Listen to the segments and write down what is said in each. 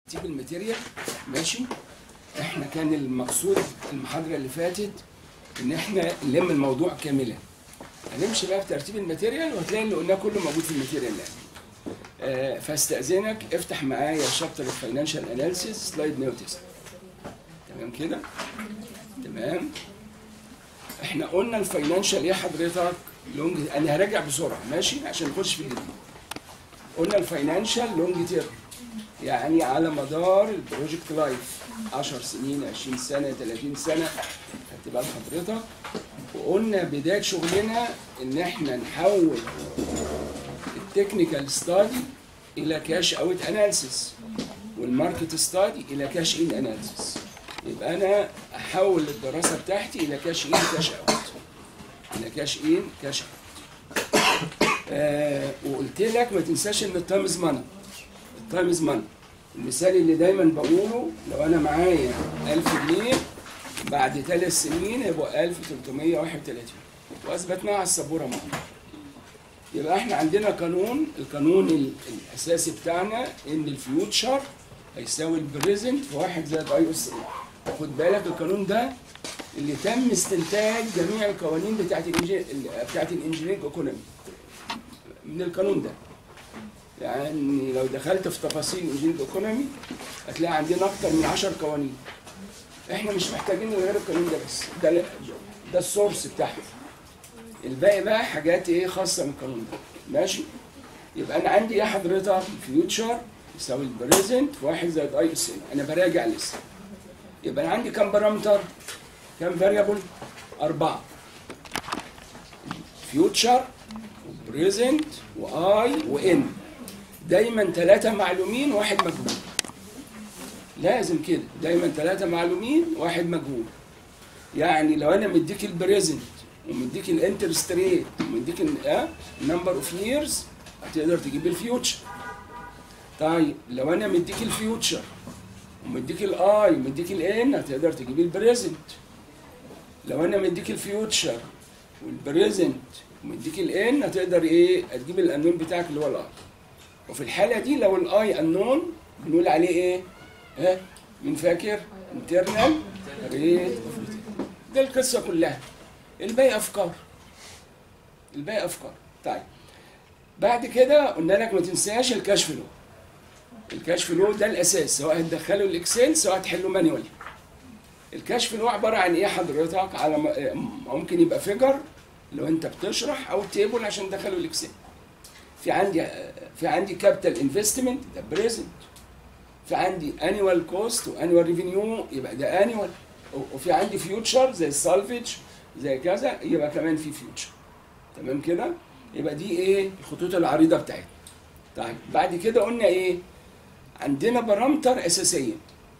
تجيب الماتيريال ماشي احنا كان المقصود المحاضره اللي فاتت ان احنا نلم الموضوع كاملا هنمشي بقى في ترتيب الماتيريال وهتلاقي اللي قلناه كله موجود في الماتيريال يعني آه فاستاذنك افتح معايا شابتر الفاينانشال اناليسيس سلايد 109 تمام كده تمام احنا قلنا الفاينانشال ايه حضرتك لونج انا هراجع بسرعه ماشي عشان نخش في الجديد قلنا الفاينانشال لونج تيرم يعني على مدار البروجكت لايف 10 سنين 20 سنه 30 سنه خدت بال حضرتك وقلنا بدايه شغلنا ان احنا نحول التكنيكال ستادي الى كاش اوت اناليسيس والماركت ستادي الى كاش ان اناليسيس يبقى انا احول الدراسه بتاعتي الى كاش ان كاش اوت الى كاش ان كاش اوت آه وقلت لك ما تنساش ان التايم از ماني التايم از ماني المثال اللي دايما بقوله لو انا معايا 1000 جنيه بعد ثلاث سنين يبقى 1331 واثبتناها على السبوره معانا يبقى احنا عندنا قانون القانون ال- الاساسي بتاعنا ان الفيوتشر هيساوي البريزنت في واحد زائد اي اس اي خد بالك القانون ده اللي تم استنتاج جميع القوانين بتاعت الانجي... بتاعت الانجينيرنج ايكونومي من القانون ده يعني لو دخلت في تفاصيل الانجينيرنج ايكونومي هتلاقي عندنا اكتر من 10 قوانين احنا مش محتاجين غير القانون ده بس ده ده السورس بتاعها الباقي بقى حاجات ايه خاصه من القانون ده ماشي يبقى انا عندي ايه حضرتك فيوتشر يساوي البريزنت في واحد زائد اي اس ان انا براجع لسه يبقى انا عندي كام بارامتر كام فاريبل اربعه فيوتشر وبريزنت واي وان دايما ثلاثه معلومين واحد مجهول لازم كده دايما ثلاثه معلومين واحد مجهول يعني لو انا مديك البريزنت ومديك الانترست ريت ومديك النمبر اوف ييرز هتقدر تجيب الفيوتشر طيب لو انا مديك الفيوتشر ومديك الاي ومديك الان هتقدر تجيب البريزنت لو انا مديك الفيوتشر والبريزنت ومديك الان هتقدر ايه هتجيب الانون بتاعك اللي هو الاي وفي الحاله دي لو الاي انون بنقول عليه ايه ها مين فاكر انترنال ريت اوف ده القصه كلها الباقي افكار الباقي افكار طيب بعد كده قلنا لك ما تنساش الكاش فلو الكاش فلو ده الاساس سواء هتدخله الاكسل سواء هتحله مانيوالي الكاش فلو عباره عن ايه حضرتك على م- ممكن يبقى فيجر لو انت بتشرح او تيبل عشان تدخله الاكسل في عندي في عندي كابيتال انفستمنت ده بريزنت في عندي انيوال كوست وانيوال ريفينيو يبقى ده انيوال وفي عندي فيوتشر زي السالفج زي كذا يبقى كمان في فيوتشر تمام كده يبقى دي ايه الخطوط العريضه بتاعتنا طيب بعد كده قلنا ايه عندنا بارامتر اساسيه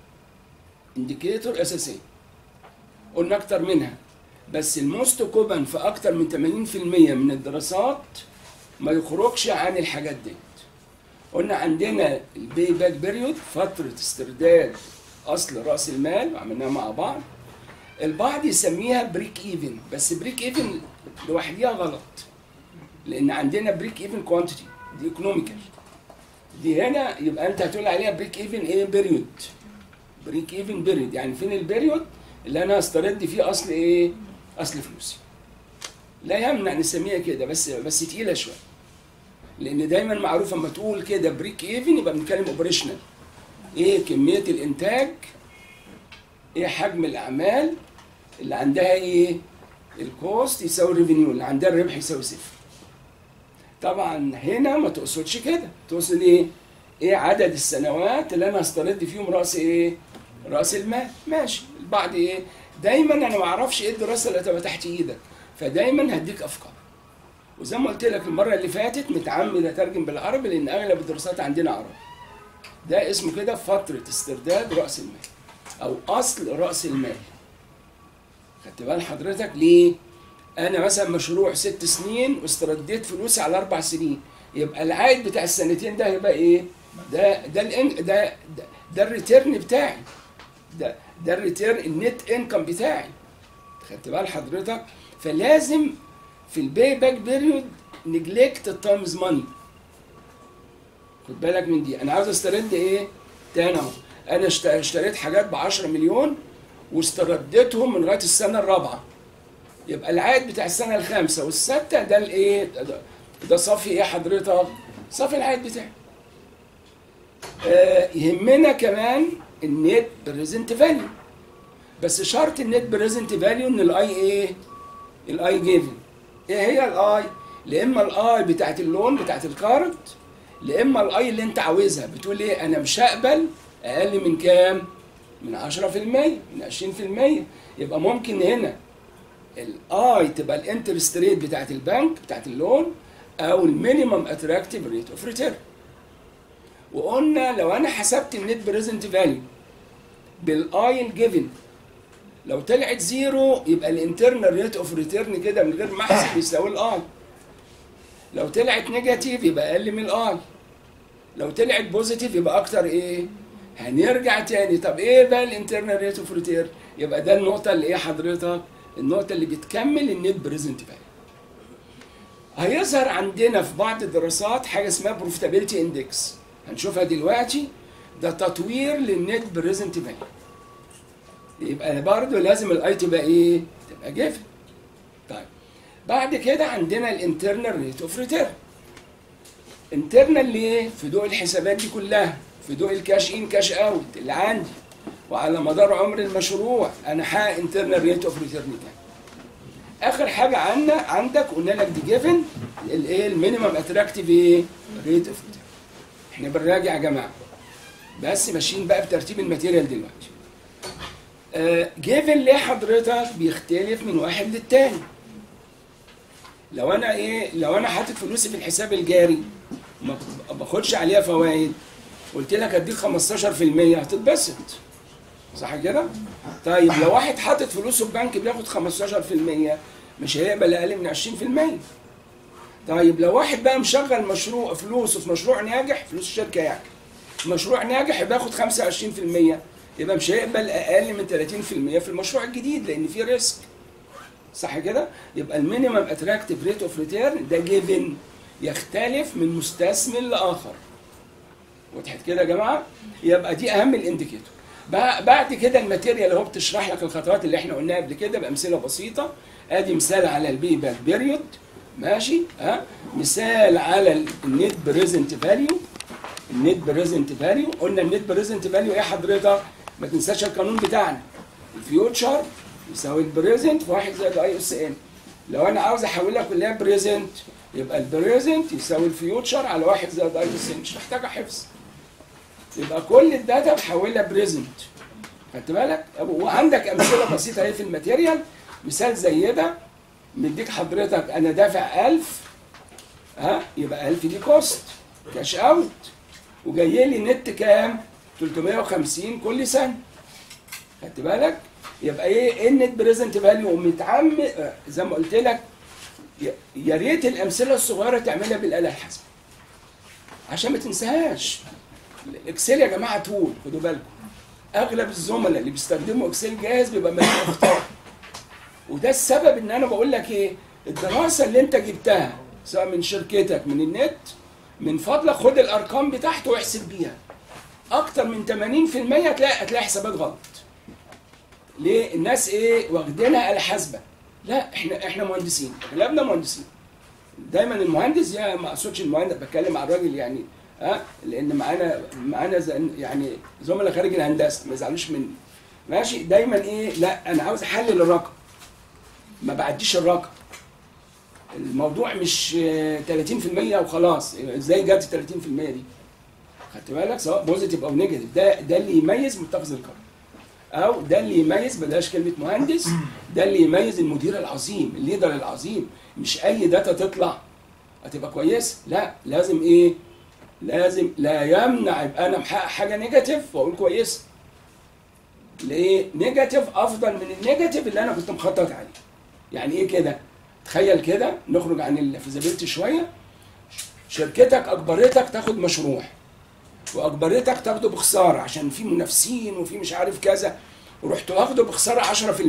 انديكيتور اساسيه قلنا اكتر منها بس الموست كومن في اكتر من 80% من الدراسات ما يخرجش عن الحاجات دي قلنا عندنا البي باك بيريود فتره استرداد اصل راس المال وعملناها مع بعض البعض يسميها بريك ايفن بس بريك ايفن لوحديها غلط لان عندنا بريك ايفن كوانتيتي دي ايكونوميكال دي هنا يبقى انت هتقول عليها بريك ايفن ايه بيريود بريك ايفن بيريود يعني فين البيريود اللي انا هسترد فيه اصل ايه اصل فلوسي لا يمنع نسميها كده بس بس تقيله شويه لان دايما معروف اما تقول كده بريك ايفن يبقى بنتكلم اوبريشنال ايه كميه الانتاج ايه حجم الاعمال اللي عندها ايه الكوست يساوي الريفينيو اللي عندها الربح يساوي صفر طبعا هنا ما تقصدش كده تقصد ايه ايه عدد السنوات اللي انا هسترد فيهم راس ايه راس المال ماشي البعض ايه دايما انا ما اعرفش ايه الدراسه اللي هتبقى تحت ايدك فدايما هديك افكار وزي ما قلت لك المره اللي فاتت متعمد اترجم بالعربي لان اغلب الدراسات عندنا عربي ده اسمه كده فتره استرداد راس المال او اصل راس المال خدت بال حضرتك ليه انا مثلا مشروع ست سنين واسترديت فلوسي على اربع سنين يبقى العائد بتاع السنتين ده هيبقى ايه ده ده الان ده ده, ده الريتيرن بتاعي ده ده الريتيرن النت انكم بتاعي خدت بال حضرتك فلازم في الباي باك بيريود نجلكت التايمز ماني خد بالك من دي انا عاوز استرد ايه تاني اهو انا اشت- اشتريت حاجات ب 10 مليون واسترديتهم من لغايه السنه الرابعه يبقى العائد بتاع السنه الخامسه والسادسه ده الايه ده- ده صافي ايه حضرتك صافي العائد بتاعي آه يهمنا كمان النت بريزنت فاليو بس شرط النت بريزنت فاليو ان الاي ايه الاي جيفن ايه هي الاي لا اما الاي بتاعت اللون بتاعت الكارت لا اما الاي اللي انت عاوزها بتقول ايه انا مش هقبل اقل من كام من 10% من 20% يبقى ممكن هنا الاي تبقى الانترست ريت بتاعت البنك بتاعت اللون او المينيمم اتراكتيف ريت اوف ريتيرن وقلنا لو انا حسبت النت بريزنت فاليو بالاي الجيفن لو طلعت زيرو يبقى الانترنال ريت اوف ريتيرن كده من غير ما احسب يساوي الاي لو طلعت نيجاتيف يبقى اقل من الاي لو طلعت بوزيتيف يبقى اكتر ايه هنرجع تاني طب ايه بقى الانترنال ريت اوف ريتيرن يبقى ده النقطه اللي ايه حضرتك النقطه اللي بتكمل النت بريزنت فاليو هيظهر عندنا في بعض الدراسات حاجه اسمها بروفيتابيلتي اندكس هنشوفها دلوقتي ده تطوير للنت بريزنت فاليو يبقى برضه لازم الاي تبقى ايه؟ تبقى جيفن. طيب بعد كده عندنا الانترنال ريت اوف ريتيرن. انترنال ليه؟ في ضوء الحسابات دي كلها، في ضوء الكاش ان كاش اوت اللي عندي وعلى مدار عمر المشروع انا حقق انترنال ريت اوف ريتيرن ده. اخر حاجه عندنا عندك قلنا لك دي جيفن الايه المينيمم اتراكتيف ايه؟ ريت اوف ريتيرن. احنا بنراجع يا جماعه بس ماشيين بقى بترتيب الماتيريال دلوقتي. جيفن ليه حضرتك بيختلف من واحد للتاني لو انا ايه لو انا حاطط فلوسي في الحساب الجاري ما باخدش عليها فوائد قلت لك اديك 15% هتتبسط صح كده؟ طيب لو واحد حاطط فلوسه في بنك بياخد 15% مش هيقبل اقل من 20% طيب لو واحد بقى مشغل مشروع فلوسه في مشروع ناجح فلوس الشركه يعني مشروع ناجح بياخد 25% يبقى مش هيقبل اقل من 30% في المشروع الجديد لان في ريسك صح كده يبقى المينيمم اتراكتيف ريت اوف ريتيرن ده جيفن يختلف من مستثمر لاخر وضحت كده يا جماعه يبقى دي اهم الانديكيتور بعد كده الماتيريال اهو بتشرح لك الخطوات اللي احنا قلناها قبل كده بامثله بسيطه ادي مثال على البي باك بيريود ماشي ها مثال على النت بريزنت فاليو النت بريزنت فاليو قلنا النت بريزنت فاليو ايه حضرتك ما تنساش القانون بتاعنا الفيوتشر يساوي البريزنت في واحد زائد اي اس ان لو انا عاوز احولها كلها بريزنت يبقى البريزنت يساوي الفيوتشر على واحد زائد اي اس ان مش محتاجه حفظ يبقى كل الداتا بحولها بريزنت خدت بالك وعندك امثله بسيطه اهي في الماتيريال مثال زي ده مديك حضرتك انا دافع 1000 ها يبقى 1000 دي كوست كاش اوت وجاي لي نت كام 350 كل سنه خدت بالك يبقى ايه ايه النت بريزنت فاليو متعم زي ما قلت لك يا ريت الامثله الصغيره تعملها بالاله الحاسبه عشان ما تنساهاش الاكسل يا جماعه تول خدوا بالكم اغلب الزملاء اللي بيستخدموا اكسل جاهز بيبقى مليان اخطاء وده السبب ان انا بقول لك ايه الدراسه اللي انت جبتها سواء من شركتك من النت من فضلك خد الارقام بتاعته واحسب بيها اكتر من 80% هتلاقي هتلاقي حسابات غلط ليه الناس ايه واخدينها آلة حاسبه لا احنا احنا مهندسين اغلبنا مهندسين دايما المهندس يعني ما اقصدش المهندس بتكلم على الراجل يعني ها أه؟ لان معانا معانا يعني زملاء خارج الهندسه ما يزعلوش مني ماشي دايما ايه لا انا عاوز احلل الرقم ما بعديش الرقم الموضوع مش 30% وخلاص ازاي جت 30% دي خدت بالك سواء بوزيتيف او نيجاتيف ده ده اللي يميز متخذ القرار او ده اللي يميز بلاش كلمه مهندس ده اللي يميز المدير العظيم الليدر العظيم مش اي داتا تطلع هتبقى كويسه لا لازم ايه لازم لا يمنع يبقى انا محقق حاجه نيجاتيف واقول كويسه ليه نيجاتيف افضل من النيجاتيف اللي انا كنت مخطط عليه يعني ايه كده تخيل كده نخرج عن الفيزابيلتي شويه شركتك اجبرتك تاخد مشروع واجبرتك تاخده بخساره عشان في منافسين وفي مش عارف كذا ورحت واخده بخساره 10%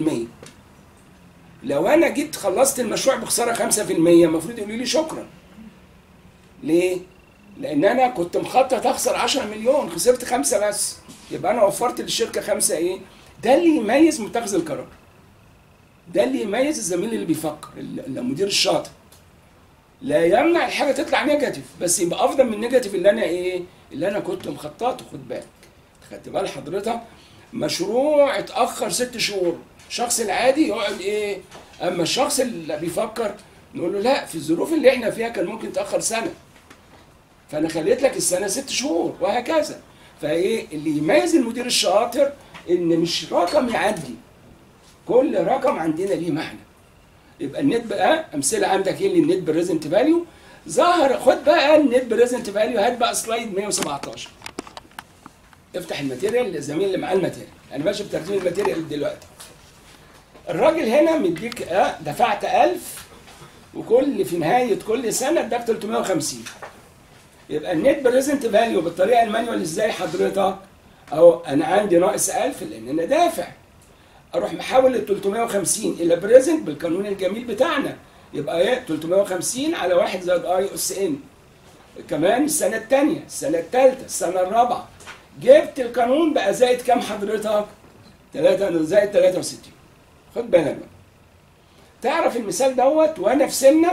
لو انا جيت خلصت المشروع بخساره 5% المفروض يقولوا لي شكرا ليه لان انا كنت مخطط اخسر 10 مليون خسرت خمسه بس يبقى انا وفرت للشركه خمسه ايه ده اللي يميز متخذ القرار ده اللي يميز الزميل اللي بيفكر ال- المدير الشاطر لا يمنع الحاجه تطلع نيجاتيف بس يبقى افضل من النيجاتيف اللي انا ايه اللي انا كنت مخططه خد بالك خدت بال حضرتك مشروع اتاخر ست شهور الشخص العادي يقعد ايه اما الشخص اللي بيفكر نقول له لا في الظروف اللي احنا فيها كان ممكن تاخر سنه فانا خليت لك السنه ست شهور وهكذا فايه اللي يميز المدير الشاطر ان مش رقم يعدي كل رقم عندنا ليه معنى يبقى النت بقى امثله عندك ايه للنت بريزنت فاليو ظهر خد بقى النت بريزنت فاليو هات بقى سلايد 117 افتح الماتيريال الزميل اللي معاه الماتيريال انا ماشي بترتيب الماتيريال دلوقتي الراجل هنا مديك اه دفعت 1000 وكل في نهايه كل سنه اداك 350 يبقى النت بريزنت فاليو بالطريقه المانيوال ازاي حضرتك اهو انا عندي ناقص 1000 لان انا دافع اروح محول ال 350 الى بريزنت بالقانون الجميل بتاعنا يبقى ايه 350 على 1 زائد اي اس ان كمان السنه الثانيه السنه الثالثه السنه الرابعه جبت القانون بقى زائد كام حضرتك 3 زائد 63 خد بالك بقى تعرف المثال دوت وانا في سنك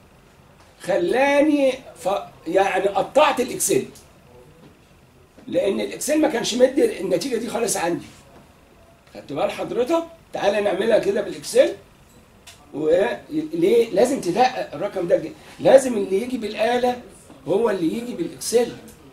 خلاني ف... يعني قطعت الاكسل لان الاكسل ما كانش مدي النتيجه دي خالص عندي خدت بال حضرتك تعالى نعملها كده بالاكسل وليه لازم تدقق الرقم ده جي. لازم اللي يجي بالاله هو اللي يجي بالاكسل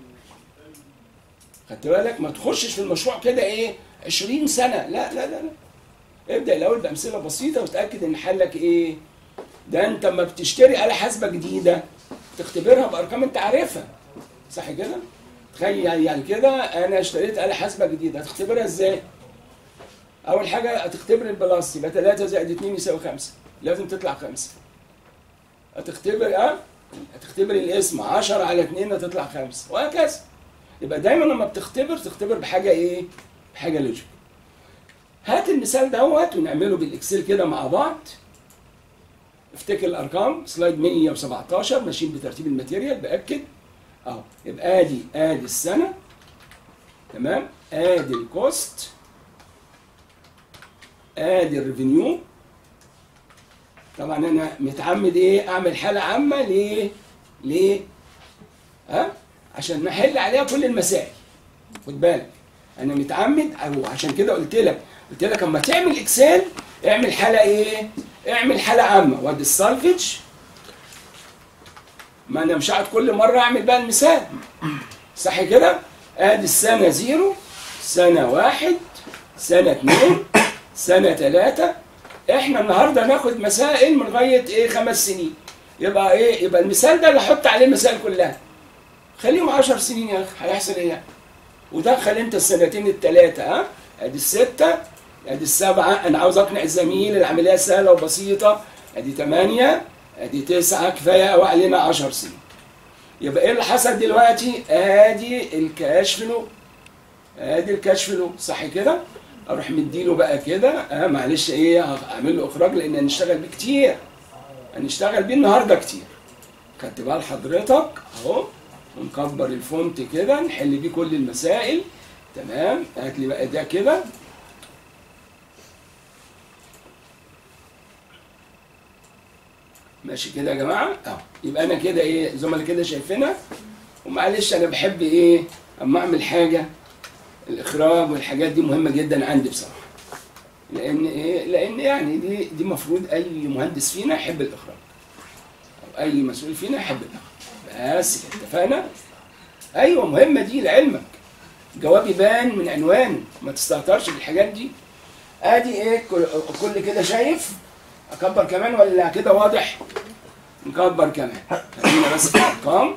خدت بالك ما تخشش في المشروع كده ايه 20 سنه لا لا لا, لا. ابدا الاول بامثله بسيطه وتاكد ان حلك ايه ده انت لما بتشتري آلة حاسبة جديدة تختبرها بأرقام انت عارفها صح كده؟ تخيل يعني كده انا اشتريت آلة حاسبة جديدة هتختبرها ازاي؟ أول حاجة هتختبر البلاس يبقى 3 زائد 2 يساوي 5 لازم تطلع 5 هتختبر اه هتختبر الاسم 10 على 2 هتطلع 5 وهكذا يبقى دايما لما بتختبر تختبر بحاجة ايه؟ بحاجة لوجيك هات المثال دوت ونعمله بالاكسل كده مع بعض افتكر الارقام سلايد 117 ماشيين بترتيب الماتيريال باكد اهو يبقى ادي ادي السنه تمام ادي الكوست ادي الريفينيو طبعا انا متعمد ايه اعمل حاله عامه ليه ليه ها عشان نحل عليها كل المسائل خد بالك انا متعمد او عشان كده قلت لك قلت لك اما تعمل اكسل اعمل حاله ايه اعمل حاله عامه وادي السالفج ما انا مش هقعد كل مره اعمل بقى المثال صح كده ادي السنه زيرو سنه واحد سنه اتنين سنه تلاته احنا النهارده ناخد مسائل من لغايه ايه خمس سنين يبقى ايه يبقى المثال ده اللي احط عليه المسائل كلها خليهم 10 سنين يا اخي هيحصل ايه يعني ودخل انت السنتين الثلاثه ها ادي السته ادي السبعه انا عاوز اقنع الزميل العمليه سهله وبسيطه ادي ثمانيه ادي تسعه كفايه قوي علينا 10 سنين يبقى ايه اللي حصل دلوقتي ادي الكاش فلو ادي الكاش فلو صح كده اروح مديله بقى كده اه معلش ايه هعمل له اخراج لان هنشتغل بيه كتير هنشتغل بيه النهارده كتير خدت بال حضرتك اهو ونكبر الفونت كده نحل بيه كل المسائل تمام هات لي بقى ده كده ماشي كده يا جماعه اه يبقى انا كده ايه زملاء كده شايفينها ومعلش انا بحب ايه اما اعمل حاجه الاخراج والحاجات دي مهمه جدا عندي بصراحه لان ايه لان يعني دي دي المفروض اي مهندس فينا يحب الاخراج او اي مسؤول فينا يحب الاخراج بس كده اتفقنا ايوه مهمه دي لعلمك جواب يبان من عنوانه ما تستهترش بالحاجات دي ادي ايه كل كل كده شايف اكبر كمان ولا كده واضح نكبر كمان خلينا بس في الارقام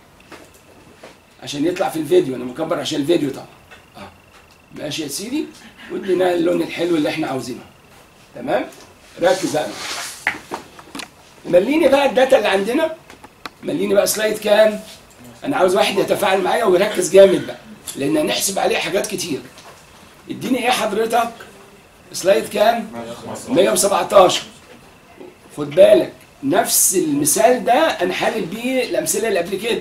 عشان يطلع في الفيديو انا مكبر عشان الفيديو طبعا اه ماشي يا سيدي وادينا اللون الحلو اللي احنا عاوزينه تمام ركز بقى مليني بقى الداتا اللي عندنا مليني بقى سلايد كام انا عاوز واحد يتفاعل معايا ويركز جامد بقى لان هنحسب عليه حاجات كتير اديني ايه حضرتك سلايد كام 117 خد بالك نفس المثال ده انا حالب بيه الامثله اللي قبل كده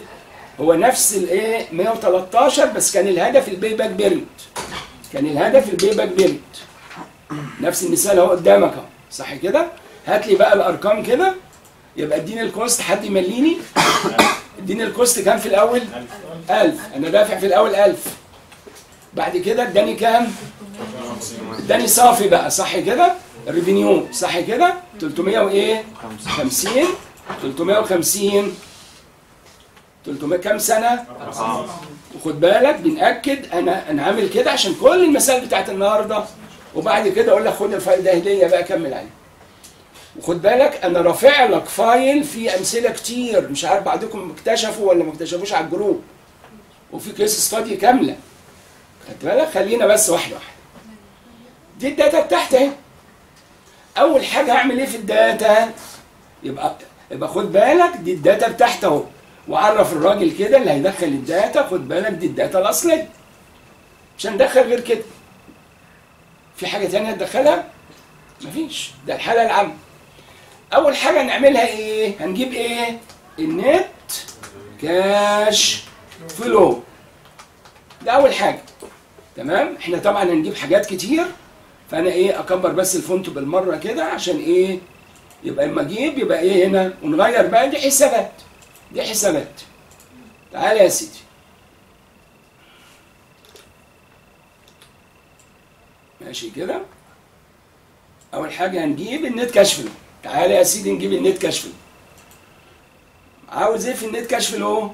هو نفس الايه 113 بس كان الهدف البي باك بيريود كان الهدف البي باك بيريود نفس المثال اهو قدامك اهو صح كده هات لي بقى الارقام كده يبقى اديني الكوست حد يمليني اديني الكوست كام في الاول 1000 انا دافع في الاول 1000 بعد كده اداني كام اداني صافي بقى صح كده الريفينيو صح كده 300 وايه 50 350 300 كام سنه وخد بالك بنأكد انا انا عامل كده عشان كل المسائل بتاعت النهارده وبعد كده اقول لك خد الفايل ده هديه بقى كمل عليه وخد بالك انا رافع لك فايل فيه امثله كتير مش عارف بعضكم اكتشفوا ولا ما اكتشفوش على الجروب وفي كيس ستادي كامله خدت بالك خلينا بس واحده واحده دي الداتا بتاعتي اهي اول حاجه هعمل ايه في الداتا يبقى يبقى خد بالك دي الداتا بتاعتي اهو وعرف الراجل كده اللي هيدخل الداتا خد بالك دي الداتا الاصليه مش هندخل غير كده في حاجه تانية تدخلها مفيش ده الحاله العامه اول حاجه نعملها ايه هنجيب ايه النت كاش فلو ده اول حاجه تمام احنا طبعا هنجيب حاجات كتير فانا ايه اكبر بس الفونت بالمره كده عشان ايه يبقى اما اجيب يبقى ايه هنا ونغير بقى دي حسابات دي حسابات تعالى يا سيدي ماشي كده اول حاجه هنجيب النت كاش فلو تعالى يا سيدي نجيب النت كاش فلو عاوز ايه في النت كاش فلو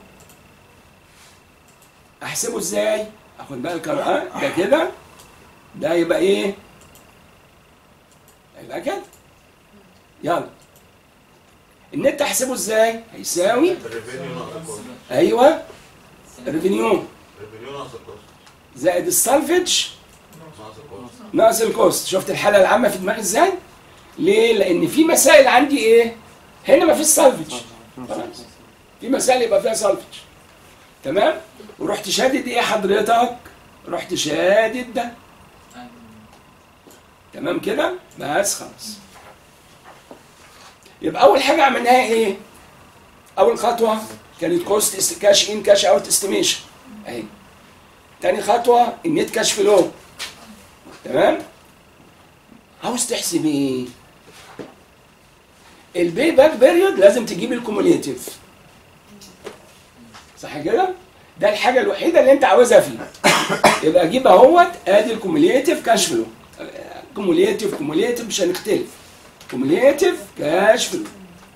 احسبه ازاي اخد بقى القراءه ده كده ده يبقى ايه يبقى كده يلا النت احسبه ازاي هيساوي الريفينيو ناقص الكوست ايوه ريفينيو الريفينيو ناقص الكوست زائد السالفج ناقص الكوست ناقص الكوست شفت الحاله العامه في دماغي ازاي ليه لان في مسائل عندي ايه هنا ما فيش سالفج خلاص في مسائل يبقى فيها سالفج تمام ورحت شادد ايه حضرتك رحت شادد ده تمام كده بس خلاص يبقى اول حاجه عملناها ايه اول خطوه كانت كوست كاش ان كاش اوت استيميشن اهي تاني خطوه النت كاش فلو تمام عاوز تحسب ايه البي باك بيريود لازم تجيب الكوموليتيف صح كده ده الحاجه الوحيده اللي انت عاوزها فيه يبقى اجيب اهوت ادي الكوموليتيف كاش فلو كوموليتيف كوموليتيف مش هنختلف كوموليتيف كاش فلو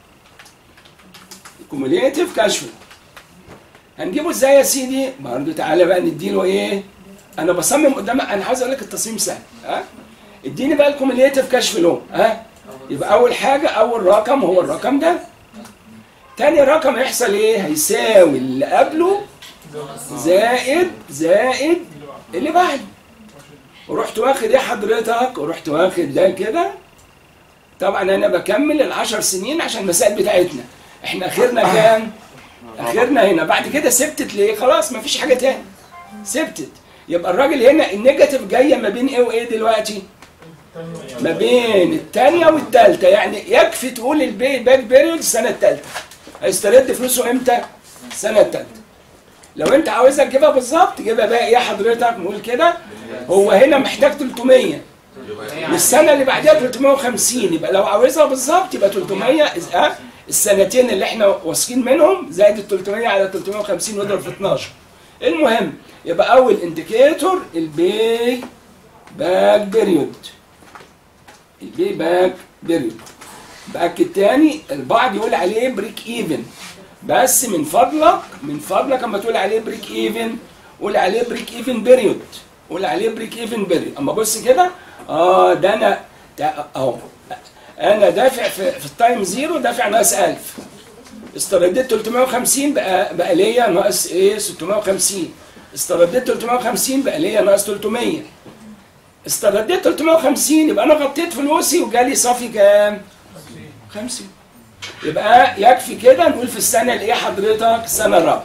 كوموليتيف كاش فلو هنجيبه ازاي يا سيدي برضه تعالى بقى نديله ايه انا بصمم قدامك انا عاوز اقول لك التصميم سهل ها اديني بقى الكوموليتيف كاش فلو ها يبقى اول حاجه اول رقم هو الرقم ده تاني رقم هيحصل ايه هيساوي اللي قبله زائد زائد اللي بعده ورحت واخد ايه حضرتك ورحت واخد ده كده طبعا انا بكمل العشر سنين عشان المسائل بتاعتنا احنا اخرنا كام اخرنا هنا بعد كده سبتت ليه خلاص مفيش حاجه تاني سبتت يبقى الراجل هنا النيجاتيف جايه ما بين ايه وايه دلوقتي ما بين الثانيه والثالثه يعني يكفي تقول البي باك بيريود السنه الثالثه هيسترد فلوسه امتى السنه الثالثه لو انت عاوزها تجيبها بالظبط تجيبها بقى ايه حضرتك نقول كده هو هنا محتاج 300 والسنه اللي بعدها 350 يبقى لو عاوزها بالظبط يبقى 300 إز- اه السنتين اللي احنا واثقين منهم زائد ال 300 على 350 واضرب في 12 المهم يبقى اول انديكيتور البي باك بيريود البي باك بيريود باكد تاني البعض يقول عليه بريك ايفن بس من فضلك من فضلك اما تقول عليه بريك ايفن قول عليه بريك ايفن بيريود قول عليه بريك ايفن بيريود اما بص كده اه ده انا ده اهو انا دافع في, في التايم زيرو دافع ناقص 1000 استرديت 350 بقى بقى ليا ناقص ايه 650 استرديت 350 بقى ليا ناقص 300 استرديت 350 يبقى انا غطيت فلوسي وجالي صافي كام 50 يبقى يكفي كده نقول في السنه الايه حضرتك السنه الرابعه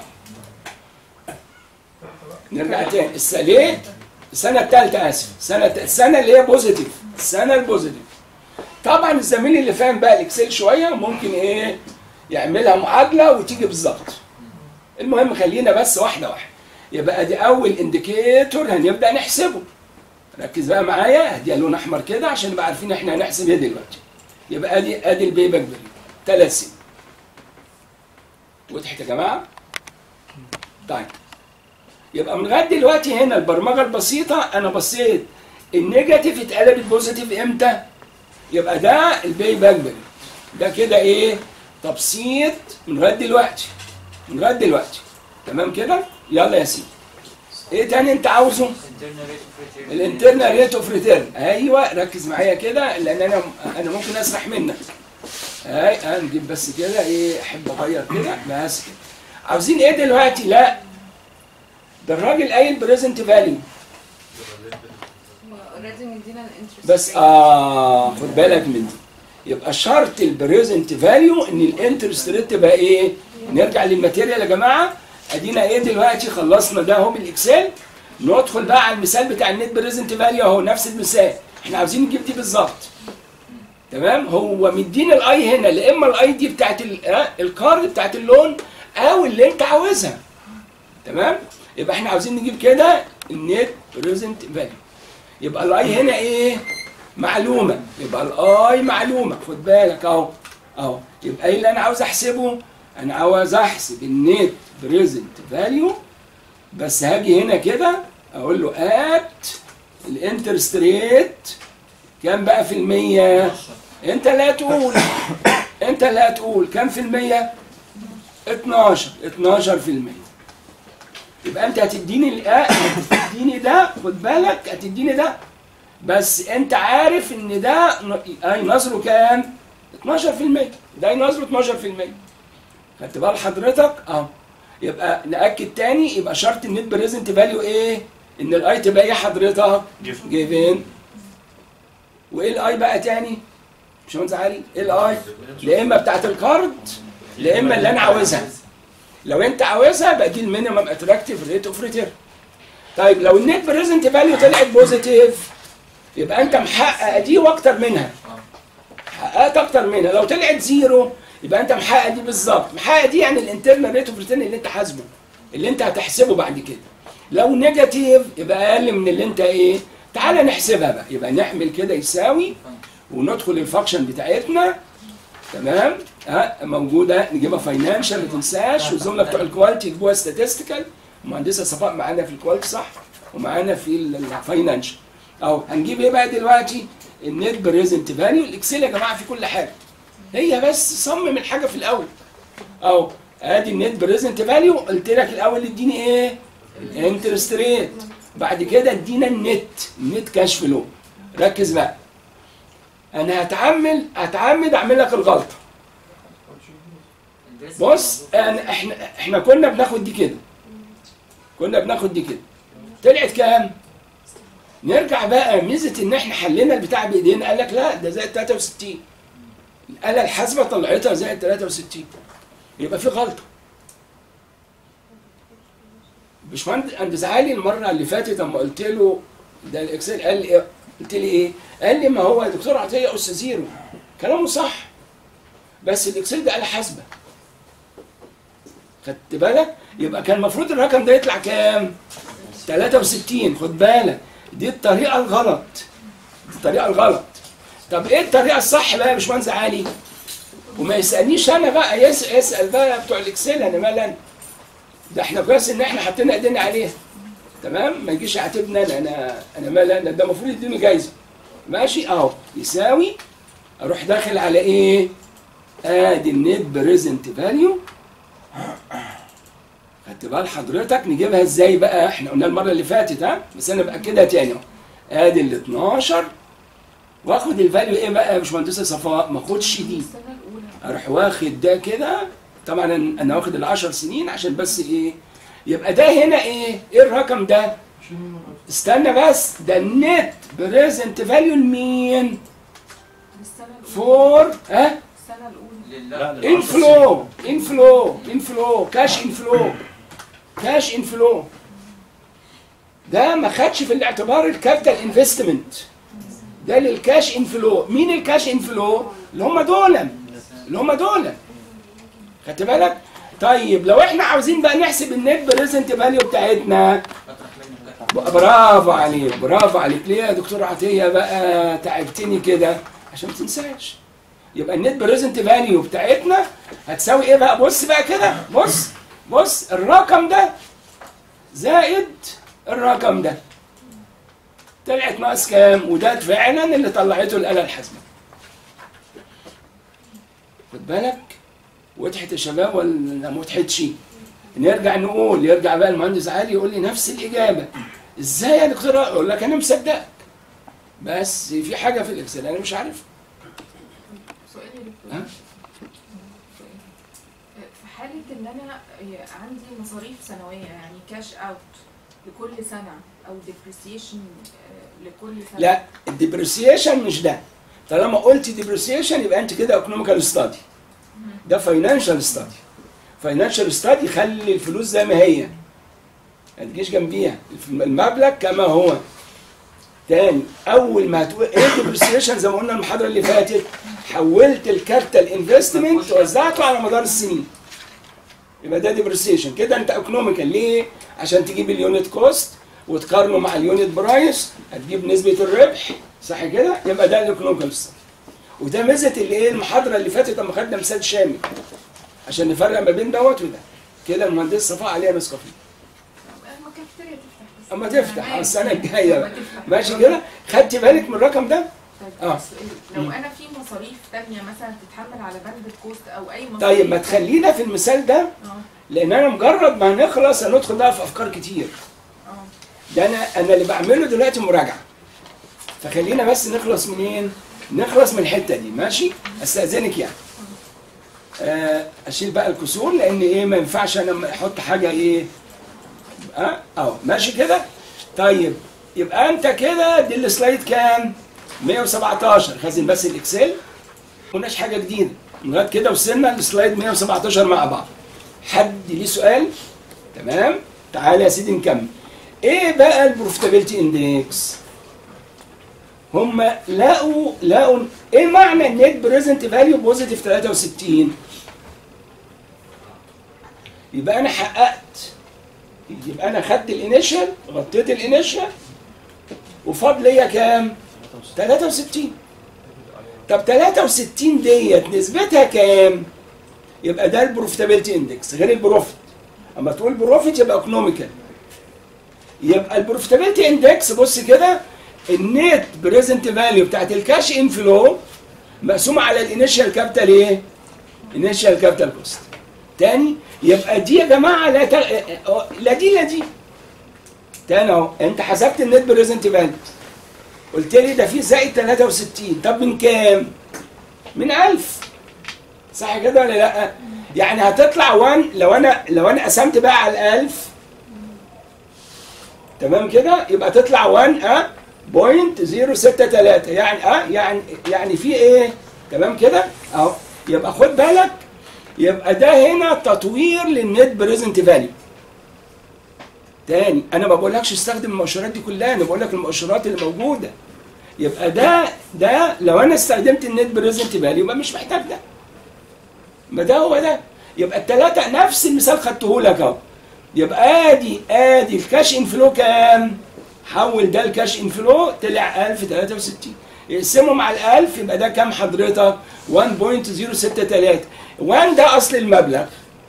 نرجع تاني الس- ليه السنه الثالثه اسف السنه السنه اللي هي بوزيتيف السنه البوزيتيف طبعا الزميل اللي فاهم بقى الاكسل شويه ممكن ايه يعملها معادله وتيجي بالظبط المهم خلينا بس واحده واحده يبقى ادي اول انديكيتور هنبدا نحسبه ركز بقى معايا هديها لون احمر كده عشان نبقى عارفين احنا هنحسب ايه دلوقتي يبقى ادي ادي البيبك بريد ثلاث سنين وضحت يا جماعه طيب يبقى من لغايه دلوقتي هنا البرمجه البسيطه انا بصيت النيجاتيف اتقلبت بوزيتيف امتى؟ يبقى ده الباي باك بريد ده كده ايه؟ تبسيط من لغايه دلوقتي من لغايه دلوقتي تمام كده؟ يلا يا سيدي ايه تاني انت عاوزه؟ الانترنال ريت اوف ريتيرن ايوه ركز معايا كده لان انا انا ممكن اسرح منك هاي هنجيب بس كده ايه احب اغير كده بس كده عاوزين ايه دلوقتي؟ لا ده الراجل قايل بريزنت فاليو اوريدي مدينا الانترست بس اه خد بالك من دي يبقى شرط البريزنت فاليو ان الانترست ريت تبقى ايه؟ نرجع للماتيريال يا جماعه ادينا ايه دلوقتي خلصنا ده اهو بالاكسل ندخل بقى على المثال بتاع النت بريزنت فاليو اهو نفس المثال احنا عاوزين نجيب دي بالظبط تمام هو مدينا الاي هنا لا اما الاي دي بتاعت ال- آه، الكارد بتاعت اللون او اللي انت عاوزها تمام يبقى احنا عاوزين نجيب كده النت بريزنت فاليو يبقى الاي هنا ايه معلومه يبقى الاي معلومه خد بالك اهو اهو يبقى ايه اللي انا عاوز احسبه انا عاوز احسب النت بريزنت فاليو بس هاجي هنا كده اقول له ات الانترست ريت كام بقى في المية انت لا تقول انت لا تقول كام في المية 12 12 في المية يبقى انت هتديني ال- آه، هتديني ده خد بالك هتديني ده بس انت عارف ان ده ن- اي نظره كام 12% ده ينظره 12% خدت بال حضرتك اهو يبقى ناكد تاني يبقى شرط النت بريزنت فاليو ايه ان الاي تبقى ايه حضرتك جيفن وايه الاي بقى تاني مش هنزع علي ايه الاي لا اما بتاعت الكارد لا اما اللي انا عاوزها لو انت عاوزها يبقى دي المينيمم اتراكتيف ريت اوف ريتيرن طيب لو النت بريزنت فاليو طلعت بوزيتيف يبقى انت محقق دي واكتر منها حققت اكتر منها لو طلعت زيرو يبقى انت محقق دي بالظبط محقق دي يعني الانترنال ريت اوف ريتيرن اللي انت حاسبه اللي انت هتحسبه بعد كده لو نيجاتيف يبقى اقل من اللي انت ايه تعالى نحسبها بقى يبقى نعمل كده يساوي وندخل الفانكشن بتاعتنا تمام ها موجوده نجيبها فاينانشال ما تنساش والزملاء بتوع الكواليتي يجيبوها statistical المهندسه صفاء معانا في الكواليتي صح ومعانا في الفاينانشال اهو هنجيب ايه بقى دلوقتي النت بريزنت فاليو الاكسل يا جماعه في كل حاجه هي بس صمم الحاجه في الاول اهو ادي النت بريزنت فاليو قلت لك الاول اديني ايه الانترست ريت بعد كده ادينا النت النت كاش فلو ركز بقى انا هتعمل هتعمد اعمل لك الغلطه بص أنا احنا احنا كنا بناخد دي كده كنا بناخد دي كده طلعت كام نرجع بقى ميزه ان احنا حلينا البتاع بايدينا قال لك لا ده زائد 63 الاله الحاسبه طلعتها زائد 63 يبقى في غلطه باشمهندس علي المره اللي فاتت لما قلت له ده الاكسل قال لي إيه؟ قلت لي ايه؟ قال لي ما هو يا دكتور عطيه اس زيرو كلامه صح بس الاكسل ده آلة حاسبه خدت بالك؟ يبقى كان المفروض الرقم ده يطلع كام؟ 63 خد بالك دي الطريقه الغلط دي الطريقه الغلط طب ايه الطريقه الصح بقى يا باشمهندس علي؟ وما يسالنيش انا بقى يس اسال بقى بتوع الاكسل انا مال انا ده احنا كويس ان احنا حطينا ايدينا عليها تمام ما يجيش يعاتبنا انا انا انا مال انا ده المفروض يديني جايزه ماشي اهو يساوي اروح داخل على ايه ادي النت بريزنت فاليو خدت بال حضرتك نجيبها ازاي بقى احنا قلنا المره اللي فاتت ها بس انا باكدها تاني اهو ادي ال 12 واخد الفاليو ايه بقى يا باشمهندسه صفاء ما اخدش دي السنه الاولى اروح واخد ده كده طبعا انا أنا واخد العشر سنين عشان بس ايه يبقى ده هنا ايه ايه الرقم ده استنى بس ده النت بريزنت فاليو لمين السنه الاولى فور ها السنه الاولى لا انفلو انفلو انفلو كاش انفلو كاش انفلو ده ما خدش في الاعتبار الكابيتال انفستمنت ده للكاش انفلو مين الكاش انفلو اللي هم دول اللي هم دول خدت بالك طيب لو احنا عاوزين بقى نحسب النت بريزنت فاليو بتاعتنا برافو عليك برافو عليك ليه يا دكتور عطيه بقى تعبتني كده عشان ما تنساش يبقى النت بريزنت فاليو بتاعتنا هتساوي ايه بقى بص بقى كده بص بص الرقم ده زائد الرقم ده طلعت ناقص كام وده فعلا اللي طلعته الاله الحاسبه خد بالك وضحت يا شباب ولا ما وضحتش نرجع نقول يرجع بقى المهندس علي يقول لي نفس الاجابه ازاي يا دكتور اقول لك انا مصدقك بس في حاجه في الاكسل انا مش عارف سؤال يا دكتور ها؟ سؤال. في حالة إن أنا عندي مصاريف سنوية يعني كاش أوت لكل سنة أو ديبريسيشن لكل سنة لا الديبريسيشن مش ده طالما قلت ديبريسيشن يبقى انت كده ايكونوميكال ستادي ده فاينانشال ستادي فاينانشال ستادي خلي الفلوس زي ما هي ما تجيش جنبيها المبلغ كما هو تاني اول ما هتقول ايه الديبريسيشن زي ما قلنا المحاضره اللي فاتت حولت الكابيتال انفستمنت وزعته على مدار السنين يبقى ده ديبريسيشن كده انت ايكونوميكال ليه عشان تجيب اليونت كوست وتقارنه مع اليونت برايس هتجيب نسبه الربح صح كده يبقى ده الايكونوميكال ستادي وده ميزه اللي ايه المحاضره اللي فاتت لما خدنا مثال شامل عشان نفرق ما بين دوت وده كده المهندس صفاء عليها نسكافيه أما كافتيريا تفتح بس اما تفتح أنا السنه ماشي. الجايه أما بقى تفتح. ماشي كده خدت بالك من الرقم ده طيب آه. سؤال. لو أنا في مصاريف تانية مثلا تتحمل على بند الكوست أو أي مصاريف طيب ما تخلينا في المثال ده اه لان انا مجرد ما هنخلص هندخل بقى في افكار كتير اه ده انا انا اللي بعمله دلوقتي مراجعه فخلينا بس نخلص منين نخلص من الحته دي ماشي استاذنك يعني آه، اشيل بقى الكسور لان ايه ما ينفعش انا لما احط حاجه ايه اه اهو ماشي كده طيب يبقى انت كده دي السلايد كام 117 خزن بس الاكسل ما قلناش حاجه جديده لغايه كده وصلنا للسلايد 117 مع بعض حد ليه سؤال تمام تعالى يا سيدي نكمل ايه بقى البروفيتابيلتي اندكس هم لقوا لقوا ايه معنى النت بريزنت فاليو بوزيتيف 63 يبقى انا حققت يبقى انا خدت الانيشال غطيت الانيشال وفاض ليا كام 63 طب 63 ديت نسبتها كام يبقى ده البروفيتابيلتي اندكس غير البروفيت اما تقول بروفيت يبقى ايكونوميكال يبقى البروفيتابيلتي اندكس بص كده النت بريزنت فاليو بتاعت الكاش انفلو مقسومه على الانيشال كابيتال ايه؟ انيشال كابيتال كوست تاني يبقى دي يا جماعه لا تل... لا دي لا دي تاني اهو انت حسبت النت بريزنت فاليو قلت لي ده فيه زائد 63 طب من كام؟ من 1000 صح كده ولا لا؟ يعني هتطلع 1 لو انا لو انا قسمت بقى على ال 1000 تمام كده يبقى تطلع 1 اه بوينت 063 يعني اه يعني يعني في ايه تمام كده اهو يبقى خد بالك يبقى ده هنا تطوير للنت بريزنت فاليو تاني انا ما بقولكش استخدم المؤشرات دي كلها انا بقول لك المؤشرات اللي موجوده يبقى ده ده لو انا استخدمت النت بريزنت فاليو يبقى مش محتاج ده ما ده هو ده يبقى الثلاثه نفس المثال خدته لك اهو يبقى ادي ادي الكاش انفلو كام؟ حول ده الكاش انفلو طلع 1063 يقسمهم على 1000 يبقى ده كام حضرتك؟ 1.063 1 ده اصل المبلغ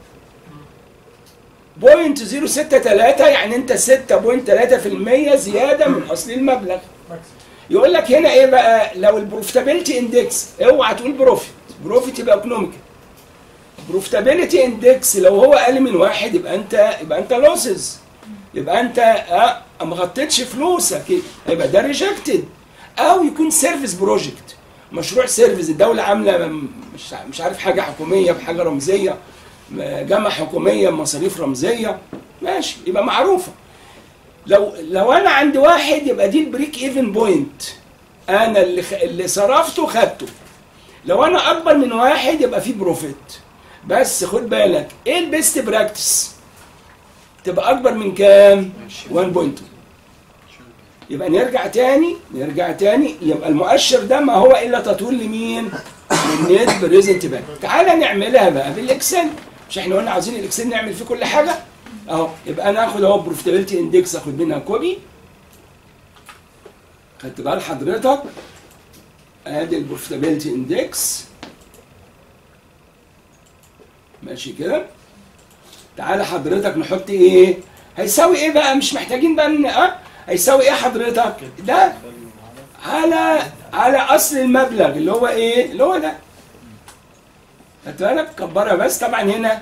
0.063 يعني انت 6.3% زياده من اصل المبلغ يقول لك هنا ايه بقى لو البروفيتابيلتي اندكس اوعى تقول بروفيت بروفيت يبقى ايكونوميكال بروفيتابيلتي اندكس لو هو اقل من واحد يبقى انت يبقى انت لوسز يبقى انت اه ما غطيتش فلوسك يبقى ده ريجكتد او يكون سيرفيس بروجكت مشروع سيرفيس الدوله عامله مش مش عارف حاجه حكوميه بحاجه رمزيه جامعه حكوميه بمصاريف رمزيه ماشي يبقى معروفه لو لو انا عند واحد يبقى دي البريك ايفن بوينت انا اللي خ... اللي صرفته خدته لو انا اكبر من واحد يبقى في بروفيت بس خد بالك ايه البيست براكتس تبقى اكبر من كام 1.2 يبقى نرجع تاني نرجع تاني يبقى المؤشر ده ما هو الا تطوير لمين للنت بريزنت فاليو تعالى نعملها بقى بالاكسل مش احنا قلنا عاوزين الاكسل نعمل فيه كل حاجه اهو يبقى انا اخد اهو بروفيتابيلتي اندكس اخد منها كوبي خدت بال حضرتك ادي البروفيتابيلتي اندكس ماشي كده تعالى حضرتك نحط ايه هيساوي ايه بقى مش محتاجين بقى ان اه هيساوي ايه حضرتك ده على على اصل المبلغ اللي هو ايه اللي هو ده خدت بالك كبرها بس طبعا هنا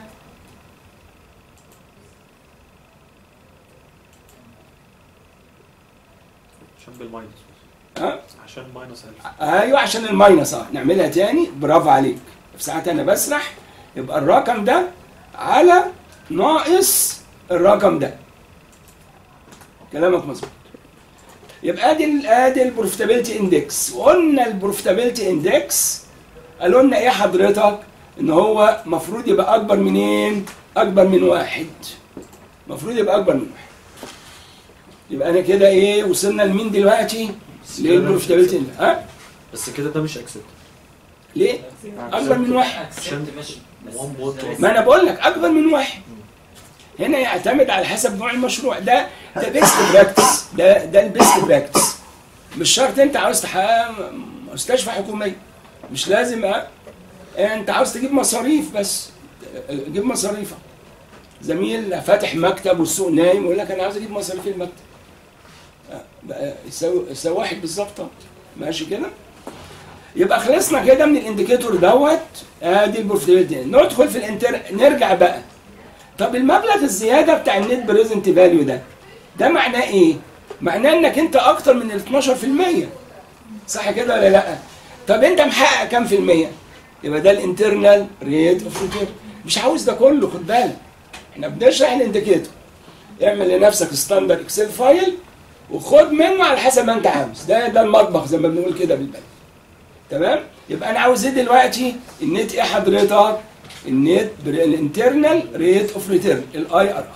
عشان بالماينس ها عشان ماينس 1000 ايوه عشان الماينس اه نعملها تاني برافو عليك في ساعات انا بسرح يبقى الرقم ده على ناقص الرقم ده كلامك مظبوط يبقى ادي ال- ادي البروفيتابيلتي اندكس وقلنا البروفيتابيلتي اندكس قالوا لنا ايه حضرتك ان هو المفروض يبقى اكبر منين اكبر من واحد المفروض يبقى اكبر من واحد يبقى انا كده ايه وصلنا لمين دلوقتي للبروفيتابيلتي اندكس ها بس كده ده مش اكسبت ليه اكبر من واحد عشان وان بوت ما انا بقول لك اكبر من واحد هنا يعتمد على حسب نوع المشروع ده ده بيست براكتس ده ده البيست براكتس مش شرط انت عاوز تحقق مستشفى حكوميه مش لازم أه؟ انت عاوز تجيب مصاريف بس جيب مصاريفك زميل فاتح مكتب والسوق نايم يقول لك انا عاوز اجيب مصاريف المكتب أه، بقى يساوي يساوي واحد بالظبط أهو. ماشي كده يبقى خلصنا كده من الانديكيتور دوت ادي البروفيتابيلتي ندخل في الانتر نرجع بقى طب المبلغ الزياده بتاع النت بريزنت فاليو ده ده معناه ايه؟ معناه انك انت اكتر من ال 12% صح كده ولا لا؟ طب انت محقق كام في المية؟ يبقى ده الانترنال ريت اوف ريتيرن مش عاوز ده كله خد بالك احنا بنشرح الانديكيتور اعمل لنفسك ستاندر اكسل فايل وخد منه على حسب ما انت عاوز ده ده المطبخ زي ما بنقول كده بالبلد تمام يبقى انا عاوز ايه دلوقتي النت ايه حضرتك النت الانترنال ريت اوف ريتيرن الاي ار ار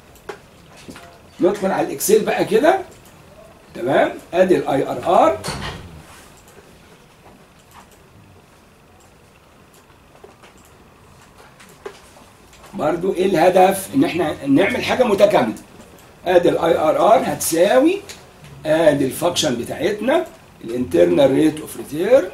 ندخل على الاكسل بقى كده تمام ادي الاي ار ار برضو ايه الهدف ان احنا نعمل حاجه متكامله ادي الاي ار ار هتساوي ادي الفانكشن بتاعتنا الانترنال ريت اوف ريتيرن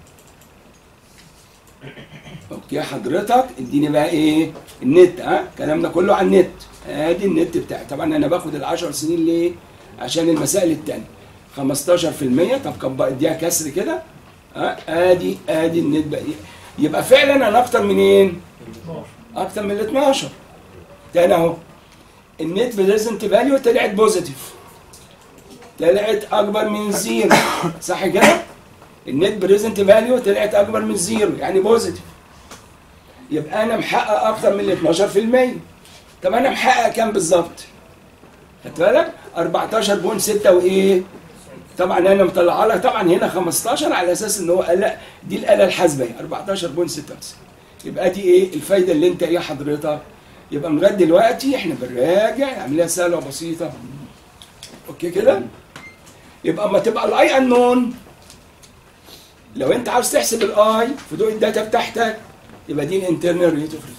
اوكي حضرتك اديني بقى ايه النت ها الكلام ده كله على النت ادي النت بتاعي طبعا انا باخد ال 10 سنين ليه عشان المسائل التانية 15% طب كب اديها كسر كده ها ادي ادي النت بقى يبقى فعلا انا اكتر منين اكتر من ال 12 تاني اهو النت بريزنت فاليو طلعت بوزيتيف طلعت اكبر من زيرو صح كده النت بريزنت فاليو طلعت اكبر من زيرو يعني بوزيتيف يبقى انا محقق اكتر من ال 12% طب انا محقق كام بالظبط خدت بالك 14.6 وايه طبعا انا مطلعها لك طبعا هنا 15 على اساس ان هو قال لا دي الاله الحاسبه هي 14.6 يبقى دي ايه الفايده اللي انت ايه حضرتك يبقى لغايه دلوقتي احنا بنراجع عمليه سهله وبسيطه اوكي كده يبقى اما تبقى الاي انون لو انت عاوز تحسب الاي في ضوء الداتا بتاعتك يبقى دي الانترنال ريت اوف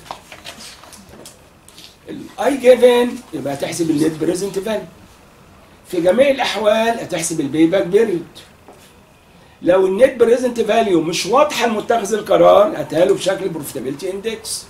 الاي جيفن يبقى هتحسب النت بريزنت فاليو في جميع الاحوال هتحسب البي باك بيريود لو النت بريزنت فاليو مش واضحه لمتخذ القرار هاتها له بشكل بروفيتابيلتي اندكس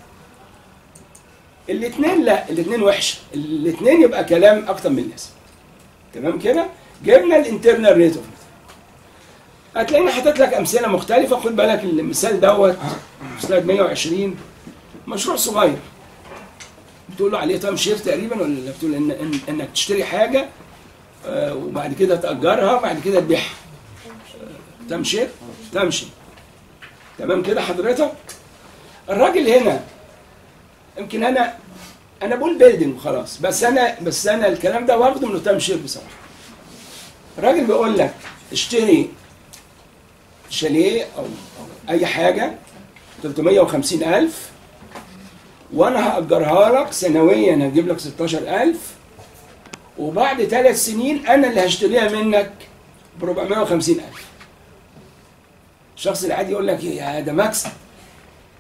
الاثنين لا الاثنين وحشه الاثنين يبقى كلام اكتر من اللازم تمام كده جبنا الانترنال ريت اوف هتلاقيني حاطط لك امثله مختلفه خد بالك المثال دوت سلايد 120 مشروع صغير بتقول له عليه تايم شير تقريبا ولا بتقول إن إن انك تشتري حاجه آه، وبعد كده تاجرها وبعد كده تبيعها آه، تايم شير تايم شير تمام كده حضرتك الراجل هنا يمكن انا انا بقول بيلدينج وخلاص بس انا بس انا الكلام ده واخده من تايم شير بصراحه الراجل بيقول لك اشتري شاليه او أو اي حاجه 350 الف وانا هاجرها لك سنويا هجيب لك 16000 وبعد ثلاث سنين انا اللي هشتريها منك ب 450000 الشخص العادي يقول لك يا ده مكسب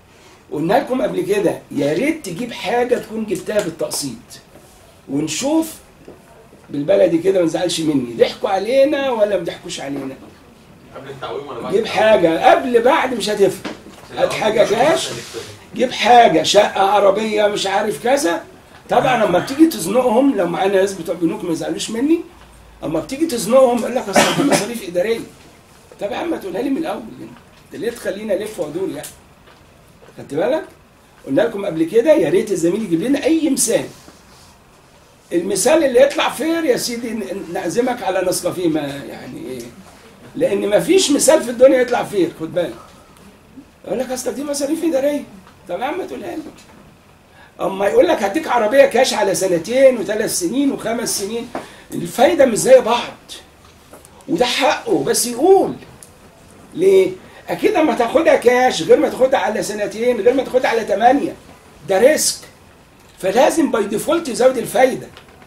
قلنا لكم قبل كده يا ريت تجيب حاجه تكون جبتها بالتقسيط ونشوف بالبلدي كده ما نزعلش مني ضحكوا علينا ولا ما ضحكوش علينا قبل التعويم ولا بعد جيب التعويم؟ حاجه قبل بعد مش هتفرق هات حاجه كاش جيب حاجه شقه عربيه مش عارف كذا طبعا لما بتيجي تزنقهم لو معانا ناس بتوع بنوك ما يزعلوش مني اما بتيجي تزنقهم يقول لك اصل دي مصاريف اداريه طب يا عم تقولها لي من الاول انت ليه تخلينا الف وادور يعني خدت بالك قلنا لكم قبل كده يا ريت الزميل يجيب لنا اي مثال المثال اللي يطلع فير يا سيدي ن- نعزمك على نسكافيه ما يعني ايه لان ما فيش مثال في الدنيا يطلع فير خد بالك يقول لك اصل دي مصاريف اداريه طب يا عم تقولها لي اما يقول لك هديك عربيه كاش على سنتين وثلاث سنين وخمس سنين الفايده مش زي بعض وده حقه بس يقول ليه؟ اكيد اما تاخدها كاش غير ما تاخدها على سنتين غير ما تاخدها على ثمانيه ده ريسك فلازم باي ديفولت يزود الفايده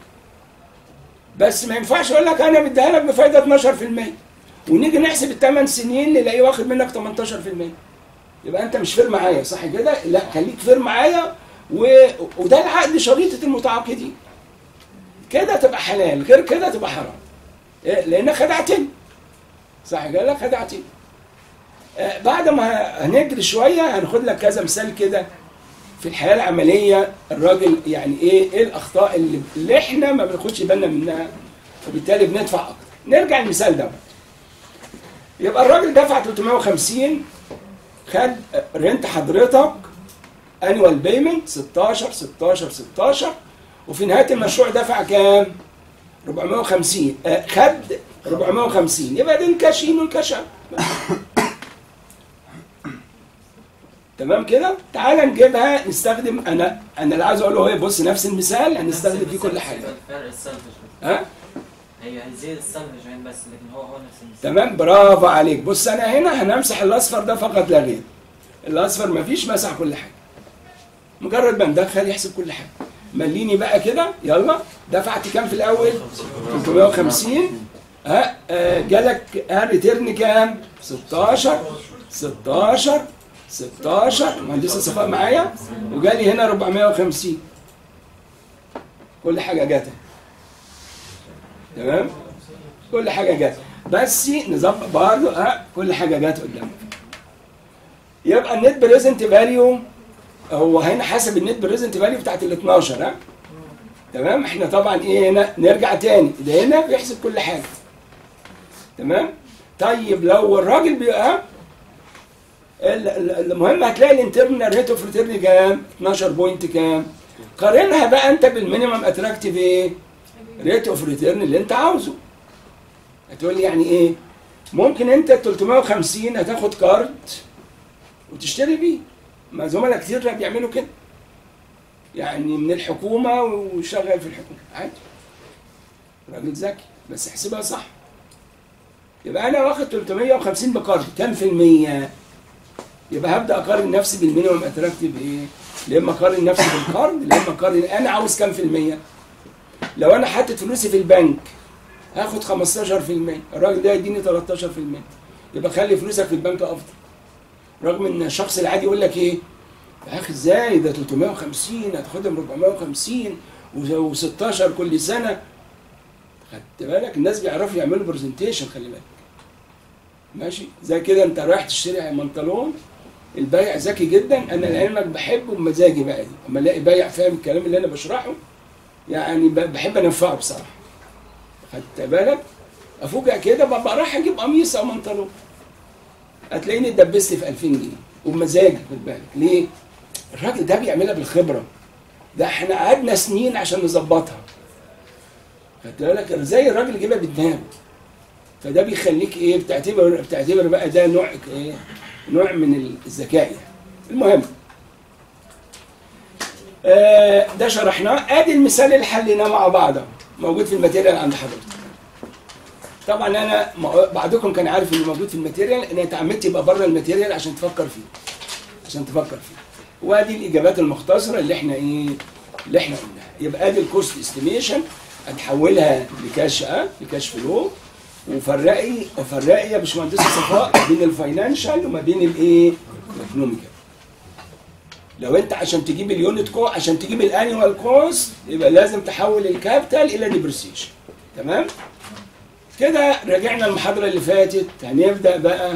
بس ما ينفعش اقول لك انا مديها لك بفايده 12% ونيجي نحسب الثمان سنين نلاقيه واخد منك 18% يبقى انت مش فير معايا صح كده؟ لا خليك فير معايا و... وده العقد شريطه المتعاقدين كده تبقى حلال غير كده تبقى حرام إيه؟ لانك خدعتني صح كده لا خدعتني آه، بعد ما هنجري شويه هناخد لك كذا مثال كده في الحياه العمليه الراجل يعني ايه ايه الاخطاء اللي, اللي احنا ما بناخدش بالنا منها وبالتالي بندفع اكتر نرجع للمثال ده يبقى الراجل دفع 350 خد رنت حضرتك انوال بيمنت 16 16 16 وفي نهايه المشروع دفع كام؟ 450 آه، خد 450 يبقى ده الكاشين والكاشات تمام كده؟ تعال نجيبها نستخدم انا انا اللي عايز اقوله هو بص نفس المثال هنستخدم فيه كل حاجه فرق السلفج ها؟ هي هيزيد السلفج عين بس لكن هو هو نفس المثال تمام برافو عليك بص انا هنا هنمسح الاصفر ده فقط لا غير الاصفر مفيش مسح كل حاجه مجرد ما ندخل يحسب كل حاجه مليني بقى كده يلا دفعت كام في الاول 350 ها آه، جالك ها ريتيرن كام 16 16 16 مهندسه صفاء معايا وجالي هنا 450 كل حاجه جت تمام كل حاجه جت بس نظبط برضه ها كل حاجه جت قدامك يبقى النت بريزنت فاليو هو هنا حسب النت بريزنت فاليو بتاعت ال 12 ها تمام احنا طبعا ايه هنا نرجع تاني ده هنا بيحسب كل حاجه تمام طيب لو الراجل بيبقى ال- ال- المهم هتلاقي الانترنال ريت اوف ريتيرن كام 12 بوينت كام قارنها بقى انت بالمينيمم اتراكتيف ايه ريت اوف ريتيرن اللي انت عاوزه هتقول لي يعني ايه ممكن انت 350 هتاخد كارد وتشتري بيه ما زملاء كتير بيعملوا كده يعني من الحكومه وشغال في الحكومه عادي راجل ذكي بس احسبها صح يبقى انا واخد 350 بكارد كام في المية يبقى هبدا اقارن نفسي بالمينيمم اتراكتيف ايه يا اما اقارن نفسي بالكارد يا اما اقارن انا عاوز كام في المية لو انا حاطط فلوسي في البنك هاخد 15% الراجل ده يديني 13% يبقى خلي فلوسك في البنك افضل رغم ان الشخص العادي يقول لك ايه يا اخي ازاي ده 350 هتاخدهم 450 و16 كل سنه خدت بالك الناس بيعرفوا يعملوا برزنتيشن خلي بالك ماشي زي كده انت رايح تشتري بنطلون البايع ذكي جدا انا لعلمك بحبه بمزاجي بقى دي اما الاقي بايع فاهم الكلام اللي انا بشرحه يعني ب- بحب انفعه بصراحه خدت بالك افوجئ كده ببقى رايح اجيب قميص او بنطلون هتلاقيني اتدبست في 2000 جنيه وبمزاجي خد بالك ليه؟ الراجل ده بيعملها بالخبره ده احنا قعدنا سنين عشان نظبطها خدت بالك زي الراجل اللي جايبها بدماغه فده بيخليك ايه بتعتبر بتعتبر بقى ده نوع ايه نوع من الذكاء يعني المهم آه ده شرحناه ادي المثال اللي حليناه مع بعض أهو، موجود في الماتيريال عند حضرتك طبعا انا ما- بعضكم كان عارف انه موجود في الماتيريال انا اتعمدت يبقى بره الماتيريال عشان تفكر فيه عشان تفكر فيه وادي الاجابات المختصره اللي احنا ايه اللي احنا قلناها يبقى ادي الكوست استيميشن هنحولها لكاش اه لكاش فلو وفرقي فرقي يا باشمهندسه صفاء بين الفاينانشال وما بين الايه الايكونوميكال لو انت عشان تجيب اليونت كو عشان تجيب الانيوال كوست يبقى لازم تحول الكابيتال الى ديبريسيشن تمام كده رجعنا المحاضره اللي فاتت هنبدا بقى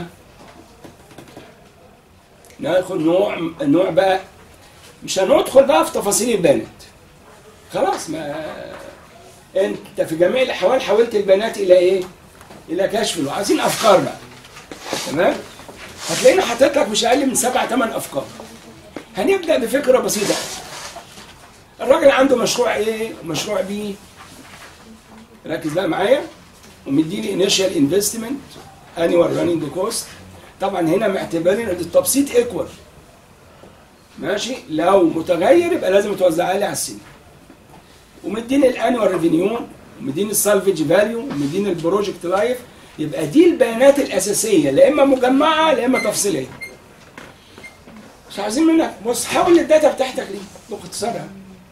ناخد نوع نوع بقى مش هندخل بقى في تفاصيل البنات خلاص ما انت في جميع الاحوال حولت البنات الى ايه؟ الى كشف له عايزين افكار بقى تمام؟ هتلاقيني حاطط لك مش اقل من سبع ثمان افكار هنبدا بفكره بسيطه الراجل عنده مشروع ايه؟ مشروع بي ركز بقى معايا ومديني انيشال انفستمنت انيوال رانينج كوست طبعا هنا معتبرين ان التبسيط ايكوال ماشي لو متغير يبقى لازم توزعها لي على السنين ومديني الانوال ريفينيو ومديني السالفج فاليو ومديني البروجكت لايف يبقى دي البيانات الاساسيه لا اما مجمعه لا اما تفصيليه مش عايزين منك بص حول الداتا بتاعتك ليه باختصارها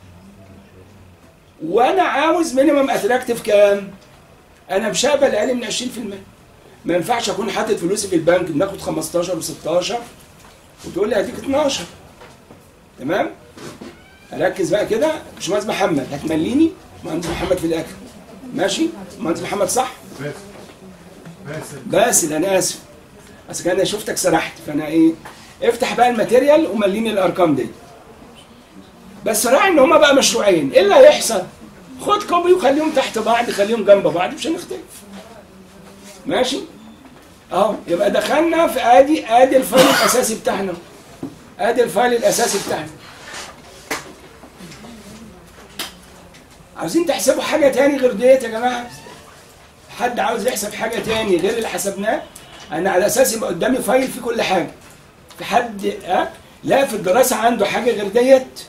وانا عاوز مينيمم اتراكتيف كام انا مش هقبل اقل من 20% ما ينفعش اكون حاطط فلوسي في البنك بناخد 15 و16 وتقول لي هديك 12 تمام اركز بقى كده باشمهندس محمد هتمليني مهندس محمد في الاخر ماشي مهندس محمد صح باسل باسل باسل انا اسف بس كان انا شفتك سرحت فانا ايه افتح بقى الماتيريال ومليني الارقام دي بس راعي ان هما بقى مشروعين ايه اللي هيحصل خد كوبي وخليهم تحت بعض خليهم جنب بعض مش هنختلف ماشي اهو يبقى دخلنا في ادي ادي الفايل الاساسي بتاعنا ادي الفايل الاساسي بتاعنا عاوزين تحسبوا حاجه تاني غير ديت يا جماعه حد عاوز يحسب حاجه تاني غير اللي حسبناه انا على اساس يبقى قدامي فايل فيه كل حاجه في حد أه؟ لا في الدراسه عنده حاجه غير ديت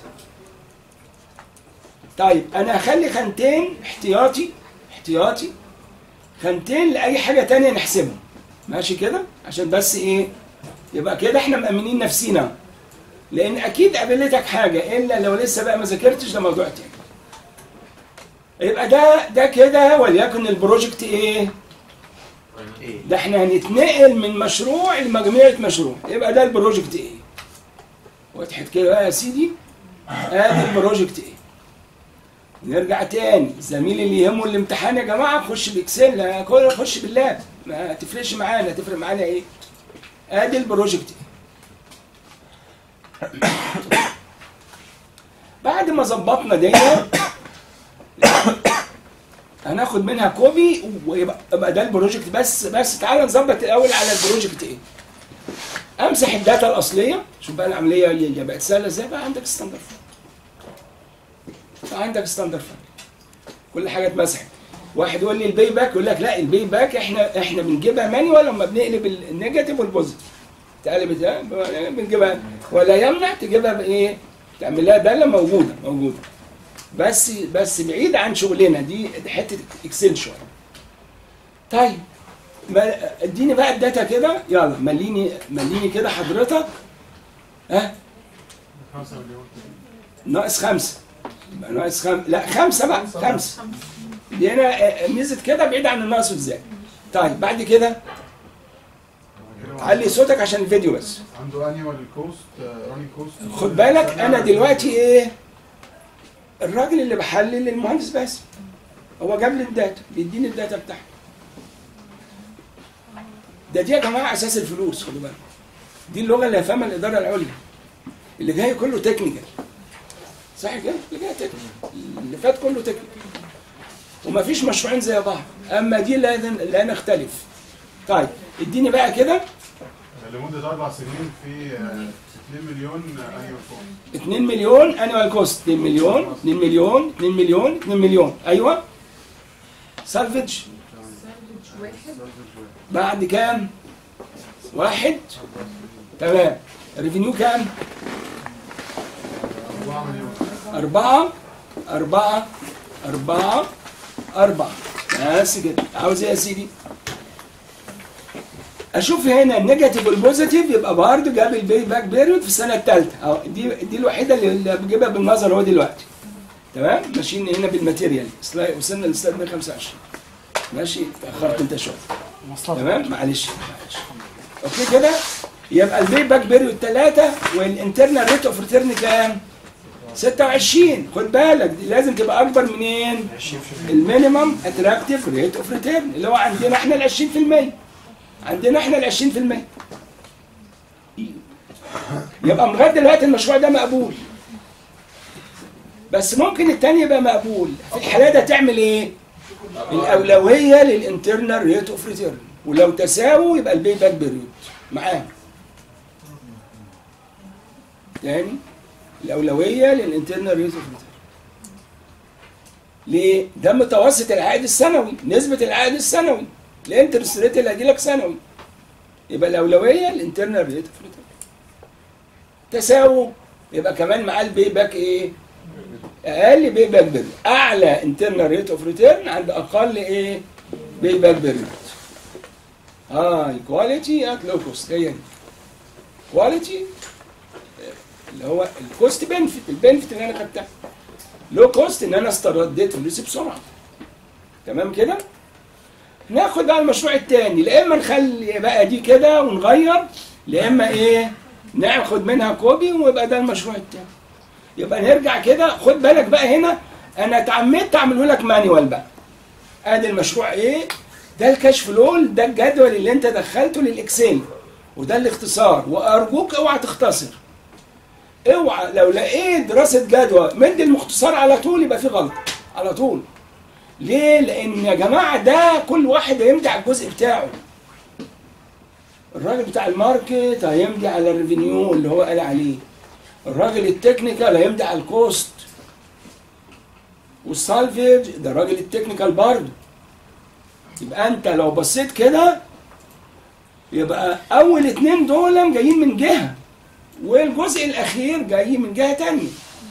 طيب انا هخلي خانتين احتياطي احتياطي خانتين لاي حاجه تانية نحسبها ماشي كده عشان بس ايه يبقى كده احنا مأمنين نفسينا لان اكيد قابلتك حاجه الا لو لسه بقى ما ذاكرتش ده موضوع تاني يبقى ده ده كده وليكن البروجكت ايه ايه ده احنا هنتنقل من مشروع لمجموعه مشروع يبقى ده البروجكت ايه وضحت كده بقى يا سيدي ادي البروجكت ايه نرجع تاني الزميل اللي يهمه الامتحان يا جماعه خش باكسل لا كل خش باللاب ما تفرقش معانا تفرق معانا ايه ادي البروجكت ايه بعد ما ظبطنا دي هناخد منها كوبي ويبقى يبقى ده البروجكت بس بس تعالى نظبط الاول على البروجكت ايه امسح الداتا الاصليه شوف بقى العمليه اللي بقت سهله ازاي بقى عندك ستاندرد بقى عندك ستاندرد كل حاجه اتمسحت واحد يقول لي البي باك يقول لك لا البي باك احنا احنا بنجيبها مانيوال لما بنقلب النيجاتيف والبوزيتيف تقلب ده بنجيبها ولا يمنع تجيبها بايه تعمل لها داله موجوده موجوده بس بس بعيد عن شغلنا دي دي حته اكسل شويه طيب ما اديني بقى الداتا كده يلا مليني مليني كده حضرتك ها 5 مليون ناقص خمسة يبقى ناقص خم... لا خمسة بقى خمسة دي هنا آه، ميزة كده بعيد عن الناقص ازاي طيب بعد كده علي صوتك عشان الفيديو بس عنده انيوال كوست راني كوست خد بالك انا دلوقتي ايه الراجل اللي بحلل المهندس بس هو جاب لي الداتا بيديني الداتا بتاعته ده دي يا جماعه اساس الفلوس خدوا بالك دي اللغه اللي هيفهمها الاداره العليا اللي جاي كله تكنيكال صح كده اللي جاي تكنيكال اللي فات كله تكنيكال ومفيش مشروعين زي بعض اما دي لا لا نختلف طيب اديني بقى كده لمده اربع سنين في آه، 2 مليون انيوال كوست 2 مليون انوال كوست 2 مليون 2 مليون 2 مليون 2 مليون ايوه سالفج واحد بعد كام؟ واحد تمام ريفينيو كام؟ 4 مليون أربعة أربعة أربعة أربعة بس كده عاوز إيه يا سيدي؟ أشوف هنا النيجاتيف والبوزيتيف يبقى برضه جاب البي باك بيريود في السنة الثالثة أهو دي دي الوحيدة اللي اللي بجيبها بالنظر هو دلوقتي تمام؟ ماشيين هنا بالماتيريال سلايد وصلنا للسلايد 125 ماشي اتأخرت أنت شوية تمام؟ معلش معلش أوكي كده؟ يبقى البي باك بيريود 3 والانترنال ريت اوف ريتيرن كام 26 خد بالك دي لازم تبقى اكبر منين 20% المينيمم اتراكتيف ريت اوف ريتيرن اللي هو عندنا احنا ال 20% عندنا احنا ال 20% يبقى لغايه دلوقتي المشروع ده مقبول بس ممكن التاني يبقى مقبول في الحاله ده تعمل ايه؟ الاولويه للانترنال ريت اوف ريتيرن ولو تساووا يبقى البي باك بيريود معاه تاني الاولويه للانترنال ريت اوف ريتيرن ليه؟ ده متوسط العائد السنوي نسبه العائد السنوي الانترست ريت اللي هيجي لك سنوي يبقى الاولويه للانترنال ريت اوف ريتيرن تساووا يبقى كمان معاه البي باك ايه؟ اقل بي باك بيريود اعلى انترنال ريت اوف ريتيرن عند اقل ايه؟ بي باك بيريود اه كواليتي ات لو كوست هي دي كواليتي اللي هو الكوست بنفيت البنفيت اللي انا خدتها لو كوست ان انا استرديت فلوسي بسرعه تمام كده ناخد بقى المشروع الثاني لا اما نخلي بقى دي كده ونغير لا اما ايه ناخد منها كوبي ويبقى ده المشروع الثاني يبقى نرجع كده خد بالك بقى هنا انا اتعمدت اعمله لك مانيوال بقى ادي المشروع ايه ده الكاش فلو ده الجدول اللي انت دخلته للاكسل وده الاختصار وارجوك اوعى تختصر اوعى لو لقيت دراسه جدوى مد المختصر على طول يبقى في غلط على طول ليه لان يا جماعه ده كل واحد هيمضي على الجزء بتاعه الراجل بتاع الماركت هيمضي على الريفينيو اللي هو قال عليه الراجل التكنيكال هيمضي على الكوست والسالفيج ده الراجل التكنيكال برضه يبقى انت لو بصيت كده يبقى اول اتنين دول جايين من جهه والجزء الاخير جاي من جهه تانية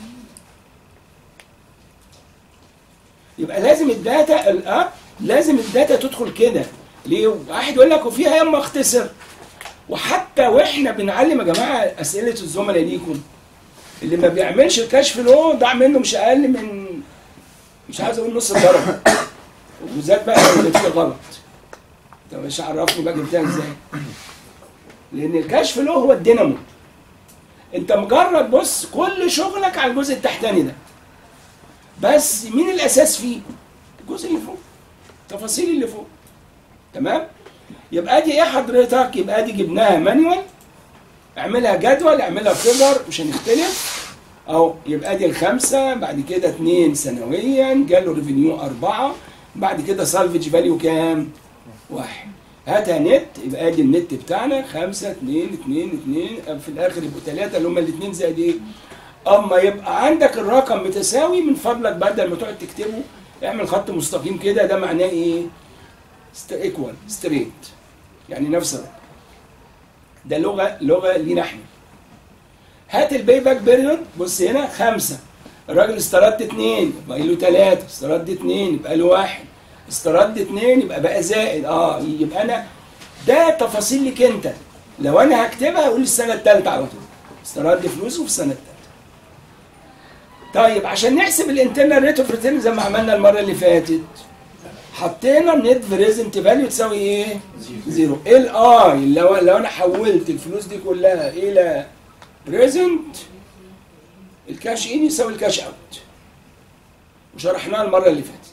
يبقى لازم الداتا الاب لازم الداتا تدخل كده ليه واحد يقول لك وفيها ياما اختصر وحتى واحنا بنعلم يا جماعه اسئله الزملاء ليكم اللي ما بيعملش الكشف له ضاع منه مش اقل من مش عايز اقول نص الدرجه وبالذات بقى لو النتيجه غلط طب مش عرفني بقى جبتها ازاي لان الكشف له هو الدينامو انت مجرد بص كل شغلك على الجزء التحتاني ده بس مين الاساس فيه الجزء اللي فوق التفاصيل اللي فوق تمام يبقى دي ايه حضرتك يبقى دي جبناها مانيوال اعملها جدول اعملها فيجر مش هنختلف اهو يبقى دي الخمسه بعد كده اثنين سنويا جاله ريفينيو اربعه بعد كده سالفج فاليو كام؟ واحد هاتها نت يبقى ادي النت بتاعنا خمسة اتنين اتنين اتنين في الاخر يبقوا ثلاثة اللي هم الاتنين زائد ايه؟ اما يبقى عندك الرقم متساوي من فضلك بدل ما تقعد تكتبه اعمل خط مستقيم كده ده معناه ايه؟ ايكوال ستريت يعني نفس الرقم ده لغة لغة لينا احنا هات الباي باك بيريود بص هنا خمسة الراجل استرد اتنين يبقى له تلاتة استرد اتنين يبقى له واحد استرد اتنين يبقى بقى زائد اه يبقى انا ده تفاصيل لك انت لو انا هكتبها اقول السنه الثالثه على طول استرد فلوسه في السنه الثالثه طيب عشان نحسب الانترنال ريت اوف ريتيرن زي ما عملنا المره اللي فاتت حطينا النت بريزنت فاليو تساوي ايه؟ زيرو ال اي لو لو انا حولت الفلوس دي كلها الى بريزنت الكاش ان يساوي الكاش اوت وشرحناها المره اللي فاتت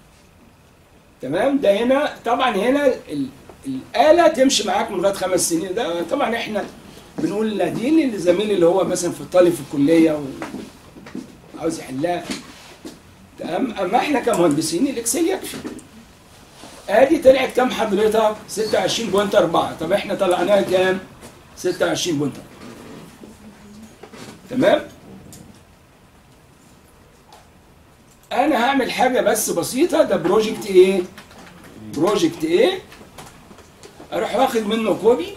تمام ده هنا طبعا هنا ال- الاله تمشي معاك من لغايه خمس سنين ده طبعا احنا بنقول لا دي للزميل اللي هو مثلا في طالب في الكليه وعاوز يحلها تمام اما احنا كمهندسين الاكسل يكفي ادي طلعت كام حضرتك 26.4 طب احنا طلعناها كام 26.4 تمام انا هعمل حاجه بس بسيطه ده بروجكت ايه بروجكت ايه اروح واخد منه كوبي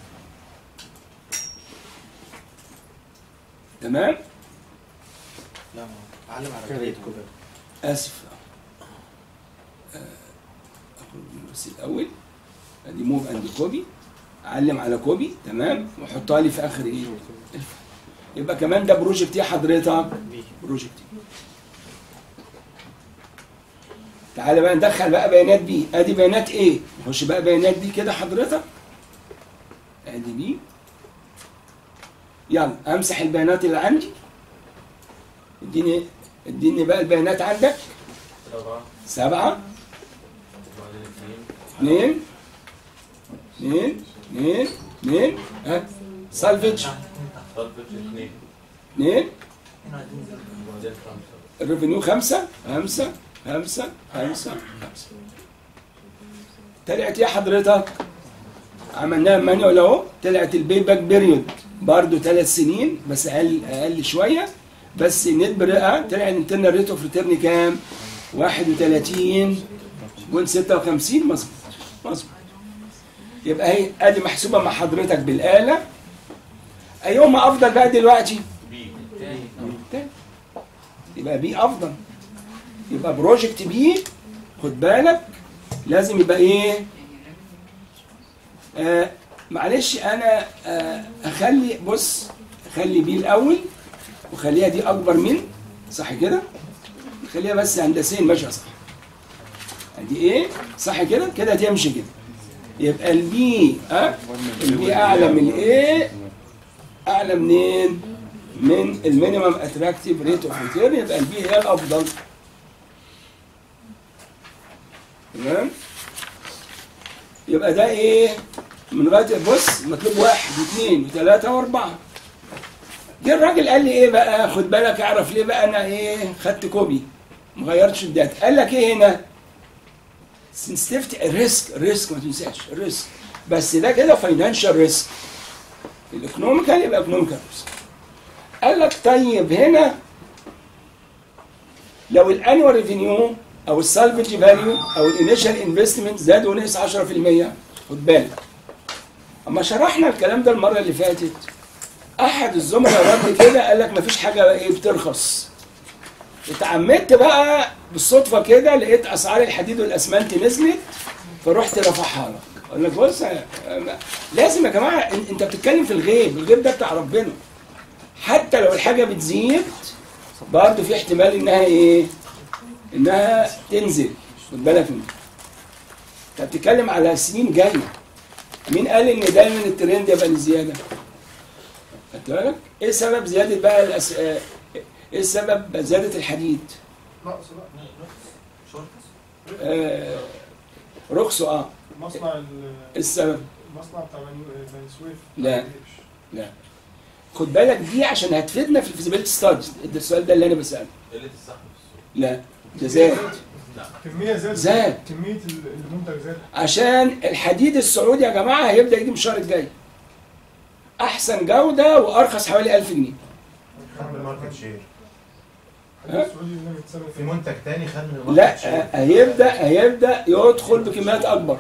تمام لا ما علم على كريت كوبر اسف آه، اخرج منه بس الاول ادي موف اند كوبي اعلم على كوبي تمام واحطها لي في اخر ايه الفايل. يبقى كمان ده بروجكت ايه حضرتك بروجكت ايه تعالى بقى ندخل بقى بيانات بي ادي بيانات ايه نخش بقى بيانات بي كده حضرتك ادي بي يلا امسح البيانات اللي عندي اديني اديني بقى البيانات عندك سبعة سبعة وبعدين اثنين اثنين اثنين اثنين ها سالفج صلفة اثنين اثنين وبعدين خمسة الريفينيو خمسة خمسة خمسة خمسة خمسة طلعت ايه حضرتك؟ عملناها مانيوال اهو طلعت البي باك بيريود برضه ثلاث سنين بس اقل اقل شويه بس نت برقه طلع الانترنال ريت اوف ريتيرن كام؟ 31.56 مظبوط مظبوط يبقى هي ادي محسوبه مع حضرتك بالاله ايهما افضل بقى دلوقتي؟ بي تاني. يبقى بي افضل يبقى بروجكت بي خد بالك لازم يبقى ايه آه معلش انا آه اخلي بص اخلي بي الاول وخليها دي اكبر من صح كده خليها بس هندسيا ماشيه صح دي ايه صح كده كده تمشي كده يبقى البي ها البي اعلى من الايه اعلى منين من المينيمم اتراكتيف ريت اوف ريتيرن يبقى البي هي الافضل تمام يبقى ده ايه من لغايه بص مطلوب واحد واثنين وثلاثه واربعه جه الراجل قال لي ايه بقى خد بالك اعرف ليه بقى انا ايه خدت كوبي ما غيرتش الداتا قال لك ايه هنا سنسيتيفيتي ريسك ريسك ما تنساش ريسك بس ده كده فاينانشال ريسك الايكونوميكال يبقى ايكونوميكال ريسك قال لك طيب هنا لو الانوال ريفينيو او السالفج فاليو او الانيشال انفستمنت زاد ونقص 10% خد بالك اما شرحنا الكلام ده المره اللي فاتت احد الزملاء رد كده قال لك مفيش حاجه ايه بترخص اتعمدت بقى بالصدفه كده لقيت اسعار الحديد والاسمنت نزلت فرحت رافعها لك اقول لك بص يا- لازم يا جماعه إن- انت بتتكلم في الغيب الغيب ده بتاع ربنا حتى لو الحاجه بتزيد برضه في احتمال انها ايه انها تنزل خد بالك منها انت بتتكلم على سنين جايه مين قال ان دايما الترند يبقى للزياده خدت بالك ايه سبب زياده بقى الأس... آه، ايه سبب زياده الحديد نقص لا آه رخصه اه مصنع ال- ايه السبب المصنع بتاع بني بني سويف لا. خد بالك دي عشان هتفيدنا في الفيزيبيليتي ستاديز ده السؤال ده اللي انا بساله قلة الزحمة في السوق لا ده زاد كمية زاد زاد. كمية ال- المنتج زاد عشان الحديد السعودي يا جماعه هيبدا يجي من الشهر الجاي احسن جوده وارخص حوالي 1000 جنيه خد من الماركت شير ها؟ السعودي اللي بيتسابق في منتج تاني خد من الماركت شير لا هيبدا هيبدا يدخل بكميات اكبر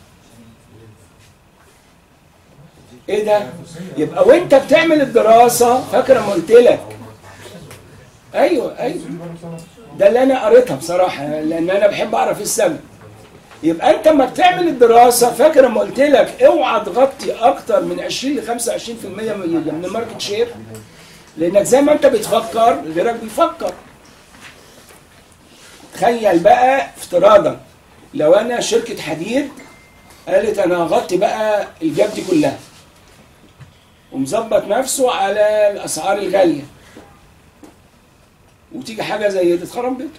ايه ده يبقى وانت بتعمل الدراسه فاكر لما قلت لك ايوه ايوه ده اللي انا قريتها بصراحه لان انا بحب اعرف إيه السبب يبقى انت لما بتعمل الدراسه فاكر لما قلت لك اوعى تغطي اكتر من 20 ل 25% من من الماركت شير لانك زي ما انت بتفكر غيرك بيفكر تخيل بقى افتراضا لو انا شركه حديد قالت انا هغطي بقى الجاب دي كلها ومظبط نفسه على الاسعار الغاليه وتيجي حاجه زي دي تخرب بيته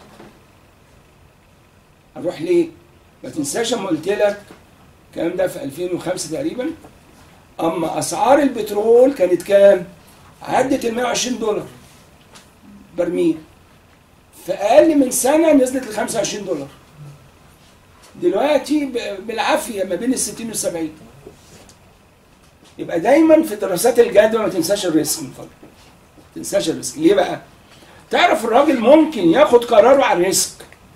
هنروح ليه؟ ما تنساش اما قلت لك الكلام ده في 2005 تقريبا اما اسعار البترول كانت كام؟ عدت ال 120 دولار برميل في اقل من سنه نزلت ل 25 دولار دلوقتي ب- بالعافيه ما بين ال 60 وال 70 يبقى دايما في دراسات الجدوى ما تنساش الريسك من فضلك ما تنساش الريسك ليه بقى؟ تعرف الراجل ممكن ياخد قراره على الريسك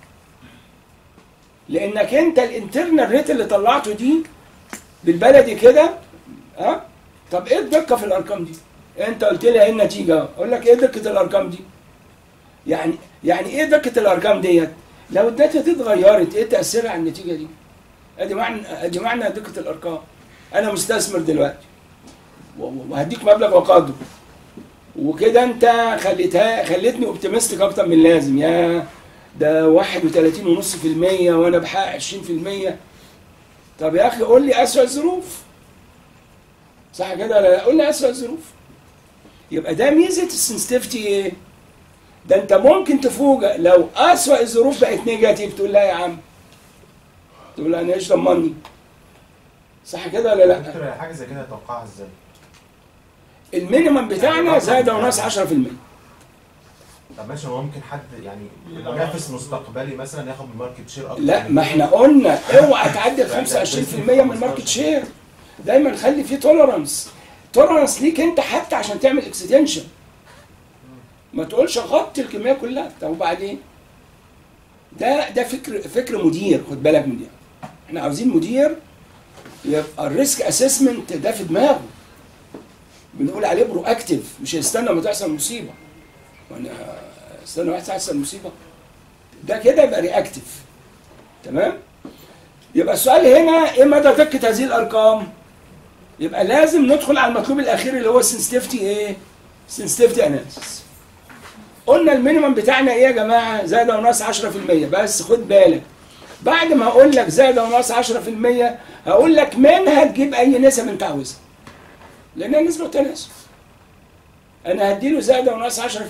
لانك انت الانترنال ريت اللي طلعته دي بالبلدي كده ها طب ايه الدقه في الارقام دي؟ انت قلت لي ايه النتيجه؟ اقول لك ايه دقه الارقام دي؟ يعني يعني ايه دقه الارقام ديت؟ لو الداتا دي اتغيرت ايه تاثيرها على النتيجه دي؟ ادي معنى ادي معنى دقه الارقام. انا مستثمر دلوقتي و- و- وهديك مبلغ وقدره وكده انت خليتها خليتني اوبتيمستيك اكتر من اللازم يا ده 31.5% وانا بحقق 20% طب يا اخي قول لي اسوء الظروف صح كده ولا لا؟ قول لي اسوء الظروف يبقى ده ميزه السنسيتيفيتي ايه؟ ده انت ممكن تفوجئ لو اسوأ الظروف بقت نيجاتيف تقول لا يا عم تقول انا ايش ضمني صح كده ولا لا؟ دكتور حاجه زي كده اتوقعها ازاي؟ المينيمم بتاعنا زائد وناقص 10% طب ماشي هو ممكن حد يعني منافس مستقبلي مثلا ياخد من الماركت شير اكتر لا من ما كده. احنا قلنا اوعى تعدي ال 25% من الماركت شير دايما خلي فيه توليرانس توليرانس ليك انت حتى عشان تعمل اكستنشن ما تقولش غطي الكميه كلها طب وبعدين ده ده فكر فكر مدير خد بالك من دي احنا عاوزين مدير يبقى الريسك اسسمنت ده في دماغه بنقول عليه برو اكتف مش هيستنى ما تحصل مصيبه وانا استنى واحد تحصل مصيبه ده كده يبقى رياكتيف تمام يبقى السؤال هنا ايه مدى دقه هذه الارقام يبقى لازم ندخل على المطلوب الاخير اللي هو السنسيتيفيتي ايه سنسيتيفيتي اناليسيس قلنا المينيمم بتاعنا ايه يا جماعه زائد او ناقص 10% بس خد بالك بعد ما اقول لك زائد او ناقص 10% هقول لك منها تجيب اي نسب انت عاوزها لانها نسبه وتناسب انا هديله زائد او ناقص 10%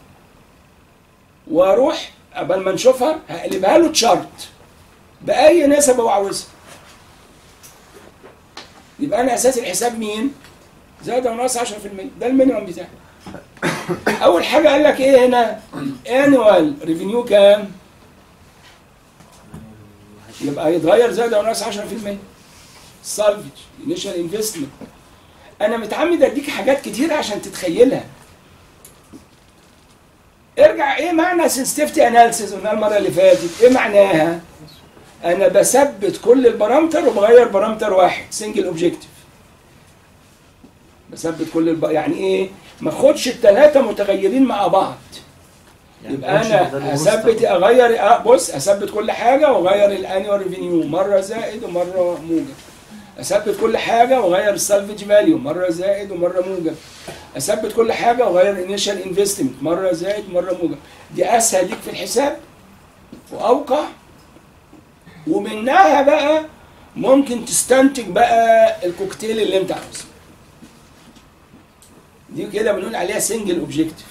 واروح قبل ما نشوفها هقلبها له تشارت باي نسب هو عاوزها يبقى انا اساس الحساب مين؟ زائد او ناقص 10% ده المينيمم بتاعي اول حاجه قال لك ايه هنا؟ انوال ريفينيو كام؟ يبقى يتغير زائد او ناقص 10% سالفج انيشال انفستمنت انا متعمد اديك حاجات كتير عشان تتخيلها ارجع ايه معنى سنسيتيفيتي اناليسيس قلنا المره اللي فاتت ايه معناها انا بثبت كل البارامتر وبغير بارامتر واحد سنجل اوبجيكتيف بثبت كل الب... يعني ايه ما اخدش الثلاثه متغيرين مع بعض يبقى انا اثبت اغير آه بص اثبت كل حاجه واغير الانيوال ريفينيو مره زائد ومره موجب اثبت كل حاجه واغير السالفج فاليو مره زائد ومره موجب اثبت كل حاجه واغير الانيشال انفستمنت مره زائد ومره موجب دي اسهل ليك في الحساب واوقع ومنها بقى ممكن تستنتج بقى الكوكتيل اللي انت عاوزه دي كده بنقول عليها سنجل اوبجيكتيف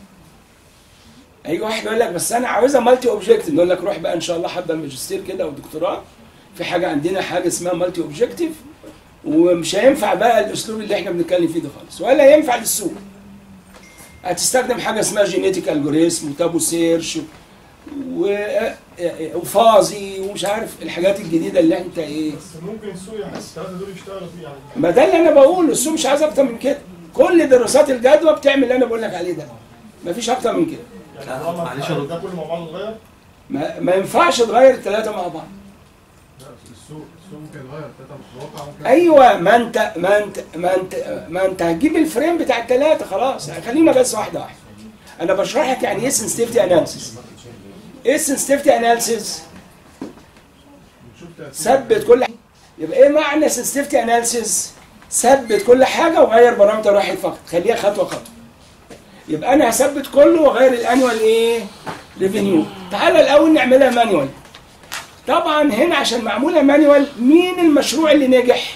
اي واحد يقول لك بس انا عاوزها مالتي اوبجيكتيف نقول لك روح بقى ان شاء الله حضر ماجستير كده او دكتوراه في حاجه عندنا حاجه اسمها مالتي اوبجيكتيف ومش هينفع بقى الاسلوب اللي احنا بنتكلم فيه ده خالص ولا ينفع للسوق هتستخدم حاجه اسمها جينيتيك الجوريزم وتابو سيرش و- وفازي ومش عارف الحاجات الجديده اللي انت ايه بس ممكن السوق يعني الثلاثه دول يشتغلوا فيه يعني ما ده اللي انا بقوله السوق مش عايز اكتر من كده كل دراسات الجدوى بتعمل اللي انا بقول لك عليه ده مفيش اكتر من كده يعني طالما معلش يا دكتور. ده كله مع بعض اتغير ما, ما ينفعش تغير الثلاثه مع بعض لا السوق السوق ممكن يتغير تلاته متوقع ممكن ايوه ما انت ما انت ما انت ما انت هتجيب الفريم بتاع الثلاثه خلاص خلينا بس واحده واحده انا بشرح لك يعني ايه سنسيتيفيتي اناليسيس ايه سنسيتيفيتي اناليسيس بنشوف تاثير ثبت كل حاجه يبقى ايه معنى سنسيتيفيتي اناليسيس ثبت كل حاجه وغير بارامتر واحد فقط خليها خطوه خطوه يبقى انا هثبت كله واغير الانوال ايه ريفينيو تعالى الاول نعملها مانيوال طبعا هنا عشان معموله مانيوال مين المشروع اللي نجح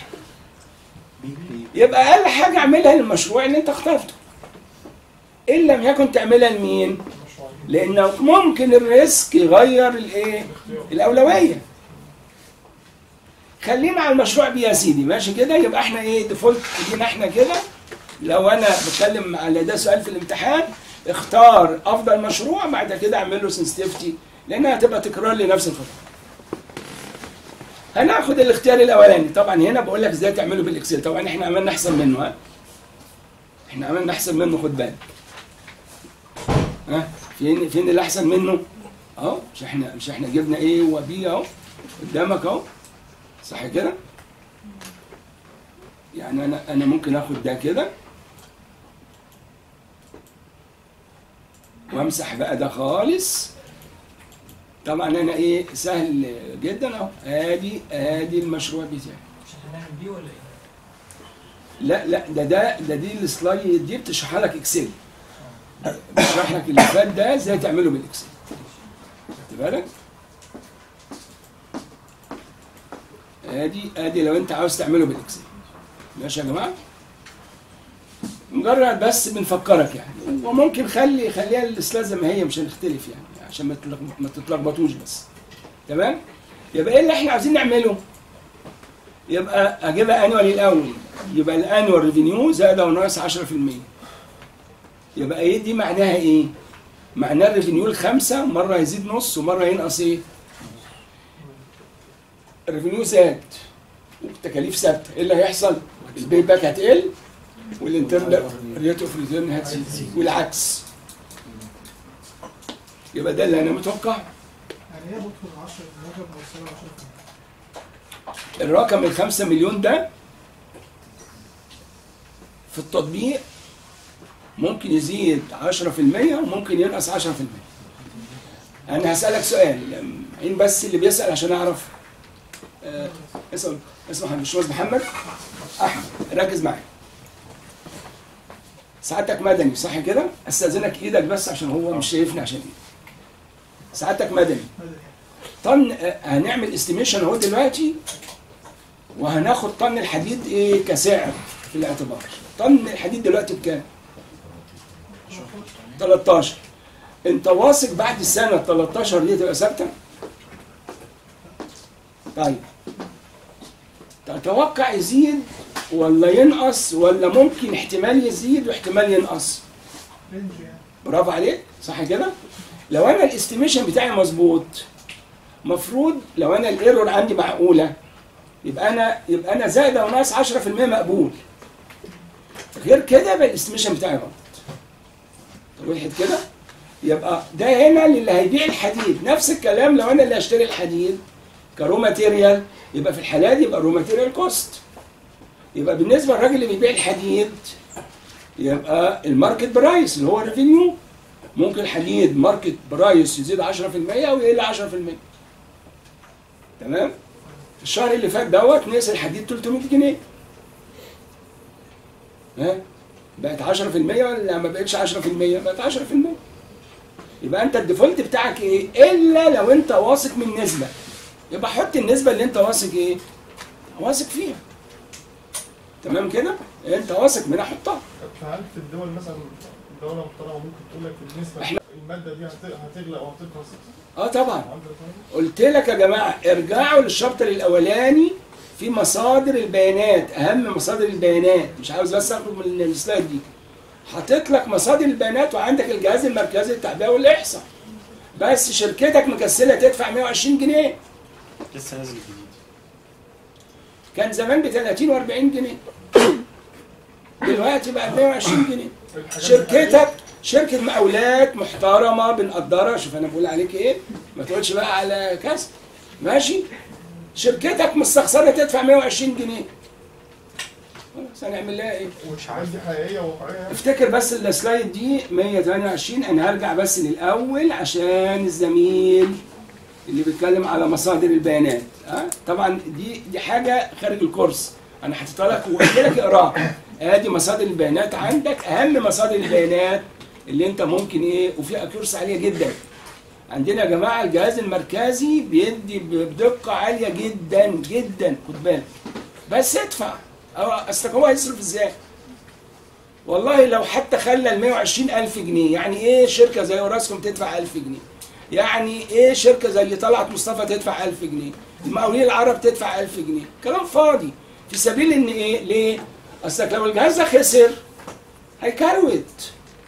يبقى اقل حاجه اعملها للمشروع اللي انت اخترته ان لم يكن تعملها لمين لانه ممكن الريسك يغير الايه الاولويه خلينا على المشروع بيه يا سيدي ماشي كده يبقى احنا ايه ديفولت دينا احنا كده لو انا بتكلم على ده سؤال في الامتحان اختار افضل مشروع بعد كده اعمل له سنسيتيفيتي لانها هتبقى تكرار لنفس الخطوه هناخد الاختيار الاولاني طبعا هنا بقول لك ازاي تعمله بالاكسل طبعا احنا عملنا احسن منه ها احنا عملنا احسن منه خد بالك ها فين فين اللي احسن منه اهو مش احنا مش احنا جبنا ايه وبي اهو قدامك اهو صح كده يعني انا انا ممكن اخد ده كده وامسح بقى ده خالص طبعا انا ايه سهل جدا اهو ادي ادي المشروع بتاعي مش هنعمل بيه ولا ايه؟ لا لا ده ده ده دي السلايد دي بتشرح لك اكسل بشرح لك اللي فات ده ازاي تعمله بالاكسل خدت بالك ادي ادي لو انت عاوز تعمله بالاكسل ماشي يا جماعه مجرد بس بنفكرك يعني وممكن خلي خليها الاستاذ زي ما هي مش هنختلف يعني عشان ما تتلخ- ما تتلخبطوش بس تمام يبقى ايه اللي احنا عايزين نعمله يبقى اجيبها انوال الاول يبقى الانوال ريفينيو زائد او ناقص 10% يبقى ايه دي معناها ايه معناه الريفينيو الخمسه مره يزيد نص ومره ينقص ايه الريفينيو زاد والتكاليف ثابته ايه اللي هيحصل البي باك هتقل والانترنال ريت اوف ريتيرن هتزيد والعكس يبقى ده اللي انا متوقع يعني ايه بدخل 10 رقم او 10 الرقم الخمسة مليون ده في التطبيق ممكن يزيد 10% وممكن ينقص 10% انا هسألك سؤال عين بس اللي بيسأل عشان اعرف آه، اسأل اسمه محمد باشمهندس محمد احمد ركز معايا سعادتك مدني صح كده؟ استاذنك ايدك بس عشان هو مش شايفني عشان ايدك سعادتك مدني طن آه، هنعمل استيميشن اهو دلوقتي وهناخد طن الحديد ايه كسعر في الاعتبار طن الحديد دلوقتي بكام 13 انت واثق بعد السنه 13 دي تبقى ثابته طيب تتوقع يزيد ولا ينقص ولا ممكن احتمال يزيد واحتمال ينقص رينج يعني برافو عليك صح كده لو انا الاستيميشن بتاعي مظبوط مفروض لو انا الايرور عندي معقوله يبقى انا يبقى انا زائد او ناقص 10% مقبول غير كده يبقى الاستيميشن بتاعي غلط طب وضحت كده يبقى ده هنا اللي هيبيع الحديد نفس الكلام لو انا اللي هشتري الحديد كرو ماتيريال يبقى في الحاله دي يبقى رو ماتيريال كوست يبقى بالنسبه للراجل اللي بيبيع الحديد يبقى الماركت برايس اللي هو الريفينيو ممكن الحديد ماركت برايس يزيد 10% او يقل 10% تمام الشهر اللي فات دوت نقص الحديد 300 جنيه ها بقت 10% ولا ما بقتش 10% بقت 10% يبقى انت الديفولت بتاعك ايه الا لو انت واثق من نسبه يبقى حط النسبه اللي انت واثق ايه واثق فيها تمام كده انت واثق منها حطها فهل في الدول مثلا دولة محترمة ممكن تقول لك بالنسبة المادة دي هت- هتغلى او هتنقص اه طبعا عندك طيب؟ قلت لك يا جماعه ارجعوا للشابتر الاولاني في مصادر البيانات اهم مصادر البيانات مش عاوز بس اخرج من السلايد دي حاطط لك مصادر البيانات وعندك الجهاز المركزي للتعبئه والاحصاء بس شركتك مكسله تدفع 120 جنيه لسه نازل جديد كان زمان ب 30 و40 جنيه دلوقتي بقى ب 120 جنيه الحاجات دي شركتك شركة مقاولات محترمة بنقدرها شوف أنا بقول عليك إيه ما تقولش بقى على كذا ماشي شركتك مستخسرة تدفع 120 جنيه خلاص هنعمل لها إيه والحاجات دي حقيقية وواقعية يعني. افتكر بس السلايد دي 128 أنا هرجع بس للأول عشان الزميل اللي بيتكلم على مصادر البيانات ها طبعا دي دي حاجة خارج الكورس أنا حاططها لك وقلت لك اقراها ادي مصادر البيانات عندك اهم مصادر البيانات اللي انت ممكن ايه وفي اكيورس عاليه جدا عندنا يا جماعه الجهاز المركزي بيدي بدقه عاليه جدا جدا خد بالك بس ادفع أو اصلك هو هيصرف ازاي والله لو حتى خلى ال 120 ألف جنيه يعني إيه شركة زي أوراسكوم تدفع 1000 جنيه يعني إيه شركة زي طلعت مصطفى تدفع 1000 جنيه المقاولين العرب تدفع 1000 جنيه كلام فاضي في سبيل إن إيه ليه أصلك لو الجهاز ده خسر هيكروت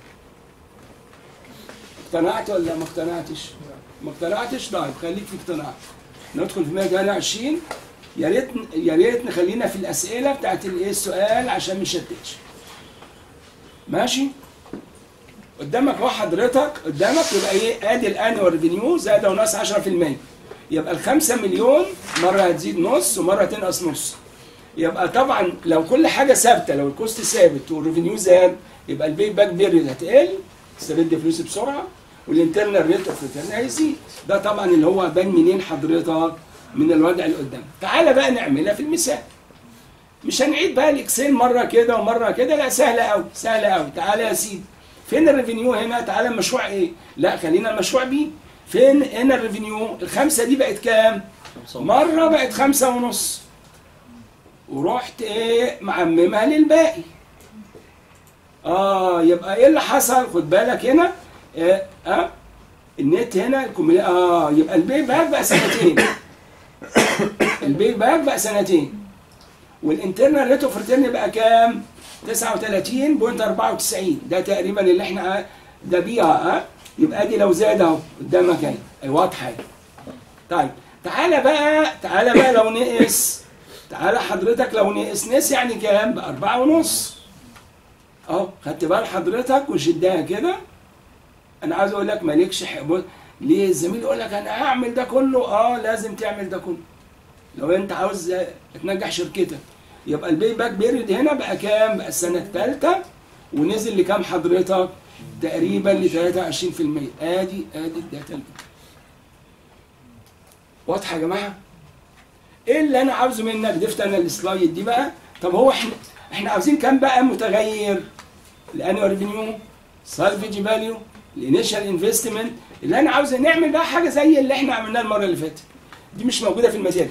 اقتنعت ولا ما اقتنعتش؟ ما اقتنعتش طيب خليك في اقتناع ندخل في 128 يا ريت يا ريت نخلينا في الاسئله بتاعت الايه السؤال عشان ما نشتتش ماشي قدامك اهو حضرتك قدامك يبقى ايه ادي الانوال ريفينيو زائد او ناقص 10% يبقى ال 5 مليون مره هتزيد نص ومره تنقص نص يبقى طبعا لو كل حاجه ثابته لو الكوست ثابت والريفينيو زاد يبقى البيك باك بيريد هتقل تسترد فلوس بسرعه والانترنال ريت اوف ريتيرن هيزيد ده طبعا اللي هو بان منين حضرتك من الوضع اللي قدام تعالى بقى نعملها في المثال مش هنعيد بقى الاكسل مره كده ومره كده لا سهله قوي سهله قوي تعالى يا سيدي فين الريفينيو هنا تعالى المشروع ايه لا خلينا المشروع بي فين هنا الريفينيو الخمسه دي بقت كام مره بقت خمسة ونص ورحت ايه معممها للباقي اه يبقى ايه اللي حصل خد بالك هنا اه, آه النت هنا الكمل- اه يبقى البي باك بقى سنتين البي باك بقى سنتين والانترنال ريت اوف ريتيرن بقى كام 39.94 ده تقريبا اللي احنا ده بيها اه يبقى دي لو زاد اهو قدامك اهي أهي واضحه اهي. طيب تعالى بقى تعالى بقى لو نقص تعالى حضرتك لو نقص نقص يعني كام بأربعة ونص اهو خدت بال حضرتك وشدها كده انا عايز اقول لك مالكش حق ليه الزميل يقول لك انا هعمل ده كله اه لازم تعمل ده كله لو انت عاوز تنجح شركتك يبقى البي باك بيريد هنا بقى كام بقى السنه الثالثه ونزل لكام حضرتك تقريبا ل 23% ادي ادي الداتا اللي واضحه يا جماعه ايه اللي انا عاوزه منك ضفت انا السلايد دي بقى طب هو احنا احنا عاوزين كام بقى متغير الانوال ريفينيو سالفج فاليو الانيشال انفستمنت اللي انا عاوز نعمل بقى حاجه زي اللي احنا عملناها المره اللي فاتت دي مش موجوده في الماتيريال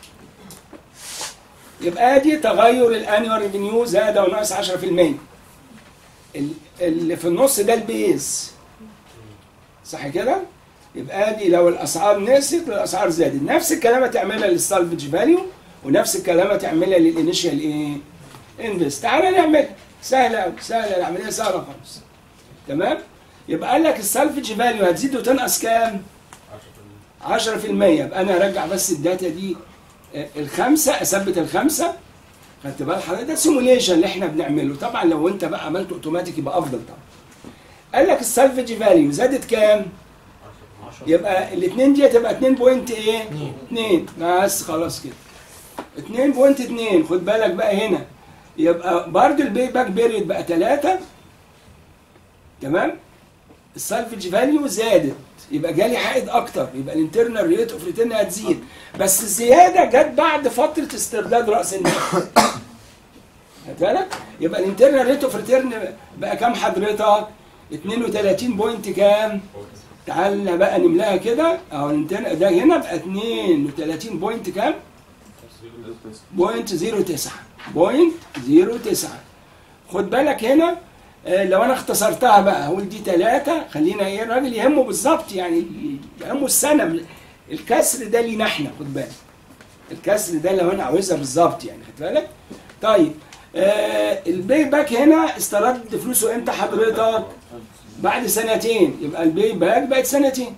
يبقى دي تغير الانوال ريفينيو زاد ونقص 10% ال- اللي في النص ده البيز صح كده؟ يبقى دي لو الاسعار نقصت الاسعار زادت نفس الكلام هتعملها للسالفج فاليو ونفس الكلام هتعملها للانيشال ايه؟ انفست تعالى نعمل سهله قوي سهله العمليه سهله خالص تمام؟ يبقى قال لك السالفج فاليو هتزيد وتنقص كام؟ 10% يبقى انا هرجع بس الداتا دي آه، الخمسه اثبت الخمسه خدت بال حضرتك ده سيموليشن اللي احنا بنعمله طبعا لو انت بقى عملته اوتوماتيك يبقى افضل طبعا قال لك السالفج فاليو زادت كام؟ يبقى الاثنين دي هتبقى 2 بوينت ايه؟ 2 بس خلاص كده 2.2 خد بالك بقى هنا يبقى برضو البي باك بيريد بقى 3 تمام؟ السالفج فاليو زادت يبقى جالي عائد اكتر يبقى الانترنال ريت اوف ريتيرن هتزيد بس الزياده جت بعد فتره استرداد راس المال خد بالك يبقى الانترنال ريت اوف ريتيرن بقى كام حضرتك 32 بوينت كام تعالى بقى نملاها كده اهو الانترنال ده هنا بقى 32 بوينت كام بوينت 09 بوينت 09 خد بالك هنا آه، لو انا اختصرتها بقى هقول دي ثلاثة خلينا ايه الراجل يهمه بالظبط يعني يهمه السنة الكسر ده لينا احنا خد بالك الكسر ده لو انا عاوزها بالظبط يعني خد بالك طيب آه البي باك هنا استرد فلوسه امتى حضرتك بعد سنتين يبقى البي باك بقت سنتين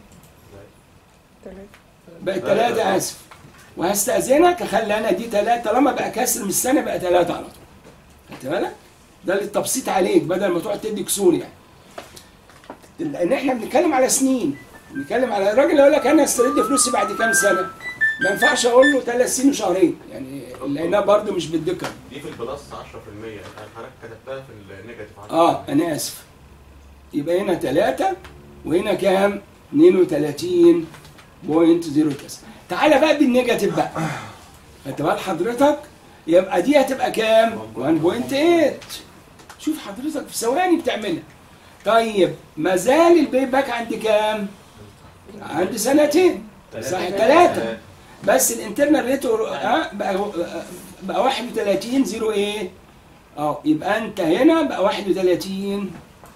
بقت ثلاثة اسف وهستأذنك اخلي انا دي ثلاثة طالما بقى كسر من السنة بقى ثلاثة على طول خدت بالك ده للتبسيط عليك بدل ما تقعد تدي كسور يعني لان احنا بنتكلم على سنين بنتكلم على الراجل يقول لك انا استرد فلوسي بعد كام سنه ما ينفعش اقول له ثلاث سنين وشهرين يعني لانها برضه مش بالدقه دي في البلس 10% حضرتك كتبتها في النيجاتيف 10% اه انا اسف يبقى هنا ثلاثة وهنا كام 32.09 تعالى بقى بالنيجاتيف بقى خدت بال حضرتك يبقى دي هتبقى كام 1.8 شوف حضرتك في ثواني بتعملها طيب ما زال البي باك عند كام عند سنتين صح ثلاثة بس الانترنال ريت اه بقى آه، بقى 31 زيرو ايه اه يبقى انت هنا بقى 31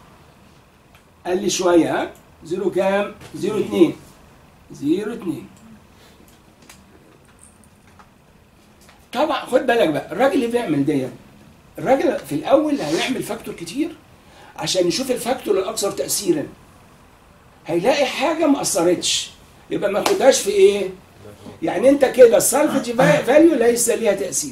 قل شويه ها زيرو كام؟ زيرو اتنين زيرو اتنين طبعا خد بالك بقى الراجل اللي بيعمل دي الراجل في الاول هيعمل فاكتور كتير عشان يشوف الفاكتور الاكثر تاثيرا هيلاقي حاجه ما اثرتش يبقى ما خدهاش في ايه؟ يعني انت كده السالفج فاليو ليس ليها تاثير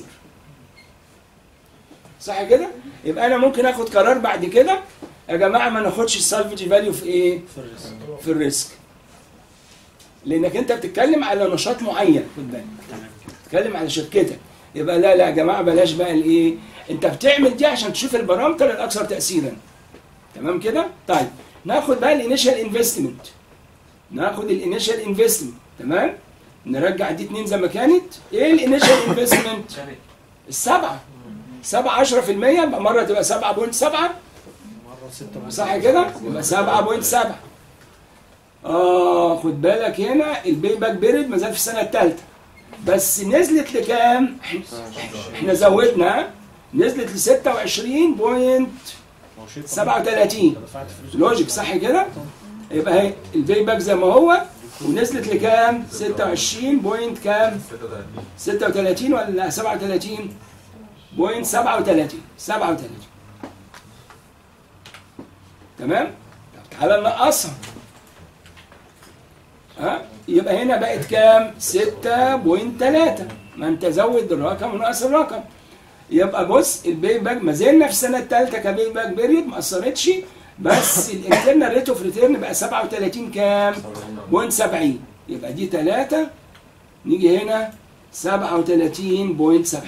صح كده؟ يبقى انا ممكن اخد قرار بعد كده يا جماعه ما ناخدش السالفج فاليو في ايه؟ في الرزق في الريسك لانك انت بتتكلم على نشاط معين خد بالك بتتكلم على شركتك يبقى لا لا يا جماعه بلاش بقى الايه انت بتعمل دي عشان تشوف البارامتر الاكثر تاثيرا تمام كده طيب ناخد بقى الانيشال انفستمنت ناخد الانيشال انفستمنت تمام نرجع دي اتنين زي ما كانت ايه الانيشال انفستمنت شبك السبعه سبعة 10% يبقى مرة تبقى 7.7 مرة ستة صح كده؟ يبقى 7.7 اه خد بالك هنا البي باك بيريد ما زال في السنة الثالثة بس نزلت لكام؟ احنا زودنا ها؟ نزلت ل هو شيء طبيعي. 37 أنت دفعت فلوس لوجيك صح كده يبقى هي الباي باك زي ما هو ونزلت لكام 26 بوينت كام 36 36 ولا 37 بوينت 37 37 تمام طب تعالى نقصها ها يبقى هنا بقت كام 6.3 ما انت زود الرقم ونقص الرقم يبقى بص الباي باك ما زلنا في السنه الثالثه كباي باك بيريود ما اثرتش بس الانترنال ريت اوف ريتيرن بقى 37 كام؟ بوينت 70 يبقى دي 3 نيجي هنا 37.70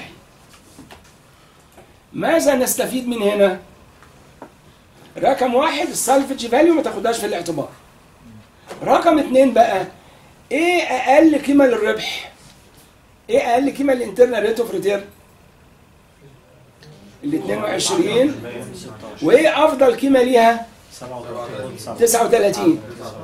ماذا نستفيد من هنا؟ رقم واحد السالفج فاليو ما تاخدهاش في الاعتبار. رقم اثنين بقى ايه اقل قيمه للربح؟ ايه اقل قيمه للانترنال ريت اوف ريتيرن؟ ال 22 وايه افضل قيمه ليها؟ 37 39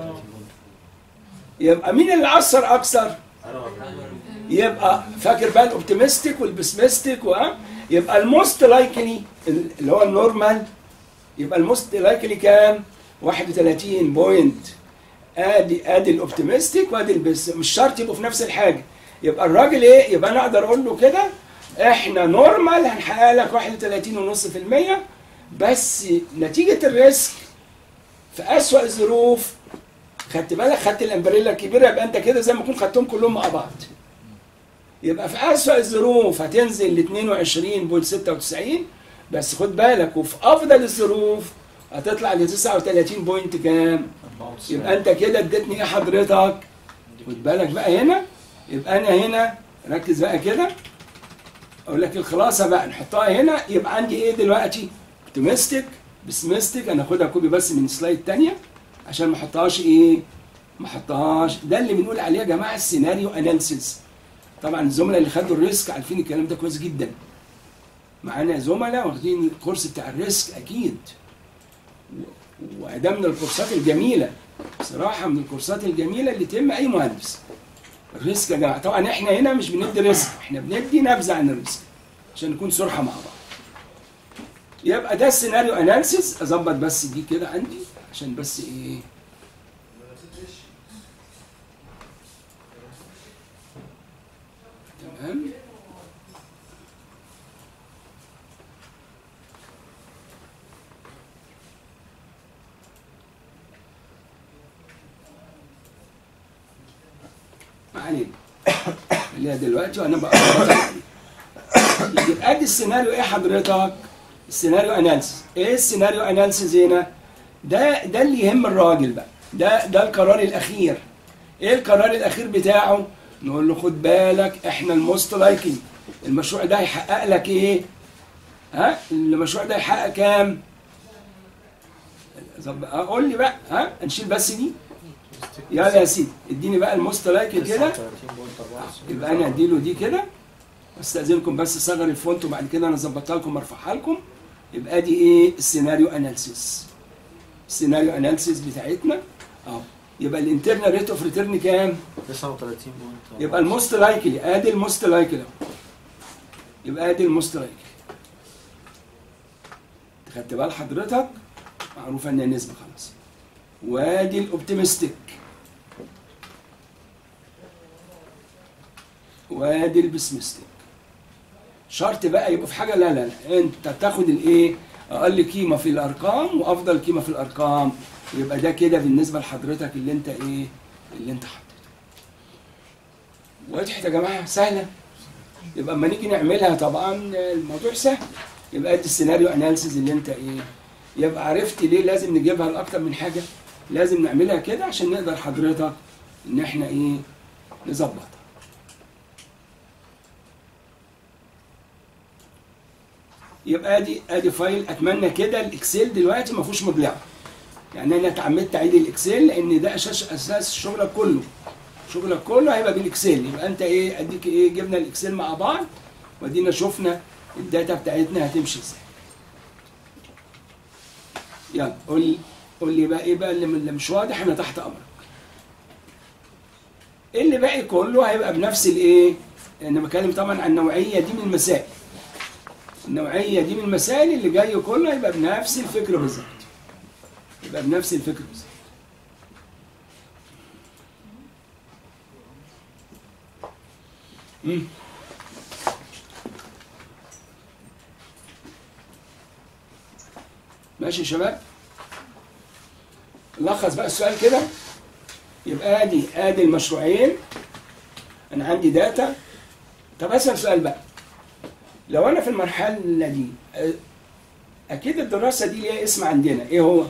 يبقى مين اللي اثر اكثر؟ يبقى فاكر بقى الاوبتيمستيك والبسمستيك و يبقى الموست لايكلي اللي هو النورمال يبقى الموست لايكلي كام؟ 31 بوينت ادي ادي الاوبتيمستيك وادي البس مش شرط يبقوا في نفس الحاجه يبقى الراجل ايه؟ يبقى انا اقدر اقول له كده احنا نورمال هنحقق لك 31.5% بس نتيجه الريسك في اسوأ الظروف خدت بالك خدت الامبريلا الكبيره يبقى انت كده زي ما كنت خدتهم كلهم مع بعض يبقى في اسوأ الظروف هتنزل ل 22.96 بس خد بالك وفي افضل الظروف هتطلع ل 39 بوينت كام يبقى انت كده اديتني ايه حضرتك خد بالك بقى هنا يبقى انا هنا ركز بقى كده اقول لك الخلاصه بقى نحطها هنا يبقى عندي ايه دلوقتي اوبتيمستيك بسمستيك انا هاخدها كوبي بس من السلايد الثانيه عشان ما احطهاش ايه ما احطهاش ده اللي بنقول عليه يا جماعه السيناريو اناليسيس طبعا الزملاء اللي خدوا الريسك عارفين الكلام ده كويس جدا معانا زملاء واخدين الكورس بتاع الريسك اكيد و- وده من الكورسات الجميله بصراحه من الكورسات الجميله اللي تهم اي مهندس الريسك يا جماعه طبعا احنا هنا مش بندي ريسك احنا بندي نبذه عن الريسك عشان نكون صراحه مع بعض يبقى ده السيناريو اناليسيس اظبط بس دي كده عندي عشان بس ايه تمام ما علينا خليها دلوقتي وانا بقى يبقى ادي السيناريو ايه حضرتك؟ السيناريو اناليسيس ايه السيناريو اناليسيس هنا؟ ده ده اللي يهم الراجل بقى ده ده القرار الاخير ايه القرار الاخير بتاعه؟ نقول له خد بالك احنا الموست لايكلي المشروع ده هيحقق لك ايه؟ ها؟ المشروع ده هيحقق كام؟ طب قول لي بقى ها؟ هنشيل بس دي يلا يا سيدي اديني بقى الموست لايكلي كده يبقى انا اديله دي كده استاذنكم بس صغر الفونت وبعد كده انا ظبطها لكم ارفعها لكم يبقى دي ايه السيناريو اناليسيس السيناريو اناليسيس بتاعتنا اهو يبقى الانترنال ريت اوف ريتيرن كام 39 بوينت يبقى الموست لايكلي ادي الموست لايكلي اهو يبقى ادي الموست لايكلي خدت بال حضرتك معروفه انها نسبه خلاص وادي الاوبتيمستيك وادي البسمستيك شرط بقى يبقى في حاجه لا لا لا انت تاخد الايه اقل قيمه في الارقام وافضل قيمه في الارقام يبقى ده كده بالنسبه لحضرتك اللي انت ايه اللي انت حاطه وضحت يا جماعه سهله يبقى اما نيجي نعملها طبعا الموضوع سهل يبقى ادي السيناريو اناليسيز اللي انت ايه يبقى عرفت ليه لازم نجيبها لاكتر من حاجه لازم نعملها كده عشان نقدر حضرتك ان احنا ايه نظبطها يبقى ادي ادي فايل اتمنى كده الاكسل دلوقتي ما فيهوش مضيعه يعني انا اتعمدت اعيد الاكسل لان ده اساس اساس شغلك كله شغلك كله هيبقى بالاكسل يبقى انت ايه اديك ايه جبنا الاكسل مع بعض وادينا شفنا الداتا بتاعتنا هتمشي ازاي يلا قول لي قول لي بقى ايه بقى اللي اللي مش واضح انا تحت امرك اللي باقي كله هيبقى بنفس الايه انا بتكلم طبعا عن النوعيه دي من المسائل النوعيه دي من المسائل اللي جاي كلها يبقى بنفس الفكر بالظبط يبقى بنفس الفكر بالظبط مم. ماشي يا شباب نلخص بقى السؤال كده يبقى ادي ادي المشروعين انا عندي داتا طب اسال سؤال بقى لو انا في المرحله دي أ- اكيد الدراسه دي ليها اسم عندنا ايه هو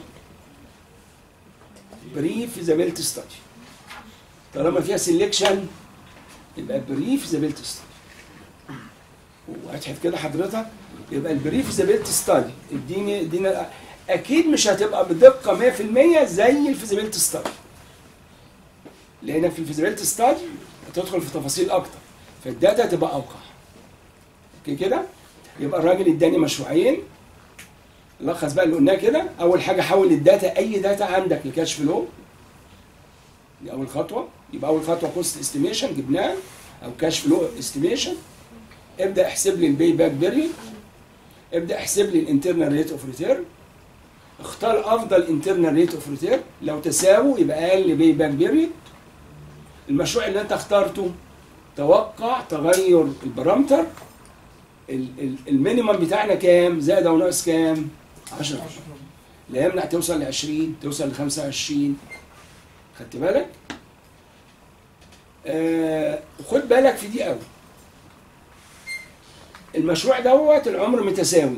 بري فيزابيلتي ستادي طالما فيها سيلكشن يبقى بري فيزابيلتي ستادي وهتحط كده حضرتك يبقى البري فيزابيلتي ستادي اديني اديني اكيد مش هتبقى بدقه 100% زي الفيزابيلتي ستادي لانك في الفيزابيلتي ستادي هتدخل في تفاصيل اكتر فالداتا تبقى اوقع اوكي كده يبقى الراجل اداني مشروعين لخص بقى اللي قلناه كده اول حاجه حول الداتا اي داتا عندك لكاش فلو دي اول خطوه يبقى اول خطوه كوست استيميشن جبناه او كاش فلو استيميشن ابدا احسب لي البي باك بيريد ابدا احسب لي الانترنال ريت اوف ريتيرن اختار افضل انترنال ريت اوف ريتيرن لو تساووا يبقى اقل بي باك بيريد المشروع اللي انت اخترته توقع تغير البارامتر ال- ال- المينيمم بتاعنا كام زائد او ناقص كام 10 لا يمنع توصل ل 20 توصل ل 25 خدت بالك آه خد بالك في دي قوي المشروع دوت العمر متساوي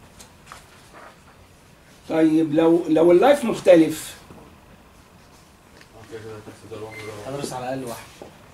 طيب لو لو اللايف مختلف كده كده تحسب ده لوحده ده لوحده. هدرس على الاقل واحد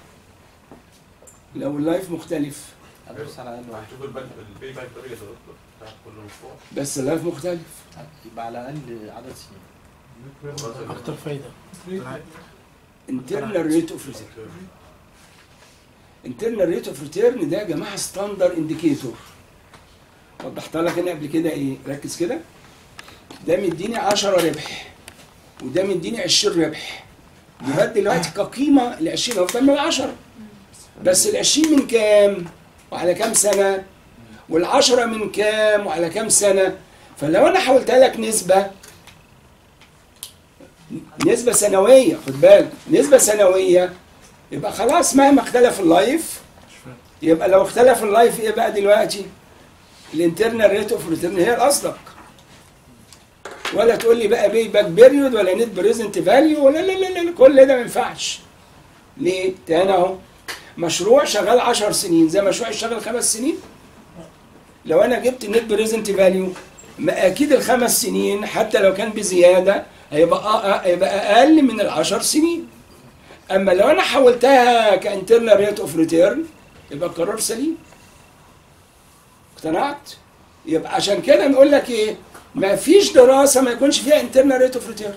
لو اللايف مختلف هدرس على الاقل واحد هنشوف الباك البي باك بيريد بتاعت كل مشروع بس اللايف مختلف يبقى على الاقل عدد سنين اكتر فايده internal ريت اوف ريتيرن internal ريت اوف ريتيرن ده يا جماعه ستاندر انديكيتور وضحت لك انا قبل كده ايه ركز كده ده مديني 10 ربح وده مديني 20 ربح يبقى دلوقتي كقيمه ال 20 افضل من ال 10 بس ال 20 من كام وعلى كام سنه وال 10 من كام وعلى كام سنه فلو انا حولتها لك نسبه نسبة سنوية خد بالك نسبة سنوية يبقى خلاص مهما اختلف اللايف يبقى لو اختلف اللايف ايه بقى دلوقتي؟ الانترنال ريت اوف ريتيرن هي الاصدق ولا تقول لي بقى بي باك بيريود ولا نت بريزنت فاليو ولا لا لا لا كل ده ما ينفعش ليه؟ تاني اهو مشروع شغال 10 سنين زي مشروع يشتغل خمس سنين لو انا جبت نت بريزنت فاليو ما اكيد الخمس سنين حتى لو كان بزياده هيبقى أ- هيبقى اقل من العشر سنين اما لو انا حولتها كانترنال ريت اوف ريتيرن يبقى القرار سليم اقتنعت يبقى عشان كده نقول لك ايه ما فيش دراسه ما يكونش فيها انترنال ريت اوف ريتيرن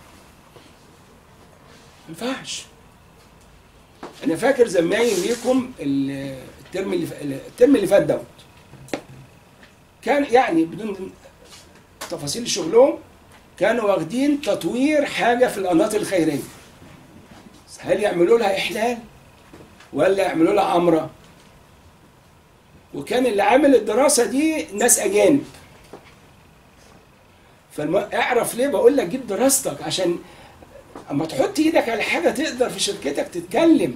ما ينفعش انا فاكر زمايل ليكم ال- الترم اللي ف- الترم اللي فات دوت كان يعني بدون تفاصيل شغلهم كانوا واخدين تطوير حاجه في القناة الخيريه هل يعملوا لها احلال ولا يعملوا لها عمره وكان اللي عامل الدراسه دي ناس اجانب فالم... اعرف ليه بقول لك جيب دراستك عشان اما تحط ايدك على حاجه تقدر في شركتك تتكلم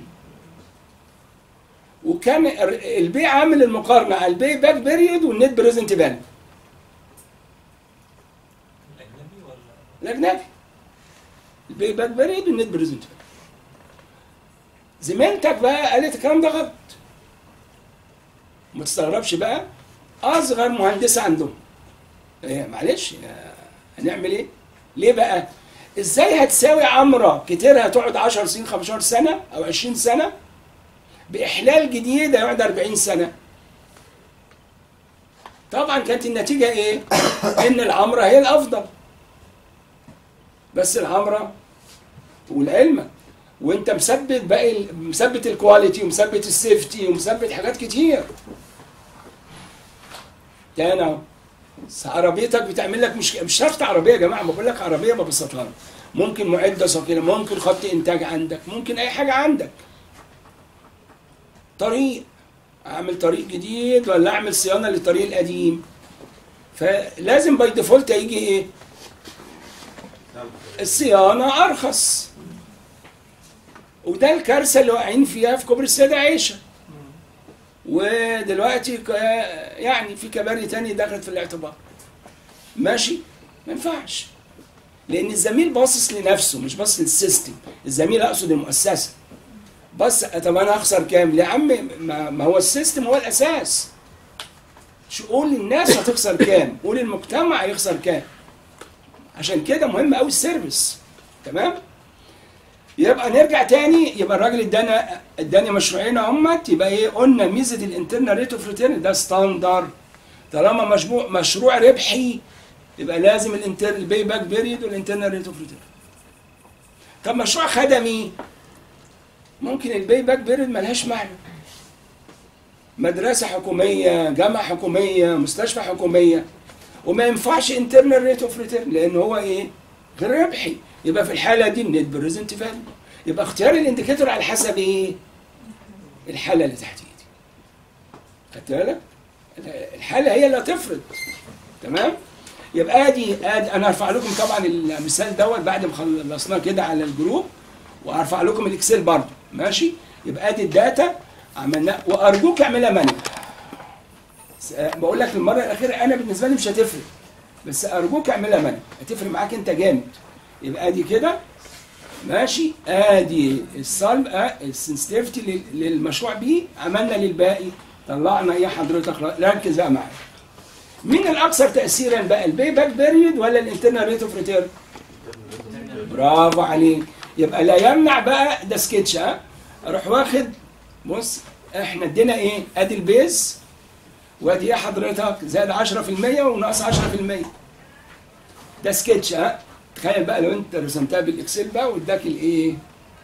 وكان ال- البيع عامل المقارنه على البي باك بيريود والنت بريزنت فاليو الاجنبي ولا الاجنبي البي باك بيريد والنت بريزنت زميلتك بقى قالت الكلام ده غلط ما تستغربش بقى اصغر مهندسه عندهم إيه معلش يا- هنعمل ايه ليه بقى ازاي هتساوي عمره كتير هتقعد 10 سنين 15 سنه او 20 سنه باحلال جديد هيقعد 40 سنه طبعا كانت النتيجه ايه ان العمره هي الافضل بس العمره والعلم وانت مثبت باقي ال- مثبت الكواليتي ومثبت السيفتي ومثبت حاجات كتير تاني اهو بس عربيتك بتعمل لك مش مش شرط عربيه يا جماعه بقول لك عربيه ببساطه لك. ممكن معده ثقيله ممكن خط انتاج عندك ممكن اي حاجه عندك طريق اعمل طريق جديد ولا اعمل صيانه للطريق القديم فلازم باي ديفولت هيجي ايه الصيانه ارخص وده الكارثه اللي واقعين فيها في كوبري السيده عائشه ودلوقتي ك- يعني في كباري تاني دخلت في الاعتبار ماشي ما ينفعش لان الزميل باصص لنفسه مش باصص للسيستم الزميل اقصد المؤسسه بس طب انا اخسر كام يا عم ما, ما هو السيستم هو الاساس شو قول للناس هتخسر كام قول المجتمع هيخسر كام عشان كده مهم قوي السيرفيس تمام يبقى نرجع تاني يبقى الراجل ادانا اداني مشروعين اهمت يبقى ايه قلنا ميزه الانترنال ريت اوف ريتيرن ده ستاندر طالما مشروع مشروع ربحي يبقى لازم الانتر البي باك بيريد والانترنال ريت اوف ريتيرن طب مشروع خدمي ممكن البي باك بيريد ملهاش معنى مدرسه حكوميه جامعه حكوميه مستشفى حكوميه وما ينفعش انترنال ريت اوف ريتيرن لان هو ايه غير ربحي يبقى في الحاله دي النت بريزنت فاليو يبقى اختيار الانديكيتور على حسب ايه الحاله اللي تحت ايدي خدت بالك الحاله هي اللي هتفرض تمام يبقى ادي ادي انا هرفع لكم طبعا المثال دوت بعد ما خلصناه كده على الجروب وهرفع لكم الاكسل برضه ماشي يبقى ادي الداتا عملنا وارجوك اعملها مانيوال بقول لك المره الاخيره انا بالنسبه لي مش هتفرق بس ارجوك اعملها مانيوال هتفرق معاك انت جامد يبقى ادي كده ماشي ادي الصلب آه السنسيتيفيتي للمشروع بي عملنا للباقي طلعنا ايه حضرتك ركز بقى معايا مين الاكثر تاثيرا بقى البي باك بيريود ولا الانترنال ريت اوف ريتيرن برافو عليك يبقى لا يمنع بقى ده سكتش ها اروح واخد بص احنا ادينا ايه ادي البيز وادي ايه حضرتك زائد 10% وناقص 10% ده سكتش ها تخيل بقى لو انت رسمتها بالاكسل بقى واداك الايه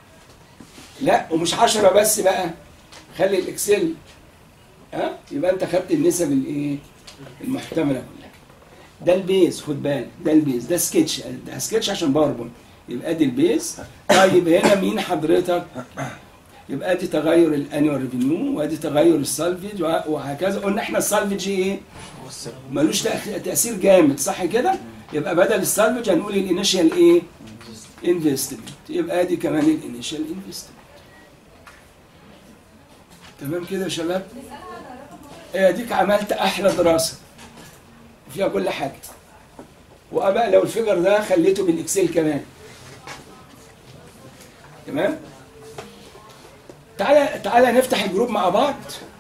لا ومش 10 بس بقى خلي الاكسل ها يبقى انت خدت النسب الايه المحتمله كلها ده البيز خد بالك ده البيز ده سكتش ده سكتش عشان باوربوينت يبقى ادي البيز طيب هنا مين حضرتك يبقى ادي تغير الانيوال ريفينيو وادي تغير السالفج وهكذا قلنا احنا السالفج ايه ملوش تاثير جامد صح كده يبقى بدل السالفج هنقول الانيشال ايه انفستمنت يبقى ادي كمان الانيشال انفستمنت تمام كده يا شباب اديك عملت احلى دراسه فيها كل حاجه وابقى لو الفيجر ده خليته بالاكسل كمان تمام تعالى تعالى نفتح الجروب مع بعض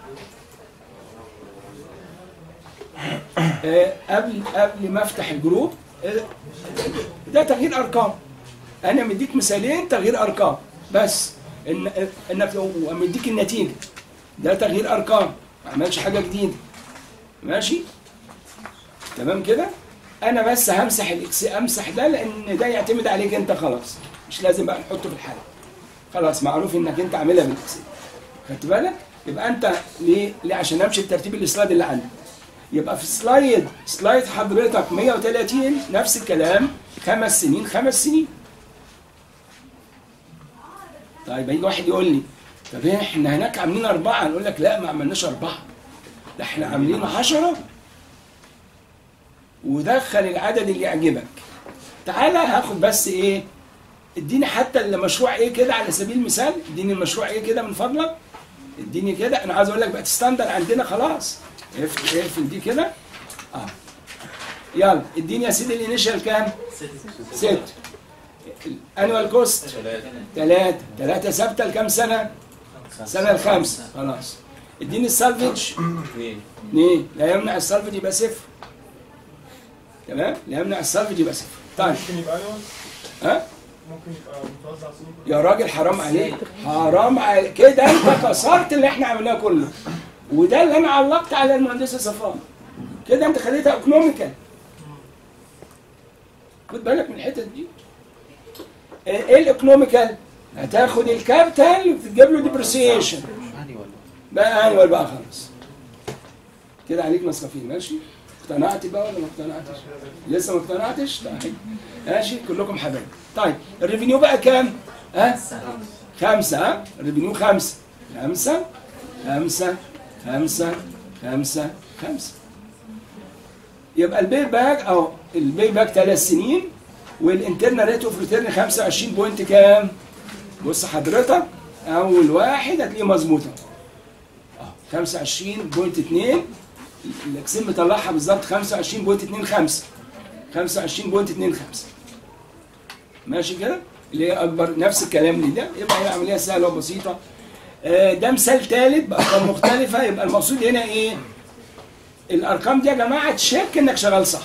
آه قبل قبل ما افتح الجروب آه ده تغيير ارقام انا مديك مثالين تغيير ارقام بس ان انك مديك النتيجه ده تغيير ارقام ما عملش حاجه جديده ماشي تمام كده انا بس همسح الاكس امسح ده لان ده يعتمد عليك انت خلاص مش لازم بقى نحطه في الحاله خلاص معروف انك انت عاملها بالاكسل خدت بالك يبقى انت ليه ليه عشان امشي بترتيب السلايد اللي عندك يبقى في سلايد سلايد حضرتك 130 نفس الكلام خمس سنين خمس سنين طيب هيجي واحد يقول لي طب احنا هناك عاملين اربعه نقول لك لا ما عملناش اربعه ده احنا عاملين عشرة ودخل العدد اللي يعجبك تعالى هاخد بس ايه اديني حتى المشروع ايه كده على سبيل المثال اديني المشروع ايه كده من فضلك اديني كده انا عايز اقول لك بقت ستاندر عندنا خلاص اقفل اقفل دي كده اه يلا اديني يا سيدي الانيشال كام؟ ست الانوال كوست ثلاثة ثلاثة ثابتة لكام سنة؟ سنة الخامسة خلاص اديني السالفج اثنين اثنين لا يمنع السالفج يبقى صفر تمام؟ لا يمنع السالفج يبقى صفر طيب ممكن يبقى ايوه ها؟ ممكن يبقى متوزع سنين كلها. يا راجل حرام عليك حرام عليك كده انت كسرت اللي احنا عملناه كله وده اللي انا علقت على المهندسه صفاء كده انت خليتها ايكونوميكال خد بالك من الحتت دي ايه الايكونوميكال هتاخد الكابيتال وتجيب له ديبريسيشن بقى انوال بقى خلاص كده عليك مصرفين ماشي اقتنعت بقى ولا ما اقتنعتش لسه ما اقتنعتش طيب ماشي كلكم حبايب طيب الريفينيو بقى كام ها خمسة ها الريفينيو خمسة خمسة خمسة خمسة خمسة خمسة يبقى البي باك أو البي باك ثلاث سنين والانترنال ريت اوف ريتيرن 25 بوينت كام؟ بص حضرتك أول واحد هتلاقيه مظبوطة اه 25.2 الاكسل مطلعها بالظبط 25.25 25.25 ماشي كده اللي هي اكبر نفس الكلام اللي ده يبقى هي عمليه سهله وبسيطه آه، ده مثال ثالث بارقام مختلفه يبقى المقصود هنا ايه الارقام دي يا جماعه تشيك انك شغال صح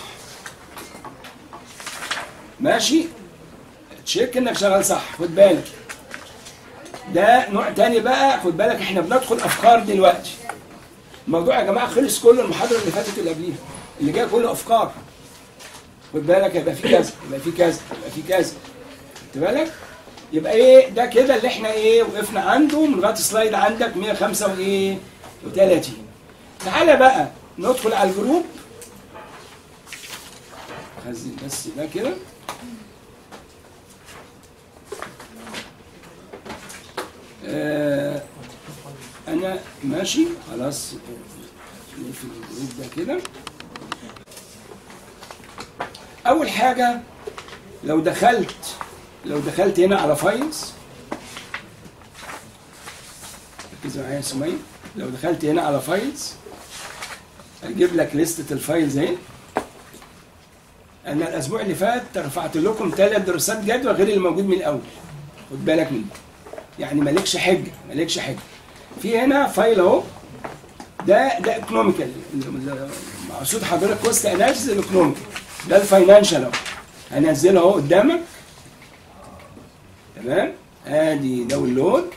ماشي تشيك انك شغال صح خد بالك ده نوع تاني بقى خد بالك احنا بندخل افكار دلوقتي الموضوع يا جماعه خلص كل المحاضره اللي فاتت اللي قبليها اللي جايه كله افكار خد بالك هيبقى في كذا يبقى في كذا يبقى في كذا خد بالك يبقى ايه ده كده اللي احنا ايه وقفنا عنده من لغايه سلايد عندك 105 وايه و30 تعالى بقى ندخل على الجروب خزن بس ده كده آه انا ماشي خلاص نقفل الجروب ده كده اول حاجه لو دخلت لو دخلت هنا على فايلز ركزوا معايا يا سمية لو دخلت هنا على فايلز هجيب لك لستة الفايلز اهي انا الاسبوع اللي فات رفعت لكم ثلاث دراسات جدوى غير اللي موجود من الاول خد بالك منه يعني مالكش حجه مالكش حجه في هنا فايل اهو ده ده ايكونوميكال مقصود حضرتك كوست اناليسيس الايكونوميكال ده الفاينانشال اهو هنزله اهو قدامك تمام ادي داونلود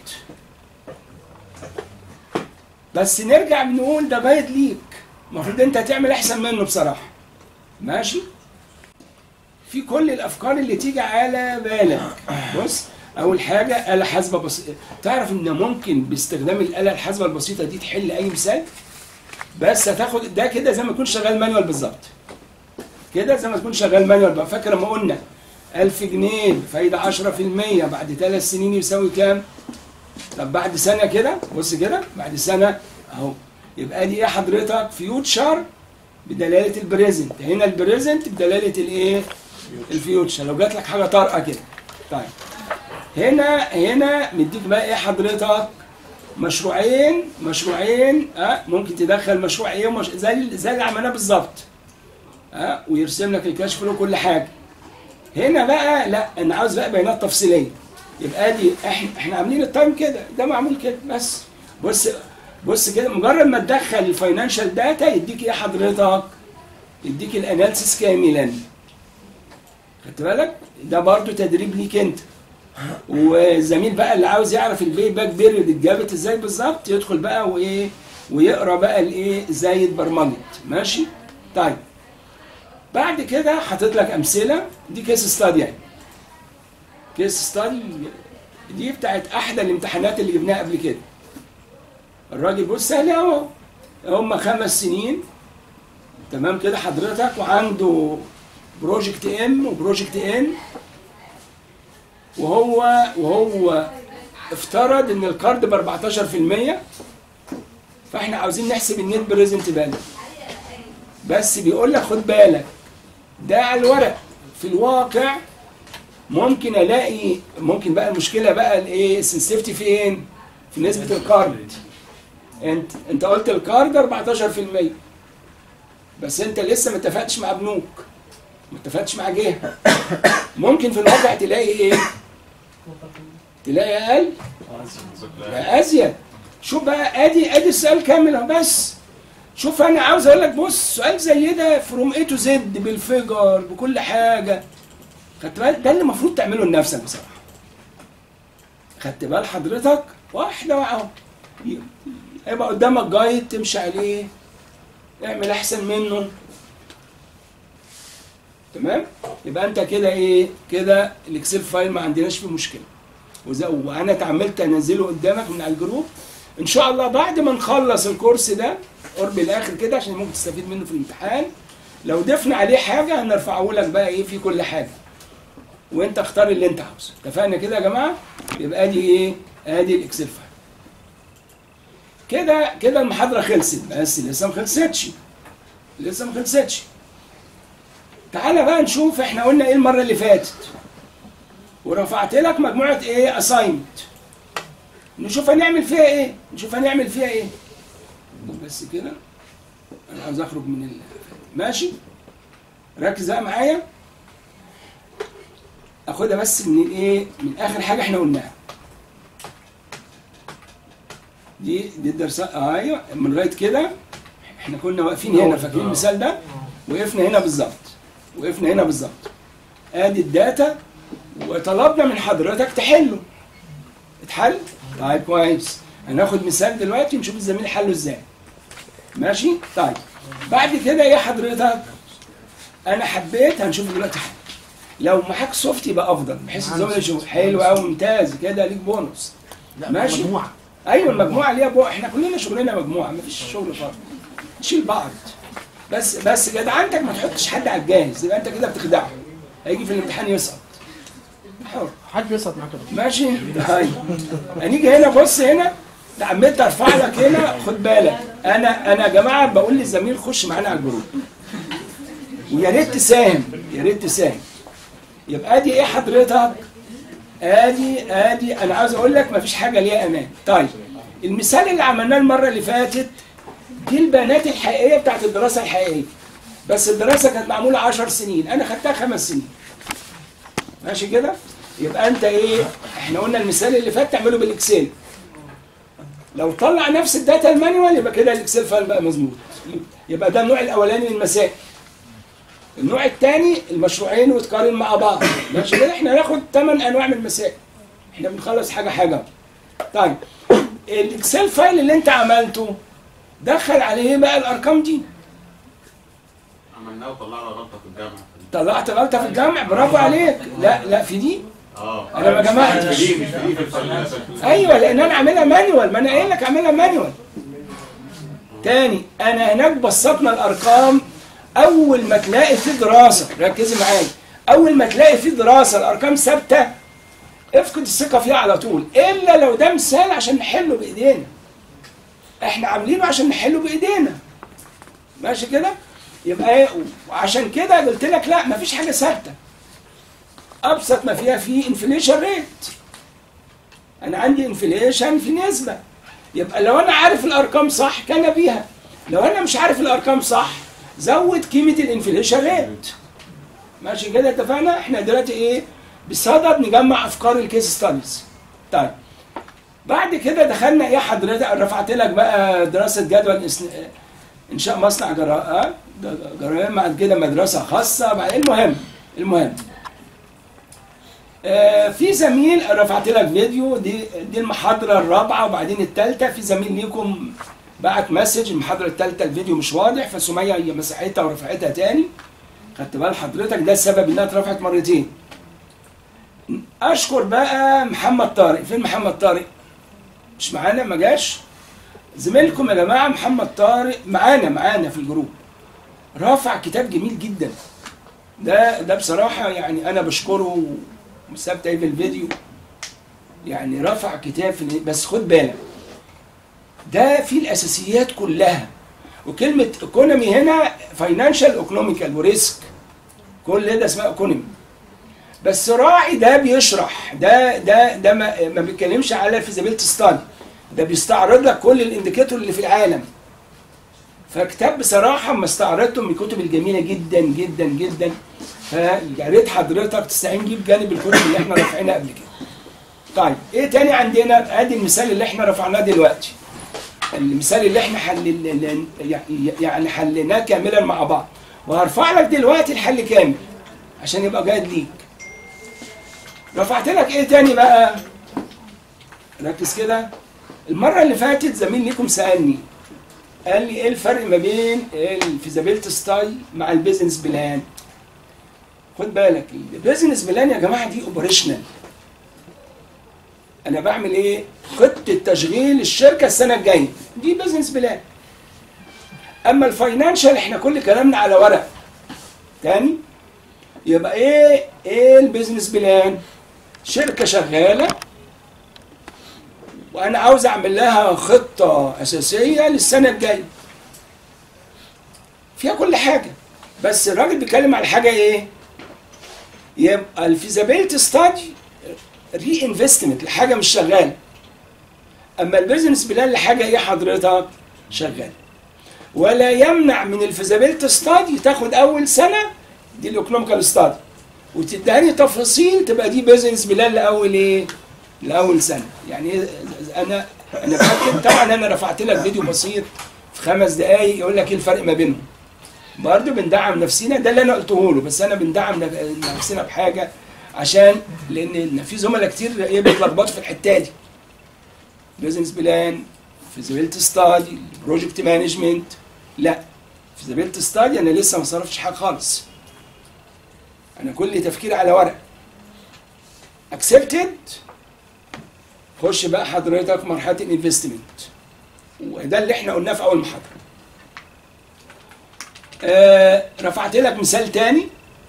بس نرجع بنقول ده جايد ليك المفروض انت هتعمل احسن منه بصراحه ماشي في كل الافكار اللي تيجي على بالك بص اول حاجه اله حاسبه بسيطه تعرف ان ممكن باستخدام الاله الحاسبه البسيطه دي تحل اي مثال بس هتاخد ده كده زي ما تكون شغال مانوال بالظبط كده زي ما تكون شغال مانوال بقى فاكر لما قلنا 1000 جنيه فايده 10% بعد ثلاث سنين يساوي كام؟ طب بعد سنه كده بص كده بعد سنه اهو يبقى دي ايه حضرتك؟ فيوتشر بدلاله البريزنت هنا البريزنت بدلاله الايه؟ الفيوتشر لو جات لك حاجه طارئه كده طيب هنا هنا مديك بقى ايه حضرتك؟ مشروعين مشروعين اه ممكن تدخل مشروع ايه ومش... زي زي اللي عملناه بالظبط اه ويرسم لك الكاش فلو كل حاجه هنا بقى لا انا عاوز بقى بيانات تفصيليه يبقى دي احنا احنا عاملين التايم كده ده معمول كده بس بص بص كده مجرد ما تدخل الفاينانشال داتا يديك ايه حضرتك؟ يديك الاناليسيس كاملا خدت بالك؟ ده برضو تدريب ليك انت والزميل بقى اللي عاوز يعرف البي باك بيريود اتجابت ازاي بالظبط يدخل بقى وايه ويقرا بقى الايه ازاي اتبرمجت ماشي؟ طيب بعد كده حاطط لك امثله دي كيس ستادي يعني كيس ستادي دي بتاعت احدى الامتحانات اللي جبناها قبل كده الراجل بص سهل اهو هم خمس سنين تمام كده حضرتك وعنده بروجكت ام وبروجكت ان وهو وهو افترض ان القرض ب 14% فاحنا عاوزين نحسب النت بريزنت فاليو بس بيقول لك خد بالك ده على الورق في الواقع ممكن الاقي ممكن بقى المشكله بقى الايه السنسيفتي فين؟ في نسبه القرض انت انت قلت القرض 14% بس انت لسه ما اتفقتش مع بنوك ما اتفقتش مع جهه ممكن في الواقع تلاقي ايه؟ تلاقي اقل لا ازيد شوف بقى ادي ادي السؤال كامل اهو بس شوف انا عاوز اقول لك بص سؤال زي ده فروم اي تو زد بالفيجر بكل حاجه خدت بالك ده اللي المفروض تعمله لنفسك بصراحه خدت بال حضرتك واحده واحده هيبقى قدامك جايد تمشي عليه اعمل احسن منه تمام يبقى انت كده ايه كده الاكسل فايل ما عندناش فيه مشكله وزي وانا اتعملت انزله قدامك من على الجروب ان شاء الله بعد ما نخلص الكورس ده قرب الاخر كده عشان ممكن تستفيد منه في الامتحان لو ضفنا عليه حاجه هنرفعه لك بقى ايه في كل حاجه وانت اختار اللي انت عاوزه اتفقنا كده يا جماعه يبقى ادي ايه ادي الاكسل فايل كده كده المحاضره خلصت بس لسه ما خلصتش لسه ما خلصتش تعالى بقى نشوف احنا قلنا ايه المره اللي فاتت ورفعت لك مجموعه ايه اساينمنت نشوف هنعمل فيها ايه نشوف هنعمل فيها ايه بس كده انا عاوز اخرج من ال... ماشي ركز بقى معايا اخدها بس من الايه من اخر حاجه احنا قلناها دي دي الدرس آه ايوه من لغايه كده احنا كنا واقفين هنا فاكرين المثال ده وقفنا هنا بالظبط وقفنا هنا بالظبط ادي الداتا وطلبنا من حضرتك تحله اتحل طيب كويس هناخد مثال دلوقتي نشوف الزميل حله ازاي ماشي طيب بعد كده ايه حضرتك انا حبيت هنشوف دلوقتي حل لو معاك سوفت يبقى افضل بحيث الزملاء يشوفوا حلو قوي ممتاز كده ليك بونص لا ماشي. مجموعه ايوه المجموعه ليها بو احنا كلنا شغلنا مجموعه مفيش شغل فرد نشيل بعض بس بس جدعنتك ما تحطش حد على الجاهز يبقى انت كده بتخدعه هيجي في الامتحان يسقط حر حد بيسقط معاك كده ماشي طيب هنيجي هنا بص هنا ده عمال ارفع لك هنا خد بالك انا انا يا جماعه بقول للزميل خش معانا على الجروب ويا ريت تساهم يا ريت تساهم يبقى ادي ايه حضرتك ادي ادي انا عاوز اقول لك مفيش حاجه ليها امان طيب المثال اللي عملناه المره اللي فاتت دي البيانات الحقيقيه بتاعت الدراسه الحقيقيه بس الدراسه كانت معموله 10 سنين انا خدتها خمس سنين ماشي كده يبقى انت ايه احنا قلنا المثال اللي فات تعمله بالاكسل لو طلع نفس الداتا المانيوال يبقى كده الاكسل فايل بقى مظبوط يبقى ده النوع الاولاني من المسائل النوع الثاني المشروعين وتقارن مع بعض ماشي كده احنا هناخد ثمان انواع من المسائل احنا بنخلص حاجه حاجه طيب الاكسل فايل اللي انت عملته دخل عليه بقى الارقام دي عملناه وطلعنا غلطه في الجامعه طلعت غلطه في الجمع برافو عليك لا لا في دي اه انا ما جمعتش مش في دي مش في دي في الفل- ايوه لان انا عاملها مانيوال ما انا قايل لك اعملها مانيوال تاني انا هناك بسطنا الارقام اول ما تلاقي في دراسه ركزي معايا اول ما تلاقي في دراسه الارقام ثابته افقد الثقه فيها على طول الا لو ده مثال عشان نحله بايدينا احنا عاملينه عشان نحله بايدينا ماشي كده يبقى ايه وعشان كده قلت لك لا مفيش حاجه ثابته ابسط ما فيها في انفليشن ريت انا عندي انفليشن في نسبه يبقى لو انا عارف الارقام صح كان بيها لو انا مش عارف الارقام صح زود قيمه الانفليشن ريت ماشي كده اتفقنا احنا دلوقتي ايه بصدد نجمع افكار الكيس ستاديز طيب بعد كده دخلنا ايه حضرتك رفعت لك بقى دراسه جدول إسن- انشاء مصنع جراء جراء بعد كده مدرسه خاصه بعد المهم المهم آه، في زميل رفعت لك فيديو دي دي المحاضره الرابعه وبعدين الثالثه في زميل ليكم بعت مسج المحاضره الثالثه الفيديو مش واضح فسميه هي مسحتها ورفعتها تاني خدت بال حضرتك ده السبب انها اترفعت مرتين اشكر بقى محمد طارق فين محمد طارق مش معانا ما جاش زميلكم يا جماعه محمد طارق معانا معانا في الجروب رافع كتاب جميل جدا ده ده بصراحه يعني انا بشكره وثبت ايه في الفيديو يعني رفع كتاب في بس خد بالك ده فيه الاساسيات كلها وكلمه ايكونومي هنا فاينانشال ايكونوميكال وريسك كل ده اسمها ايكونومي بس راعي ده بيشرح ده ده ده ما, ما بيتكلمش على فيزابيلتي ستادي ده بيستعرض لك كل الانديكيتور اللي في العالم فكتاب بصراحه ما استعرضته من الكتب الجميله جدا جدا جدا فيا ريت حضرتك تستعين بيه بجانب الكتب اللي احنا رافعينها قبل كده. طيب ايه تاني عندنا؟ ادي المثال اللي احنا رفعناه دلوقتي. المثال اللي احنا حلل يعني حليناه كاملا مع بعض. وهرفع لك دلوقتي الحل كامل عشان يبقى جيد ليك. رفعت لك ايه تاني بقى؟ ركز كده. المره اللي فاتت زميل ليكم سالني قال لي ايه الفرق ما بين الفيزابيلتي ستايل مع البيزنس بلان؟ خد بالك البيزنس بلان يا جماعه دي اوبريشنال انا بعمل ايه خطه تشغيل الشركه السنه الجايه دي بيزنس بلان اما الفاينانشال احنا كل كلامنا على ورق تاني يبقى ايه ايه البيزنس بلان شركه شغاله وانا عاوز اعمل لها خطه اساسيه للسنه الجايه فيها كل حاجه بس الراجل بيتكلم على حاجه ايه يبقى الفيزابيلتي ستادي ري انفستمنت لحاجه مش شغاله اما البيزنس بلان لحاجه ايه حضرتك شغاله ولا يمنع من الفيزابيلتي ستادي تاخد اول سنه دي الايكونوميكال ستادي وتداني تفاصيل تبقى دي بيزنس بلان لاول ايه لاول سنه يعني إيه؟ انا انا فاكر طبعا انا رفعت لك فيديو بسيط في خمس دقائق يقول لك ايه الفرق ما بينهم برضه بندعم نفسنا ده اللي انا قلته له بس انا بندعم نف- نفسنا بحاجه عشان لان في زملاء كتير ايه بيتلخبطوا في الحته دي بيزنس بلان فيزابيلتي ستادي بروجكت مانجمنت لا فيزابيلتي ستادي انا لسه ما صرفتش حاجه خالص انا كل تفكيري على ورق اكسبتد خش بقى حضرتك مرحله الانفستمنت وده اللي احنا قلناه في اول محاضره آه رفعت لك مثال تاني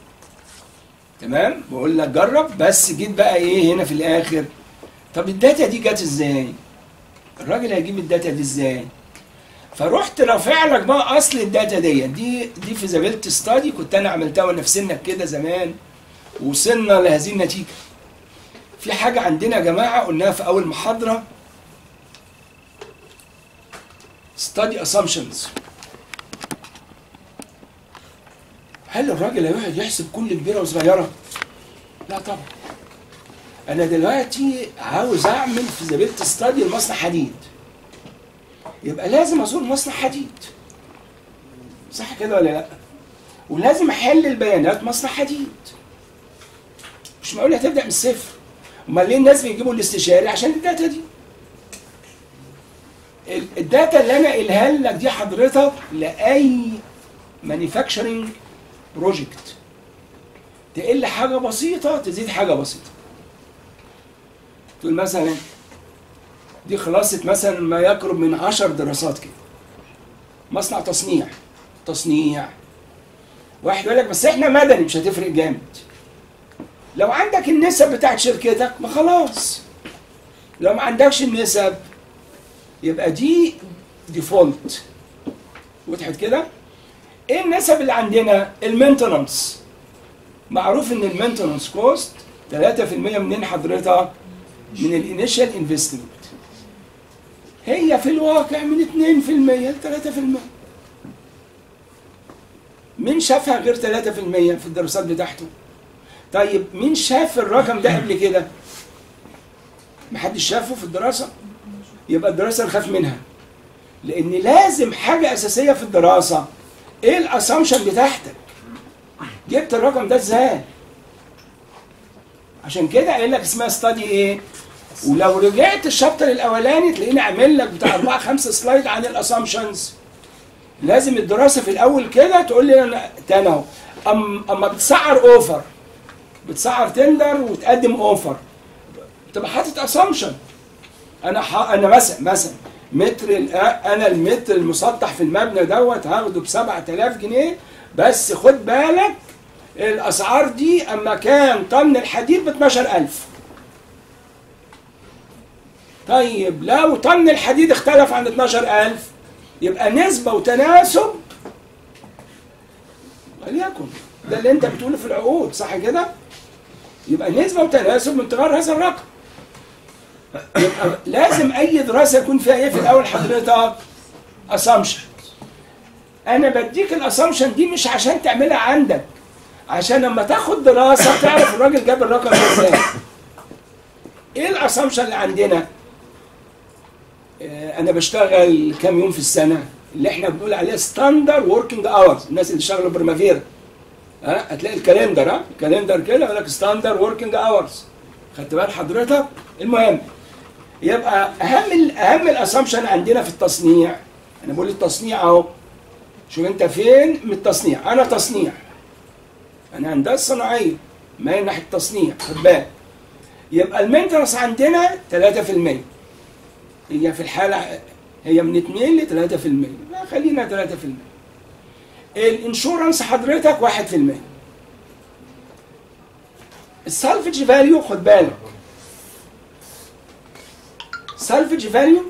تمام بقول لك جرب بس جيت بقى ايه هنا في الاخر طب الداتا دي جت ازاي الراجل هيجيب الداتا دي ازاي فرحت رافع لك بقى اصل الداتا دي دي دي فيزابيلتي ستادي كنت انا عملتها وانا في سنك كده زمان وصلنا لهذه النتيجه في حاجه عندنا يا جماعه قلناها في اول محاضره study assumptions هل الراجل هيقعد يحسب كل كبيره وصغيره؟ لا طبعا انا دلوقتي عاوز اعمل فيزابيلتي ستادي لمصنع حديد يبقى لازم ازور مصنع حديد صح كده ولا لا؟ ولازم احلل بيانات مصنع حديد مش معقول هتبدا من الصفر امال ليه الناس بيجيبوا الاستشاري عشان الداتا دي ال- الداتا اللي انا قايلها لك دي حضرتك لاي مانيفاكتشرنج بروجكت تقل حاجه بسيطه تزيد حاجه بسيطه تقول مثلا دي خلاصه مثلا ما يقرب من عشر دراسات كده مصنع تصنيع تصنيع واحد يقول لك بس احنا مدني مش هتفرق جامد لو عندك النسب بتاعت شركتك ما خلاص لو ما عندكش النسب يبقى دي ديفولت وضحت كده ايه النسب اللي عندنا المينتنانس معروف ان المينتنانس كوست 3% منين حضرتك من الانيشال انفستمنت هي في الواقع من 2% ل 3% مين شافها غير 3% في الدراسات بتاعته طيب مين شاف الرقم ده قبل كده محدش شافه في الدراسه يبقى الدراسه نخاف منها لان لازم حاجه اساسيه في الدراسه ايه الاسامبشن بتاعتك جبت الرقم ده ازاي عشان كده قايل لك اسمها ستادي ايه ولو رجعت الشابتر الاولاني تلاقيني عامل لك بتاع اربعه خمسه سلايد عن الاسامبشنز لازم الدراسه في الاول كده تقول لي انا تاني اهو أم- اما بتسعر اوفر بتسعر تندر وتقدم اوفر تبقى حاطط اسامبشن انا ح... انا مثلا مثلا متر ال- انا المتر المسطح في المبنى دوت هاخده ب 7000 جنيه بس خد بالك الاسعار دي اما كان طن الحديد ب 12000 طيب لو طن الحديد اختلف عن 12000 يبقى نسبة وتناسب وليكن ده اللي انت بتقوله في العقود صح كده؟ يبقى نسبة وتناسب من تغير هذا الرقم يبقى لازم اي دراسه يكون فيها ايه في الاول حضرتك اسامبشن انا بديك الاسامبشن دي مش عشان تعملها عندك عشان لما تاخد دراسه تعرف الراجل جاب الرقم ده ازاي ايه الاسامبشن اللي عندنا آه، انا بشتغل كام يوم في السنه اللي احنا بنقول عليه ستاندر وركينج اورز الناس اللي اشتغلوا برمافيرا ها هتلاقي الكالندر ها كالندر كده يقول لك ستاندر وركينج اورز خدت بال حضرتك المهم يبقى اهم ال اهم الاسامبشن عندنا في التصنيع انا بقول التصنيع اهو شوف انت فين من التصنيع انا تصنيع انا هندسه صناعيه ما ناحيه التصنيع خد بالك يبقى المينتنس عندنا 3% هي في الحاله هي من 2 ل 3% لا خلينا 3% الانشورنس حضرتك 1% السالفج فاليو خد بالك السالفج فاليو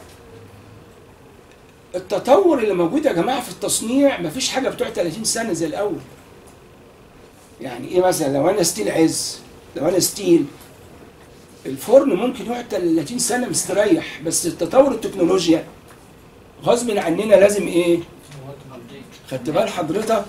التطور اللي موجود يا جماعه في التصنيع مفيش حاجه بتوع 30 سنه زي الاول يعني ايه مثلا لو انا ستيل عز لو انا ستيل الفرن ممكن يقعد 30 سنه مستريح بس التطور التكنولوجيا غصب عننا لازم ايه خدت بال حضرتك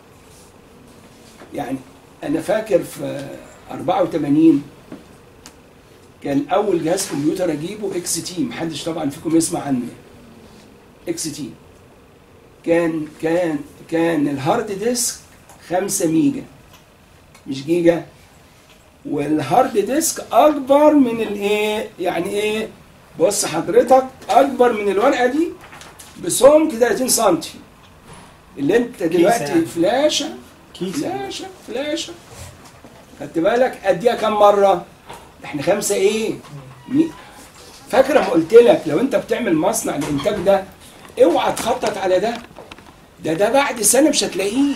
يعني انا فاكر في 84 كان اول جهاز كمبيوتر اجيبه اكس تي محدش طبعا فيكم يسمع عنه اكس تي كان كان كان الهارد ديسك 5 ميجا مش جيجا والهارد ديسك اكبر من الايه يعني ايه بص حضرتك اكبر من الورقه دي بسمك 30 سم اللي انت دلوقتي يعني. فلاشه كيس فلاشه فلاشه خدت بالك اديها كام مره احنا خمسه ايه مي... فاكر لما قلت لك لو انت بتعمل مصنع الانتاج ده اوعى تخطط على ده ده ده بعد سنه مش هتلاقيه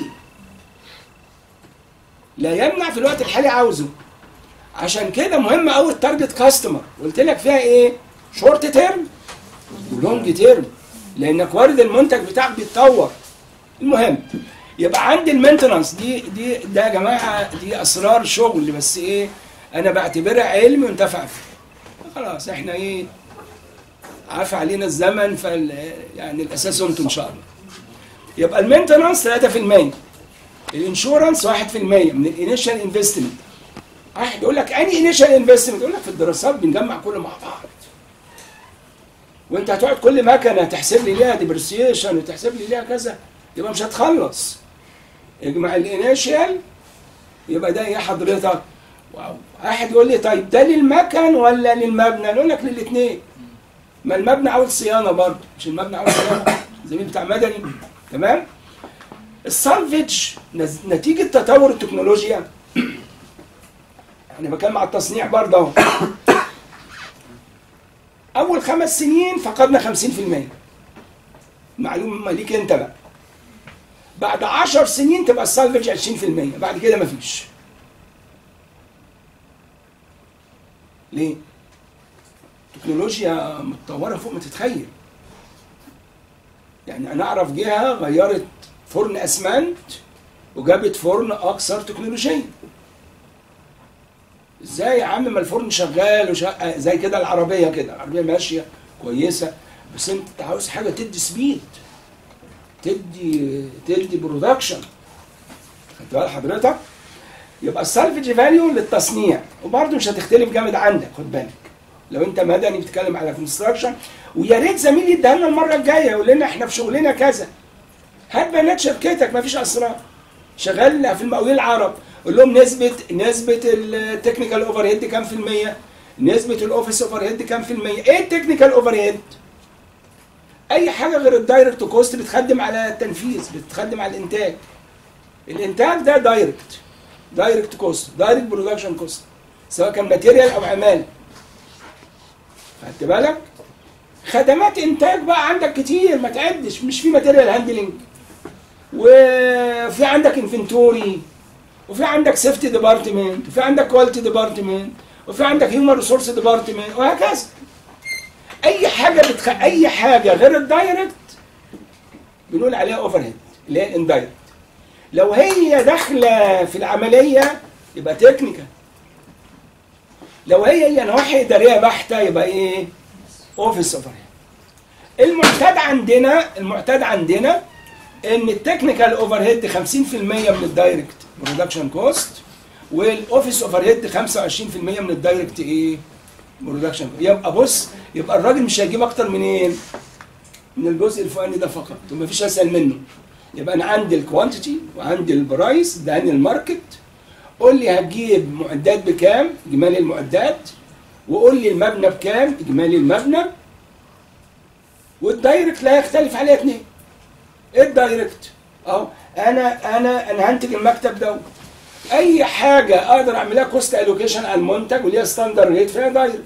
لا يمنع في الوقت الحالي عاوزه عشان كده مهم قوي التارجت كاستمر قلت لك فيها ايه شورت تيرم ولونج تيرم لانك وارد المنتج بتاعك بيتطور المهم يبقى عندي المينتنانس دي دي ده يا جماعه دي اسرار شغل بس ايه انا بعتبرها علم ينتفع فيه خلاص احنا ايه عاف علينا الزمن فال يعني الاساس انتم ان شاء الله يبقى المينتنانس 3% الانشورنس 1% من الانيشال انفستمنت واحد يقول لك اني انيشال انفستمنت يقول لك في الدراسات بنجمع كله مع بعض وانت هتقعد كل مكنه تحسب لي ليها ديبرسيشن وتحسب لي ليها كذا يبقى مش هتخلص اجمع الانيشال يبقى ده ايه حضرتك واو واحد يقول لي طيب ده للمكن ولا للمبنى نقول لك للاثنين ما المبنى عاوز صيانه برضه مش المبنى عاوز صيانه زميل بتاع مدني تمام السالفج نز- نتيجه تطور التكنولوجيا انا بتكلم على التصنيع برضه اهو اول خمس سنين فقدنا 50% معلومه ليك انت بقى بعد 10 سنين تبقى السالفج 20% بعد كده مفيش ليه؟ تكنولوجيا متطوره فوق ما تتخيل يعني انا اعرف جهه غيرت فرن اسمنت وجابت فرن اكثر تكنولوجيا ازاي يا عم ما الفرن شغال وشغال زي كده العربيه كده العربيه ماشيه كويسه بس انت عاوز حاجه تدي سبيد تدي تدي برودكشن خدت بال حضرتك يبقى السالفج فاليو للتصنيع وبرده مش هتختلف جامد عندك خد بالك لو انت مدني بتتكلم على كونستراكشن ويا ريت زميلي يديها لنا المره الجايه يقول لنا احنا في شغلنا كذا هات بيانات شركتك مفيش اسرار شغال في المقاولين العرب قول لهم نسبه نسبه التكنيكال اوفر هيد كام في الميه نسبه الاوفيس اوفر هيد كام في الميه ايه التكنيكال اوفر هيد اي حاجه غير الدايركت كوست بتخدم على التنفيذ بتخدم على الانتاج الانتاج ده دايركت دايركت كوست دايركت برودكشن كوست سواء كان ماتيريال او عماله خدت بالك خدمات انتاج بقى عندك كتير ما تعدش مش في ماتيريال هاندلنج وفي عندك انفنتوري وفي عندك سيفتي ديبارتمنت وفي عندك كواليتي ديبارتمنت وفي عندك هيومن ريسورس ديبارتمنت وهكذا اي حاجه بتخ... اي حاجه غير الدايركت بنقول عليها اوفر هيد اللي هي الاندايركت لو هي داخله في العمليه يبقى تكنيكال لو هي هي نواحي اداريه بحته يبقى ايه اوفيس اوفر هيد المعتاد عندنا المعتاد عندنا ان التكنيكال اوفر هيد 50% من الدايركت برودكشن كوست والاوفيس اوفر هيد 25% من الدايركت ايه برودكشن يبقى بص يبقى الراجل مش هيجيب اكتر منين من الجزء الفوقاني ده فقط ومفيش اسهل منه يبقى انا عندي الكوانتيتي وعندي البرايس ده عندي الماركت قول لي هتجيب معدات بكام اجمالي المعدات وقول لي المبنى بكام اجمالي المبنى والدايركت لا يختلف عليه اتنين ايه الدايركت اهو انا انا انا هنتج المكتب ده اي حاجه اقدر اعملها كوست الوكيشن على المنتج وليها ستاندر ريت فيها دايركت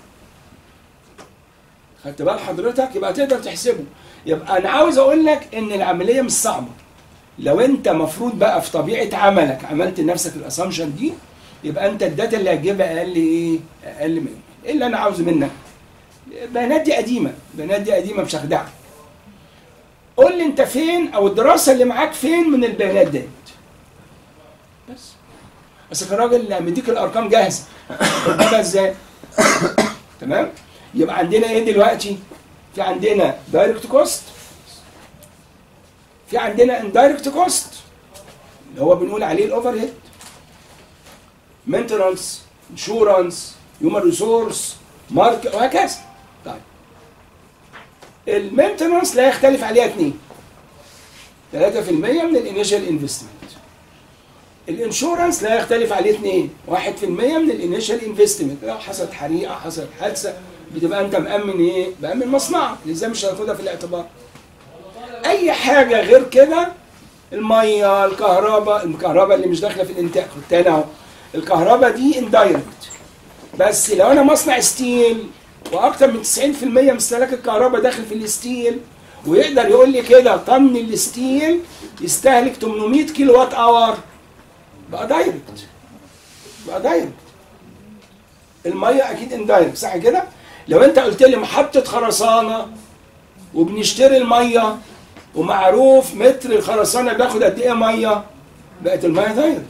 خدت بال حضرتك يبقى تقدر تحسبه يبقى انا عاوز اقول لك ان العمليه مش صعبه لو انت مفروض بقى في طبيعه عملك عملت لنفسك الاسامبشن دي يبقى انت الداتا اللي هتجيبها اقل ايه اقل منه ايه اللي انا عاوزه منك البيانات دي قديمه البيانات دي قديمه مش هخدعك قول لي انت فين او الدراسه اللي معاك فين من البيانات ديت بس بس كان الراجل مديك الارقام جاهزه جابها ازاي تمام يبقى عندنا ايه دلوقتي في عندنا دايركت كوست في عندنا اندايركت كوست اللي هو بنقول عليه الاوفر هيد مينتنانس انشورنس هيومن ريسورس مارك وهكذا طيب المينتنانس لا يختلف عليها اثنين 3% من الانيشال انفستمنت الانشورنس لا يختلف عليه اثنين 1% من الانيشال انفستمنت لو حصلت حريقه حصلت حادثه بتبقى انت مأمن ايه؟ مأمن مصنعك ازاي مش هتاخدها في الاعتبار اي حاجه غير كده الميه الكهرباء الكهرباء اللي مش داخله في الانتاج تاني اهو الكهرباء دي اندايركت بس لو انا مصنع ستيل واكتر من 90% من استهلاك الكهرباء داخل في الستيل ويقدر يقول لي كده طن الستيل يستهلك 800 كيلو وات اور بقى دايركت بقى دايركت الميه اكيد اندايركت صح كده لو انت قلت لي محطه خرسانه وبنشتري الميه ومعروف متر الخرسانه بياخد قد ايه ميه بقت الميه دايركت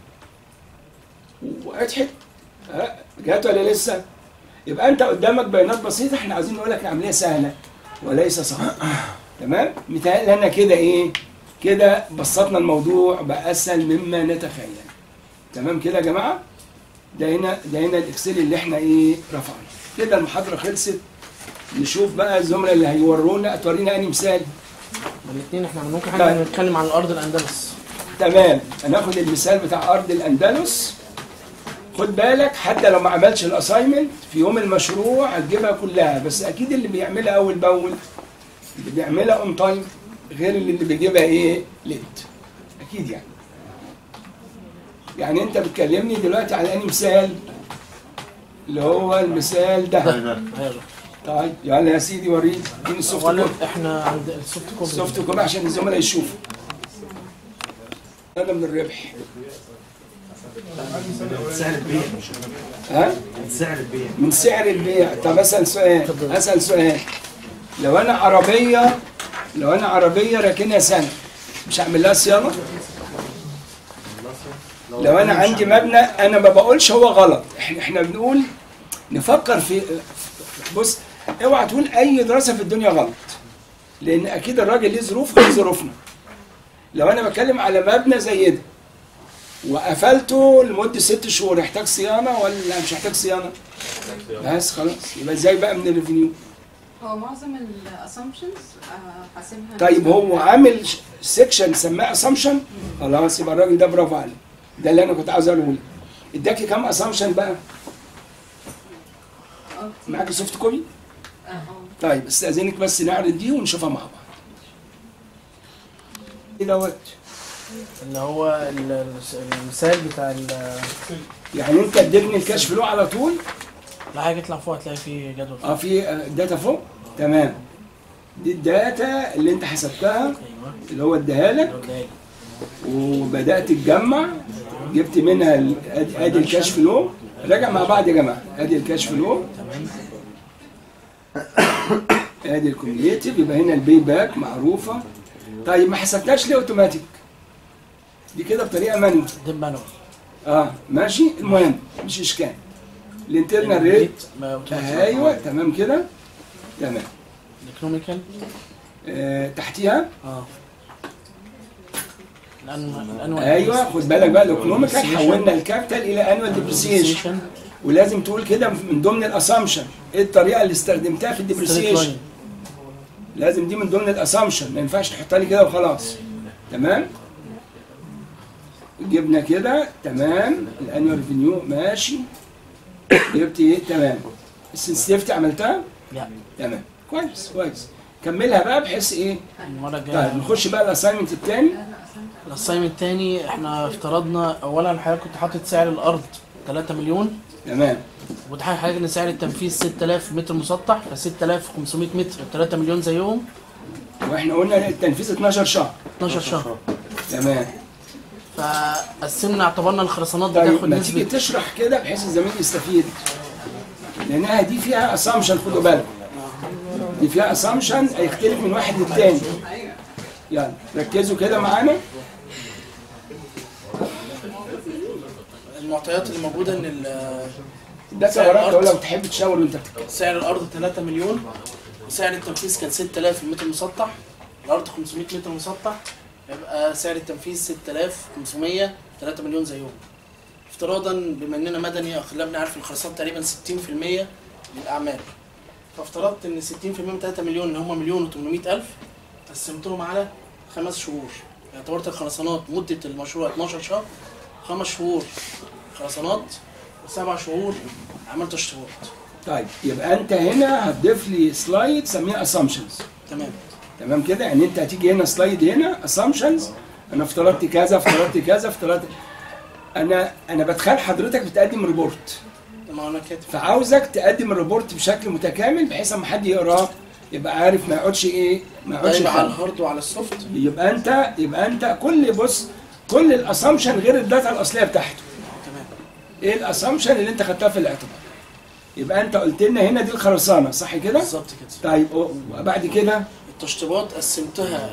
واتحت ها، جات ولا لسه يبقى انت قدامك بيانات بسيطه احنا عايزين نقول لك العمليه سهله وليس صعبه تمام مثال لنا كده ايه كده بسطنا الموضوع بقى اسهل مما نتخيل تمام كده يا جماعه ده هنا ده هنا الاكسل اللي احنا ايه رفعنا كده المحاضره خلصت نشوف بقى الزملاء اللي هيورونا تورينا انهي مثال الاثنين احنا ممكن طيب. حاجه نتكلم عن الارض الاندلس تمام هناخد المثال بتاع ارض الاندلس خد بالك حتى لو ما عملش الاساينمنت في يوم المشروع هتجيبها كلها بس اكيد اللي بيعملها اول باول اللي بيعملها اون تايم غير اللي اللي بيجيبها ايه ليت اكيد يعني يعني انت بتكلمني دلوقتي على انهي مثال اللي هو المثال ده ايوه طيب يلا يا سيدي وريني اديني السوفت اولا كوبي احنا عند السوفت كوبي السوفت كوبي عشان الزملاء يشوفوا هذا من الربح سعر البيع مش ها سعر البيع من سعر البيع طب اسال سؤال اسال سؤال لو انا عربيه لو انا عربيه راكنها سنه مش هعمل لها صيانه لو انا عندي مبنى انا ما بقولش هو غلط احنا احنا بنقول نفكر في بص اوعى تقول اي دراسه في الدنيا غلط لان اكيد الراجل ليه ظروف غير ظروفنا لو انا بتكلم على مبنى زي ده وقفلته لمده ست شهور يحتاج صيانه ولا مش هيحتاج صيانه؟ بس خلاص يبقى ازاي بقى من الريفينيو؟ هو معظم الاسامبشنز حاسبها طيب هو عامل سيكشن سماه اسامبشن خلاص يبقى الراجل ده برافو عليه ده اللي انا كنت عاوز اقوله لك اداكي كام اسامبشن بقى؟ معاكي سوفت كوبي؟ طيب استاذنك بس نعرض دي ونشوفها مع بعض. ايه دوت؟ اللي هو ال- المثال بتاع ال- يعني انت اديتني الكاش فلو على طول لا حاجه يطلع فوق هتلاقي فيه جدول اه في آه، داتا فوق تمام دي الداتا اللي انت حسبتها ايوه اللي هو اداها لك لو ده وبدات تجمع جبت منها ال- ادي ادي الكاش فلو راجع مع بعض يا جماعه ادي الكاش فلو تمام ادي الكوميوليتيف يبقى هنا البي باك معروفه طيب ما حسبتهاش ليه اوتوماتيك دي كده بطريقه مانوال دي مانوال اه ماشي المهم مش اشكال الانترنال ريت ما اوتوماتيك ايوه تمام كده تمام الايكونوميكال آه تحتيها اه الانوال الانوال ايوه خد بالك بقى الايكونوميكال حولنا الكابيتال الى انوال ديبريسيشن ولازم تقول كده من ضمن الاسامبشن ايه الطريقه اللي استخدمتها في الديبريسيشن لازم دي من ضمن الاسامبشن ما ينفعش تحطها لي كده وخلاص تمام جبنا كده تمام الانوال ريفينيو ماشي جبت ايه تمام السنسيتيفيتي عملتها لا تمام كويس كويس كملها بقى بحيث ايه المره طيب الجايه نخش بقى الاساينمنت الثاني الاسايمنت الثاني احنا افترضنا اولا حضرتك كنت حاطط سعر الارض 3 مليون تمام وتحقق حضرتك ان سعر التنفيذ 6000 متر مسطح ف 6500 متر 3 مليون زيهم واحنا قلنا التنفيذ 12 شهر 12 شهر تمام فقسمنا اعتبرنا الخرسانات طيب بتاخد ما تيجي نسبه تشرح كده بحيث الزميل يستفيد لانها دي فيها اسامبشن خدوا بالكم دي فيها اسامبشن هيختلف من واحد للتاني يلا ركزوا كده معانا المعطيات اللي موجوده ان ال- ده سعر وراك الأرض. لو بتحب تشاور وانت بتتكلم سعر الارض 3 مليون وسعر التنفيذ كان 6000 متر مسطح الارض 500 متر مسطح يبقى سعر التنفيذ 6500 3 مليون زيهم افتراضا بما اننا مدني اغلبنا عارف الخرسانات تقريبا 60% من الاعمال فافترضت ان 60% من 3 مليون اللي هم مليون و800 الف قسمتهم على خمس شهور اعتبرت الخرسانات مده المشروع 12 شهر خمس شهور خرسانات وسبع شهور عملت تشطيبات طيب يبقى انت هنا هتضيف لي سلايد سميها اسامبشنز تمام تمام كده يعني انت هتيجي هنا سلايد هنا اسامبشنز انا افترضت كذا افترضت كذا افترضت انا انا بتخيل حضرتك بتقدم ريبورت ما انا كاتب فعاوزك تقدم الريبورت بشكل متكامل بحيث اما حد يقراه يبقى عارف ما يقعدش ايه ما ده يقعدش يبقى على يخمن. الهارد وعلى السوفت يبقى انت يبقى انت كل بص كل الاسامبشن غير الداتا الاصليه بتاعته تمام ايه الاسامبشن اللي انت خدتها في الاعتبار يبقى انت قلت لنا هنا دي الخرسانه صح كده بالظبط كده طيب وبعد كده التشطيبات قسمتها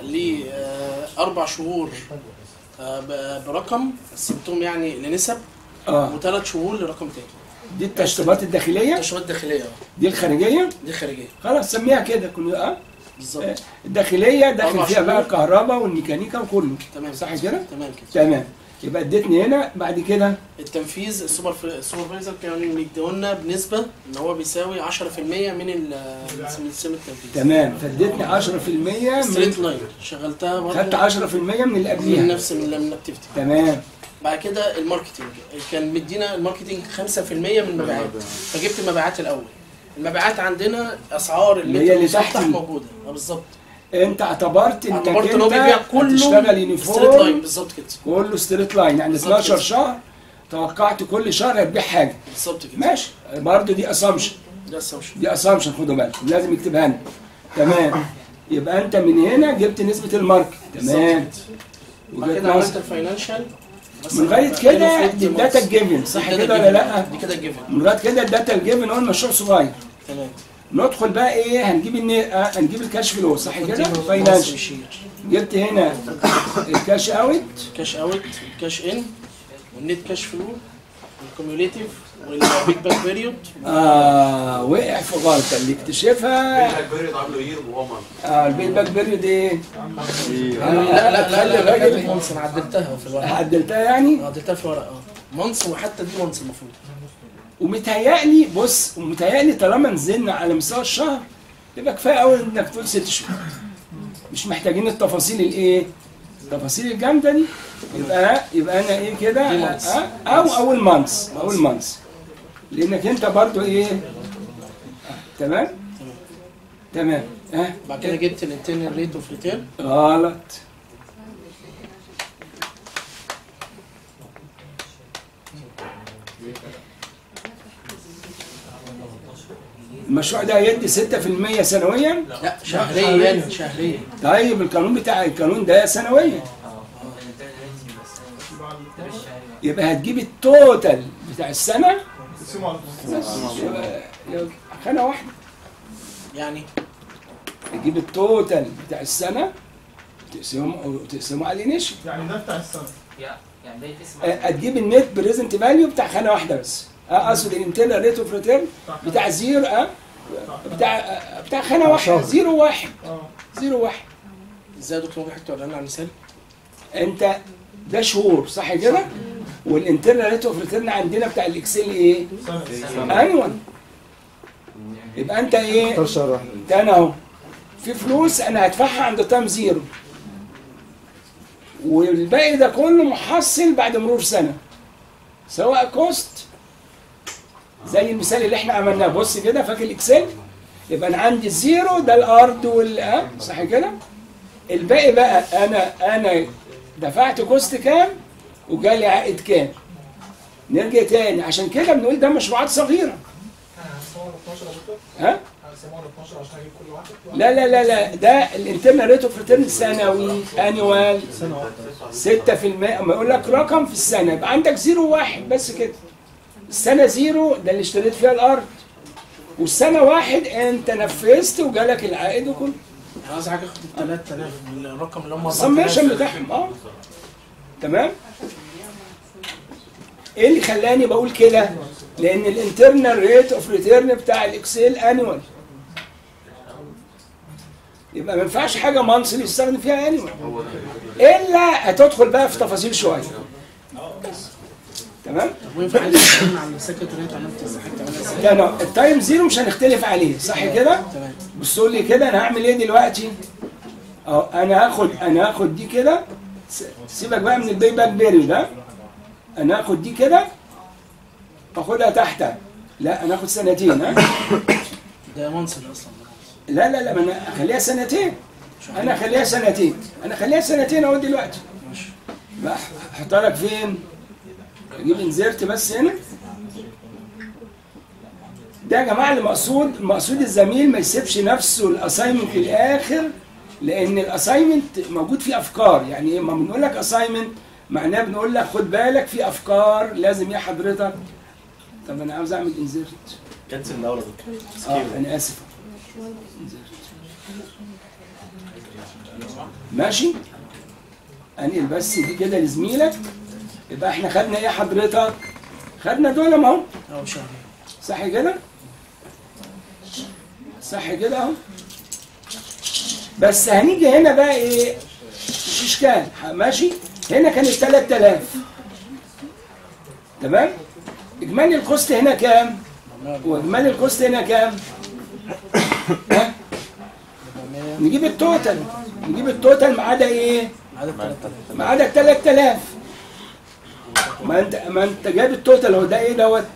لاربع شهور آه، ب- برقم قسمتهم يعني لنسب اه وثلاث شهور لرقم تاني دي التشطيبات الداخليه تشطيبات داخليه اه دي الخارجيه دي خارجيه خلاص سميها كده كل اه بالظبط الداخليه داخل أربع فيها بقى شهور. الكهرباء والميكانيكا وكله تمام صح كده تمام كده تمام يبقى اديتني هنا بعد كده التنفيذ السوبر السوبرفايزر كان مديهولنا بنسبه ان هو بيساوي 10% من ال- من سم التنفيذ تمام فاديتني 10% ستريت من لاين شغلتها برضه خدت 10% من اللي من قبليها نفس من من الاكتيفيتي تمام بعد كده الماركتينج كان مدينا الماركتينج 5% من المبيعات فجبت المبيعات الاول المبيعات عندنا اسعار اللي هي المتر اللي تحت المسطح دي. موجوده اه بالظبط انت اعتبرت انك اعتبرت انت ان هو بيبيع كله هتشتغل ستريت لاين يونيفورم بالظبط كده كله ستريت لاين يعني بالظبط 12 كده. شهر توقعت كل شهر هتبيع حاجه بالظبط كده ماشي برضه دي اسامبشن ده السوشيال دي اسامبشن خدوا بالكم لازم يكتبها لنا تمام يبقى انت من هنا جبت نسبه الماركت تمام بعد وجهة كده عملت نظر. الفاينانشال من لغايه كده دي الداتا الجيفن صح كده ولا لا؟ دي كده الجيفن من لغايه كده الداتا الجيفن هو المشروع صغير تمام ندخل بقى ايه هنجيب الني... آه هنجيب الكاش فلو صح كده؟ فاينانشال جبت هنا الكاش اوت كاش اوت كاش ان والنت كاش فلو والكوميوليتيف والبيج باك بيريود اه وقع في غلطه اللي اكتشفها بيريد بيريد عامله يير وهو اه البيت باك بيريود ايه؟ لا لا لا خلي لا الراجل- لا مانس انا عدلتها في الورقه عدلتها يعني عدلتها في الورقه اه مانس وحتى دي مانس المفروض ومتهيألي بص ومتهيألي طالما نزلنا على مستوى الشهر يبقى كفايه قوي انك تقول ست شهور مش محتاجين التفاصيل الايه؟ التفاصيل الجامده دي يبقى يبقى انا ايه كده دي months. آه، او اول مانس اول مانس لانك انت برضو ايه آه، تمام؟ تمام ها بعد كده جبت الانترنال ريت اوف ريتيرن غلط المشروع ده هيدي 6% سنويا لا شهريا شهريا طيب القانون بتاع القانون ده سنويا يبقى هتجيب التوتال بتاع السنه تقسموا على يبقى يبقى خانه واحده يعني تجيب التوتال بتاع السنه تقسمه تقسمه على الانيشن يعني ده بتاع السنه يعني ده يتقسم هتجيب النت بريزنت فاليو بتاع خانه واحده بس اه اقصد الانترنال ريت اوف ريتيرن بتاع زيرو اه بتاع آه، بتاع خانه واحده زيرو واحد اه زيرو واحد ازاي يا دكتور ممكن تورينا على المثال انت ده شهور صح كده؟ والانترنال ريت اوف ريتيرن عندنا بتاع الاكسل ايه؟ سنه انوال يبقى انت ايه؟ اختار شهر واحد ده انا اهو في فلوس انا هدفعها عند تايم زيرو والباقي ده كله محصل بعد مرور سنه سواء كوست زي المثال اللي احنا عملناه بص كده فاكر الاكسل يبقى انا عندي الزيرو ده الارض وال آه، صح كده الباقي بقى انا انا دفعت كوست كام وجالي عائد كام نرجع تاني عشان كده بنقول ده مشروعات صغيره هنقسموها على 12 يا دكتور ها هنقسموها على 12 عشان اجيب كل واحد لا لا لا لا ده الانترنال ريت اوف ريتيرن سنوي انيوال سنة واحدة 6% اما يقول لك رقم في السنه يبقى عندك زيرو واحد بس كده السنه زيرو ده اللي اشتريت فيها الارض والسنه واحد انت نفذت وجالك العائد وكله انا عايز حاجه اخد ال 3000 الرقم اللي هم السميشن بتاعهم اه تمام ايه اللي خلاني بقول كده لان الانترنال ريت اوف ريتيرن بتاع الاكسل انوال يبقى ما ينفعش حاجه مانثلي يستخدم فيها انوال الا هتدخل بقى في تفاصيل شويه تمام وينفع عايز اتكلم عن السكرتاريات عملت حاجه تعملها ازاي؟ كان التايم زيرو مش هنختلف عليه صح كده تمام بصوا لي كده انا هعمل ايه دلوقتي اه انا هاخد انا هاخد دي كده س- سيبك بقى من البي باك بيري ده انا هاخد دي كده واخدها تحت لا انا هاخد سنتين ها ده منصب اصلا لا لا لا ما انا اخليها سنتين انا اخليها سنتين انا اخليها سنتين اهو دلوقتي ماشي بقى احطها لك فين اجيب انزرت بس هنا ده يا جماعه المقصود المقصود الزميل ما يسيبش نفسه الاساينمنت للاخر لان الاساينمنت موجود فيه افكار يعني ايه ما بنقول لك اساينمنت معناه بنقول لك خد بالك في افكار لازم يا حضرتك طب انا عاوز اعمل انزرت كنسل الاول يا دكتور اه انا اسف ماشي انقل بس دي كده لزميلك يبقى احنا خدنا ايه حضرتك خدنا دول ما هم او شهر صح كده صح كده اهو بس هنيجي هنا بقى ايه مش اشكال ماشي هنا كانت 3000 تمام اجمالي الكوست هنا كام واجمالي الكوست هنا كام ها؟ نجيب التوتال نجيب التوتال ما عدا ايه عدد 3000 ما عدا 3000 ما انت ما انت جايب التوتال هو ده ايه دوت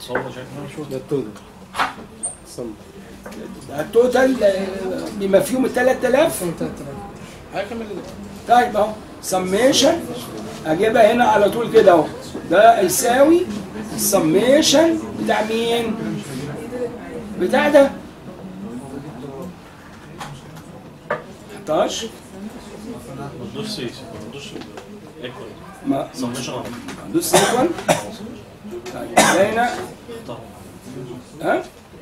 التوتال آه، بما فيهم ال 3000 حاجه كمل طيب اهو سميشن اجيبها هنا على طول كده اهو ده يساوي السميشن بتاع مين؟ بتاع ده 11 ما تدوسش ما تدوسش ايكوال ما سمشن دوس ايكوال طيب ده هنا ها؟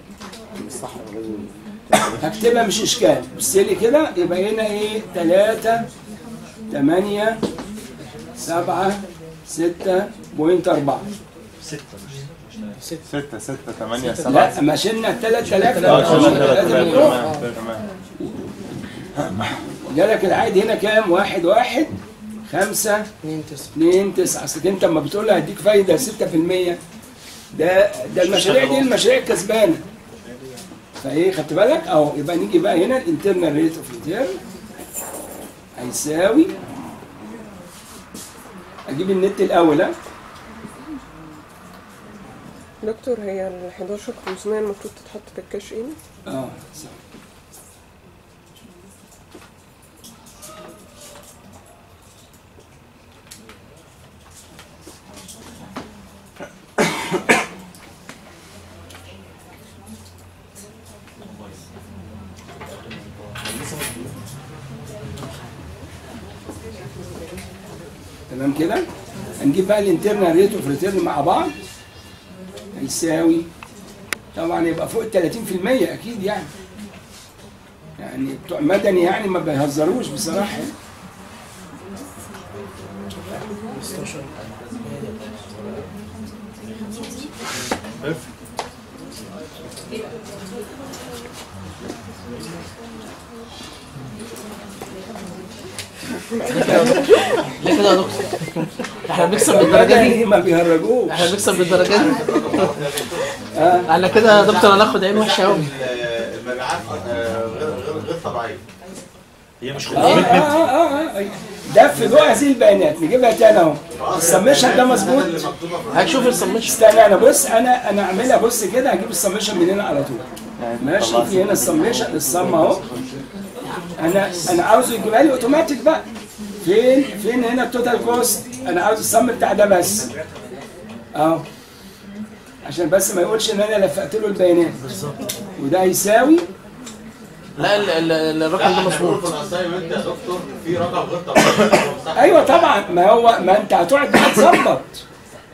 هكتبها مش اشكال بص لي كده يبقى هنا ايه 3 8 7 6 بوينت 4 ستة ستة ستة ثمانية لا سبعة ما شلنا 3000 اه شلنا ثلاثة لازم آلاف. يروح. تمام تمام جالك العائد هنا كام؟ واحد واحد خمسة 2 9 اتنين تسعة أصل أنت لما بتقول له هديك فايدة 6% ده ده المشاريع دي المشاريع الكسبانة فإيه خدت بالك؟ أهو يبقى نيجي بقى هنا الانترنال ريت اوف ريتيرن هيساوي أجيب النت الأول ها دكتور هي ال 11500 المفروض تتحط في الكاش ان اه صح تمام كده هنجيب بقى الانترنال ريت اوف ريتيرن مع بعض هيساوي طبعا يبقى فوق ال 30% اكيد يعني يعني بتوع مدني يعني ما بيهزروش بصراحه 15 ليه كده يا دكتور؟ احنا بنكسب بالدرجه دي المدني ما بيهرجوش احنا بنكسب بالدرجه دي آه. احنا كده يا دكتور هناخد عين وحشه قوي المبيعات آه، غير غير غير طبيعيه هي مش آه, 500 آه, متر آه, آه. ده في ضوء هذه البيانات نجيبها تاني اهو السمشن ده مظبوط هنشوف السمشن استنى انا بص انا انا اعملها بص كده هجيب السمشن من هنا على طول ماشي في هنا السمشن الصم اهو انا انا عاوزه يجيبها لي اوتوماتيك بقى فين فين هنا التوتال كوست انا عاوز الصم بتاع ده بس اهو عشان بس ما يقولش ان انا لفقت له البيانات وده هيساوي لا ال- ال- ال- الرقم ده مظبوط في الاسايمنت يا دكتور في رقم غير طبيعي ايوه طبعا ما هو ما انت هتقعد بقى تظبط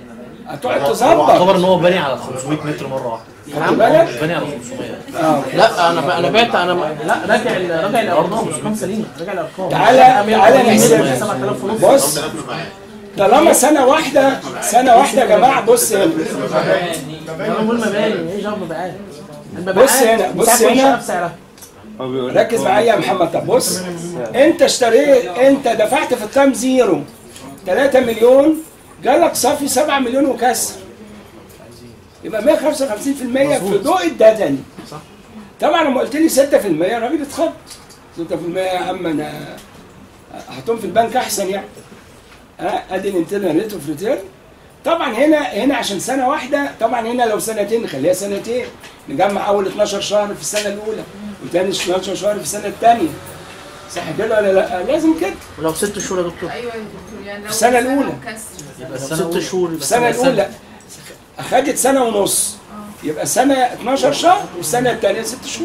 هتقعد هو تظبط اعتبر ان هو باني على 500 متر مره واحده خدت بالك؟ مش باني على 500 اه لا انا ب- انا بعت انا لا راجع ال- راجع الارقام الارقام سليمه راجع الارقام تعالى تعالى نحسبها 7000 ونص بص طالما سنة واحدة سنة واحدة يا جماعة بص هنا انا بقول مباني ايه جاب مبيعات بص هنا بص هنا بسعرها ركز معايا يا محمد طب بص انت اشتريت انت دفعت في التايم زيرو 3 مليون جالك صافي 7 مليون وكسر يبقى 155% في ضوء الداتا دي طبعا لما قلت لي 6% الراجل اتخض 6% يا عم انا هحطهم في البنك احسن يعني ها ادي الانترنال ريت اوف ريتيرن طبعا هنا هنا عشان سنه واحده طبعا هنا لو سنتين نخليها سنتين نجمع اول 12 شهر في السنه الاولى وتاني 12 شهر في السنه الثانيه صح كده ولا لا لازم كده ولو ست شهور يا دكتور ايوه يا دكتور يعني لو في السنة سنة الأولى. وكسر. يبقى ست شهور في يبقى السنه الاولى اخدت سنه ونص يبقى سنه 12 شهر والسنه الثانيه 6 شهور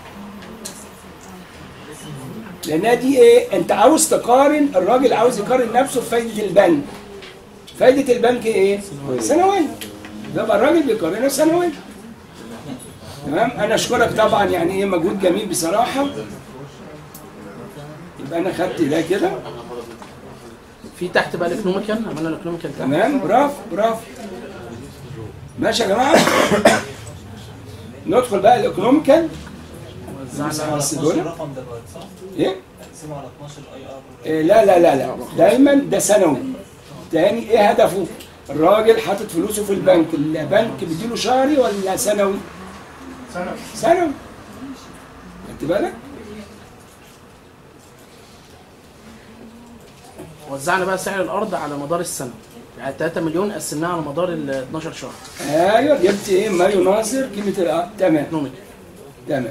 لانها دي ايه انت عاوز تقارن الراجل عاوز يقارن نفسه بفايده البنك فايده البنك ايه سنويه يبقى الراجل بيقارنها سنويه تمام انا اشكرك طبعا يعني ايه مجهود جميل بصراحه يبقى انا خدت ده كده في تحت بقى الاكونوميكال عملنا الاكونوميكال تمام برافو برافو ماشي يا جماعه ندخل بقى الايكونوميكال وزعنا بس 12 دول رقم دلوقتي صح؟ ايه قسموا على 12 اي ار إيه، لا لا لا لا دايما ده سنوي تاني ايه هدفه الراجل حاطط فلوسه في البنك البنك بيديله شهري ولا سنوي سنة سنوي خدت بالك وزعنا بقى سعر الارض على مدار السنه يعني 3 مليون قسمناها على مدار ال 12 شهر ايوه جبت ايه ما يناظر قيمه الأ- تمام اكونوميكال تمام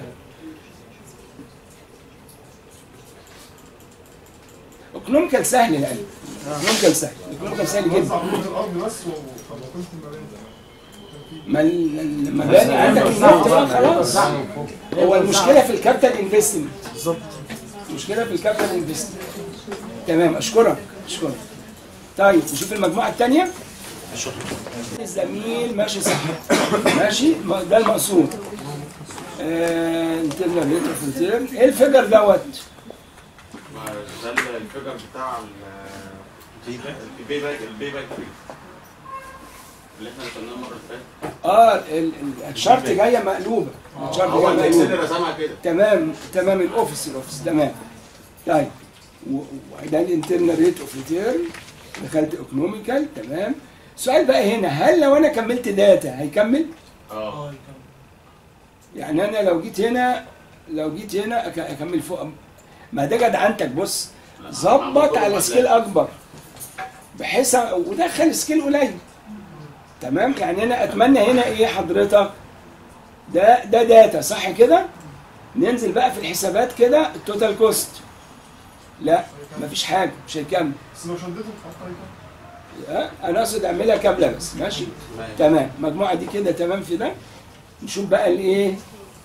ايكونوميكال سهل العلم ايكونوميكال سهل ايكونوميكال سهل وزع جدا قيمة الأرض بس وطبقات المباني ما ال- المباني عندك النفط بقى خلاص هو المشكله في الكابيتال انفستمنت بالظبط المشكله في الكابيتال انفستمنت تمام اشكرك اشكرك طيب نشوف المجموعه الثانيه الزميل ماشي صح ماشي ما- ده المقصود انترنال ريت اوف ريتيرن ايه الفيجر دوت ما ده الفيجر بتاع ال- البي باك البي باك فري اللي احنا رسمناه المره اللي فاتت اه ال- ال- الشارت جايه مقلوبه الشارت هو جايه الاكسل مقلوبه رسمها كده تمام تمام الاوفيس الاوفيس تمام طيب و- وده الانترنال ريت اوف ريتيرن دخلت ايكونوميكال تمام السؤال بقى هنا هل لو انا كملت داتا هيكمل؟ اه يعني انا لو جيت هنا لو جيت هنا أك- اكمل فوق ما ده جدعنتك بص ظبط على سكيل اكبر بحيث أ- ودخل سكيل قليل تمام يعني انا اتمنى هنا ايه حضرتك ده ده داتا صح كده ننزل بقى في الحسابات كده التوتال كوست لا مفيش حاجه مش هيكمل بس لو شدته تحطها يكمل. أه؟ انا اقصد اعملها كامله بس ماشي تمام المجموعه دي كده تمام في ده نشوف بقى الايه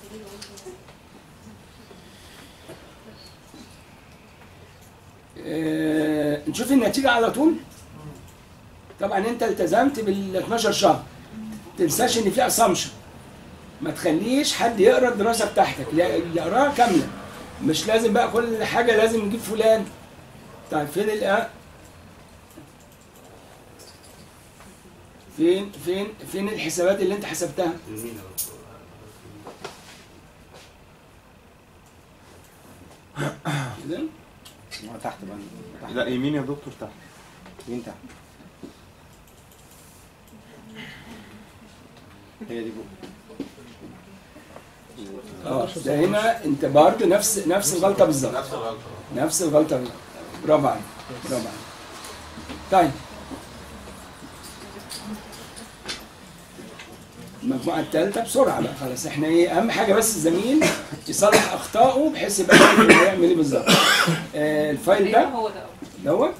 آه، نشوف النتيجه على طول طبعا انت التزمت بال 12 شهر تنساش ان في اسامبشن ما تخليش حد يقرا الدراسه بتاعتك لا يقراها كامله مش لازم بقى كل حاجه لازم نجيب فلان طيب فين ال فين فين فين الحسابات اللي انت حسبتها يمين يا دكتور. كده تحت بقى لا يمين يا دكتور تحت مين تحت هي دي فوق اه ده هنا انت برضه نفس نفس الغلطه بالظبط نفس الغلطه نفس الغلطه بالظبط برافو عليك برافو عليك طيب المجموعه الثالثه بسرعه بقى خلاص احنا ايه اهم حاجه بس الزميل يصلح اخطائه بحيث يبقى عارف هو هيعمل ايه بالظبط آه الفايل ده هو ده دوت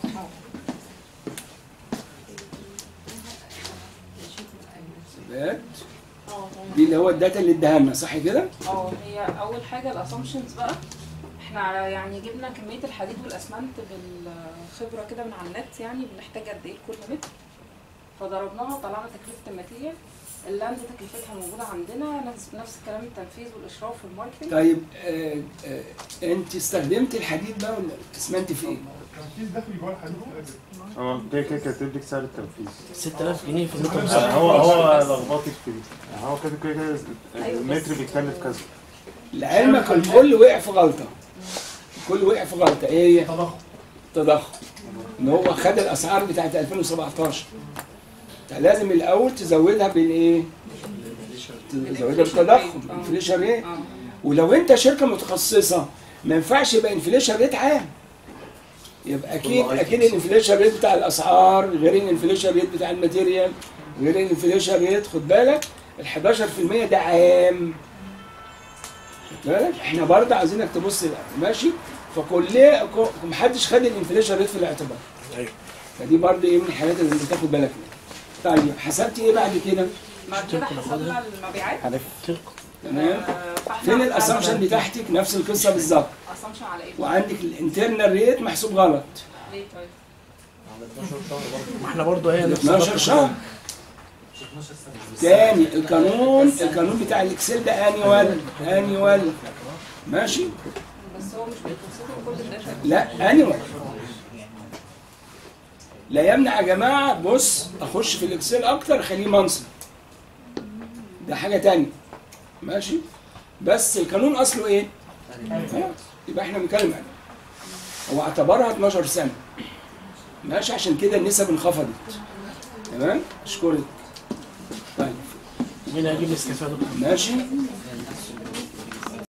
ثبات دي اللي هو الداتا اللي اداها لنا صح كده؟ اه هي اول حاجه الاسامبشنز بقى احنا على يعني جبنا كميه الحديد والاسمنت بالخبره كده من على النت يعني بنحتاج قد ايه لكل متر فضربناها وطلعنا تكلفه الماتيريال اللاند تكلفتها موجوده عندنا نفس نفس الكلام التنفيذ والاشراف والماركتنج طيب آه آه انت استخدمت الحديد بقى ولا اسمنت في ايه؟ التنفيذ داخل جوه الحديد في الأجل. هو كده كده كاتب لك سعر التنفيذ 6000 جنيه في المتر يعني المسطح هو هو لخبطك في دي يعني هو كده كده كده المتر بيتكلف كذا لعلمك الكل وقع في غلطه الكل وقع في غلطه ايه هي؟ تضخم تضخم ان هو خد الاسعار بتاعت 2017 انت لازم الاول تزودها بالايه؟ تزودها بالتضخم انفليشن ريت ولو انت شركه متخصصه ما ينفعش يبقى انفليشن ريت عام يبقى اكيد اكيد الانفليشن ريت بتاع الاسعار غير الانفليشن ريت بتاع الماتيريال غير الانفليشن ريت خد بالك ال 11% ده عام خد بالك احنا برضه عايزينك تبص ماشي فكل محدش خد الانفليشن ريت في الاعتبار ايوه فدي برضه ايه من الحاجات اللي تاخد بالك منها طيب حسبت ايه بعد كده؟ بعد كده حسبنا المبيعات تمام آه، فاحنا فين عملنا الاسامبشن بتاعتك نفس القصه بالظبط assumption على ايه؟ وعندك الانترنال ريت محسوب غلط ليه طيب؟ ما احنا برضه هي نفس 12 الرقم. شهر تاني القانون القانون بتاع الاكسل ده انيوال انيوال ماشي بس هو مش بيتوصف كل الداتا لا انيوال لا يمنع يا جماعه بص اخش في الاكسل اكتر اخليه منصب ده حاجه تانية ماشي بس القانون اصله ايه؟ آه، يبقى احنا بنتكلم عنه هو اعتبرها 12 سنه ماشي عشان كده النسب انخفضت تمام اشكرك طيب مين هيجيب الاستفاده ماشي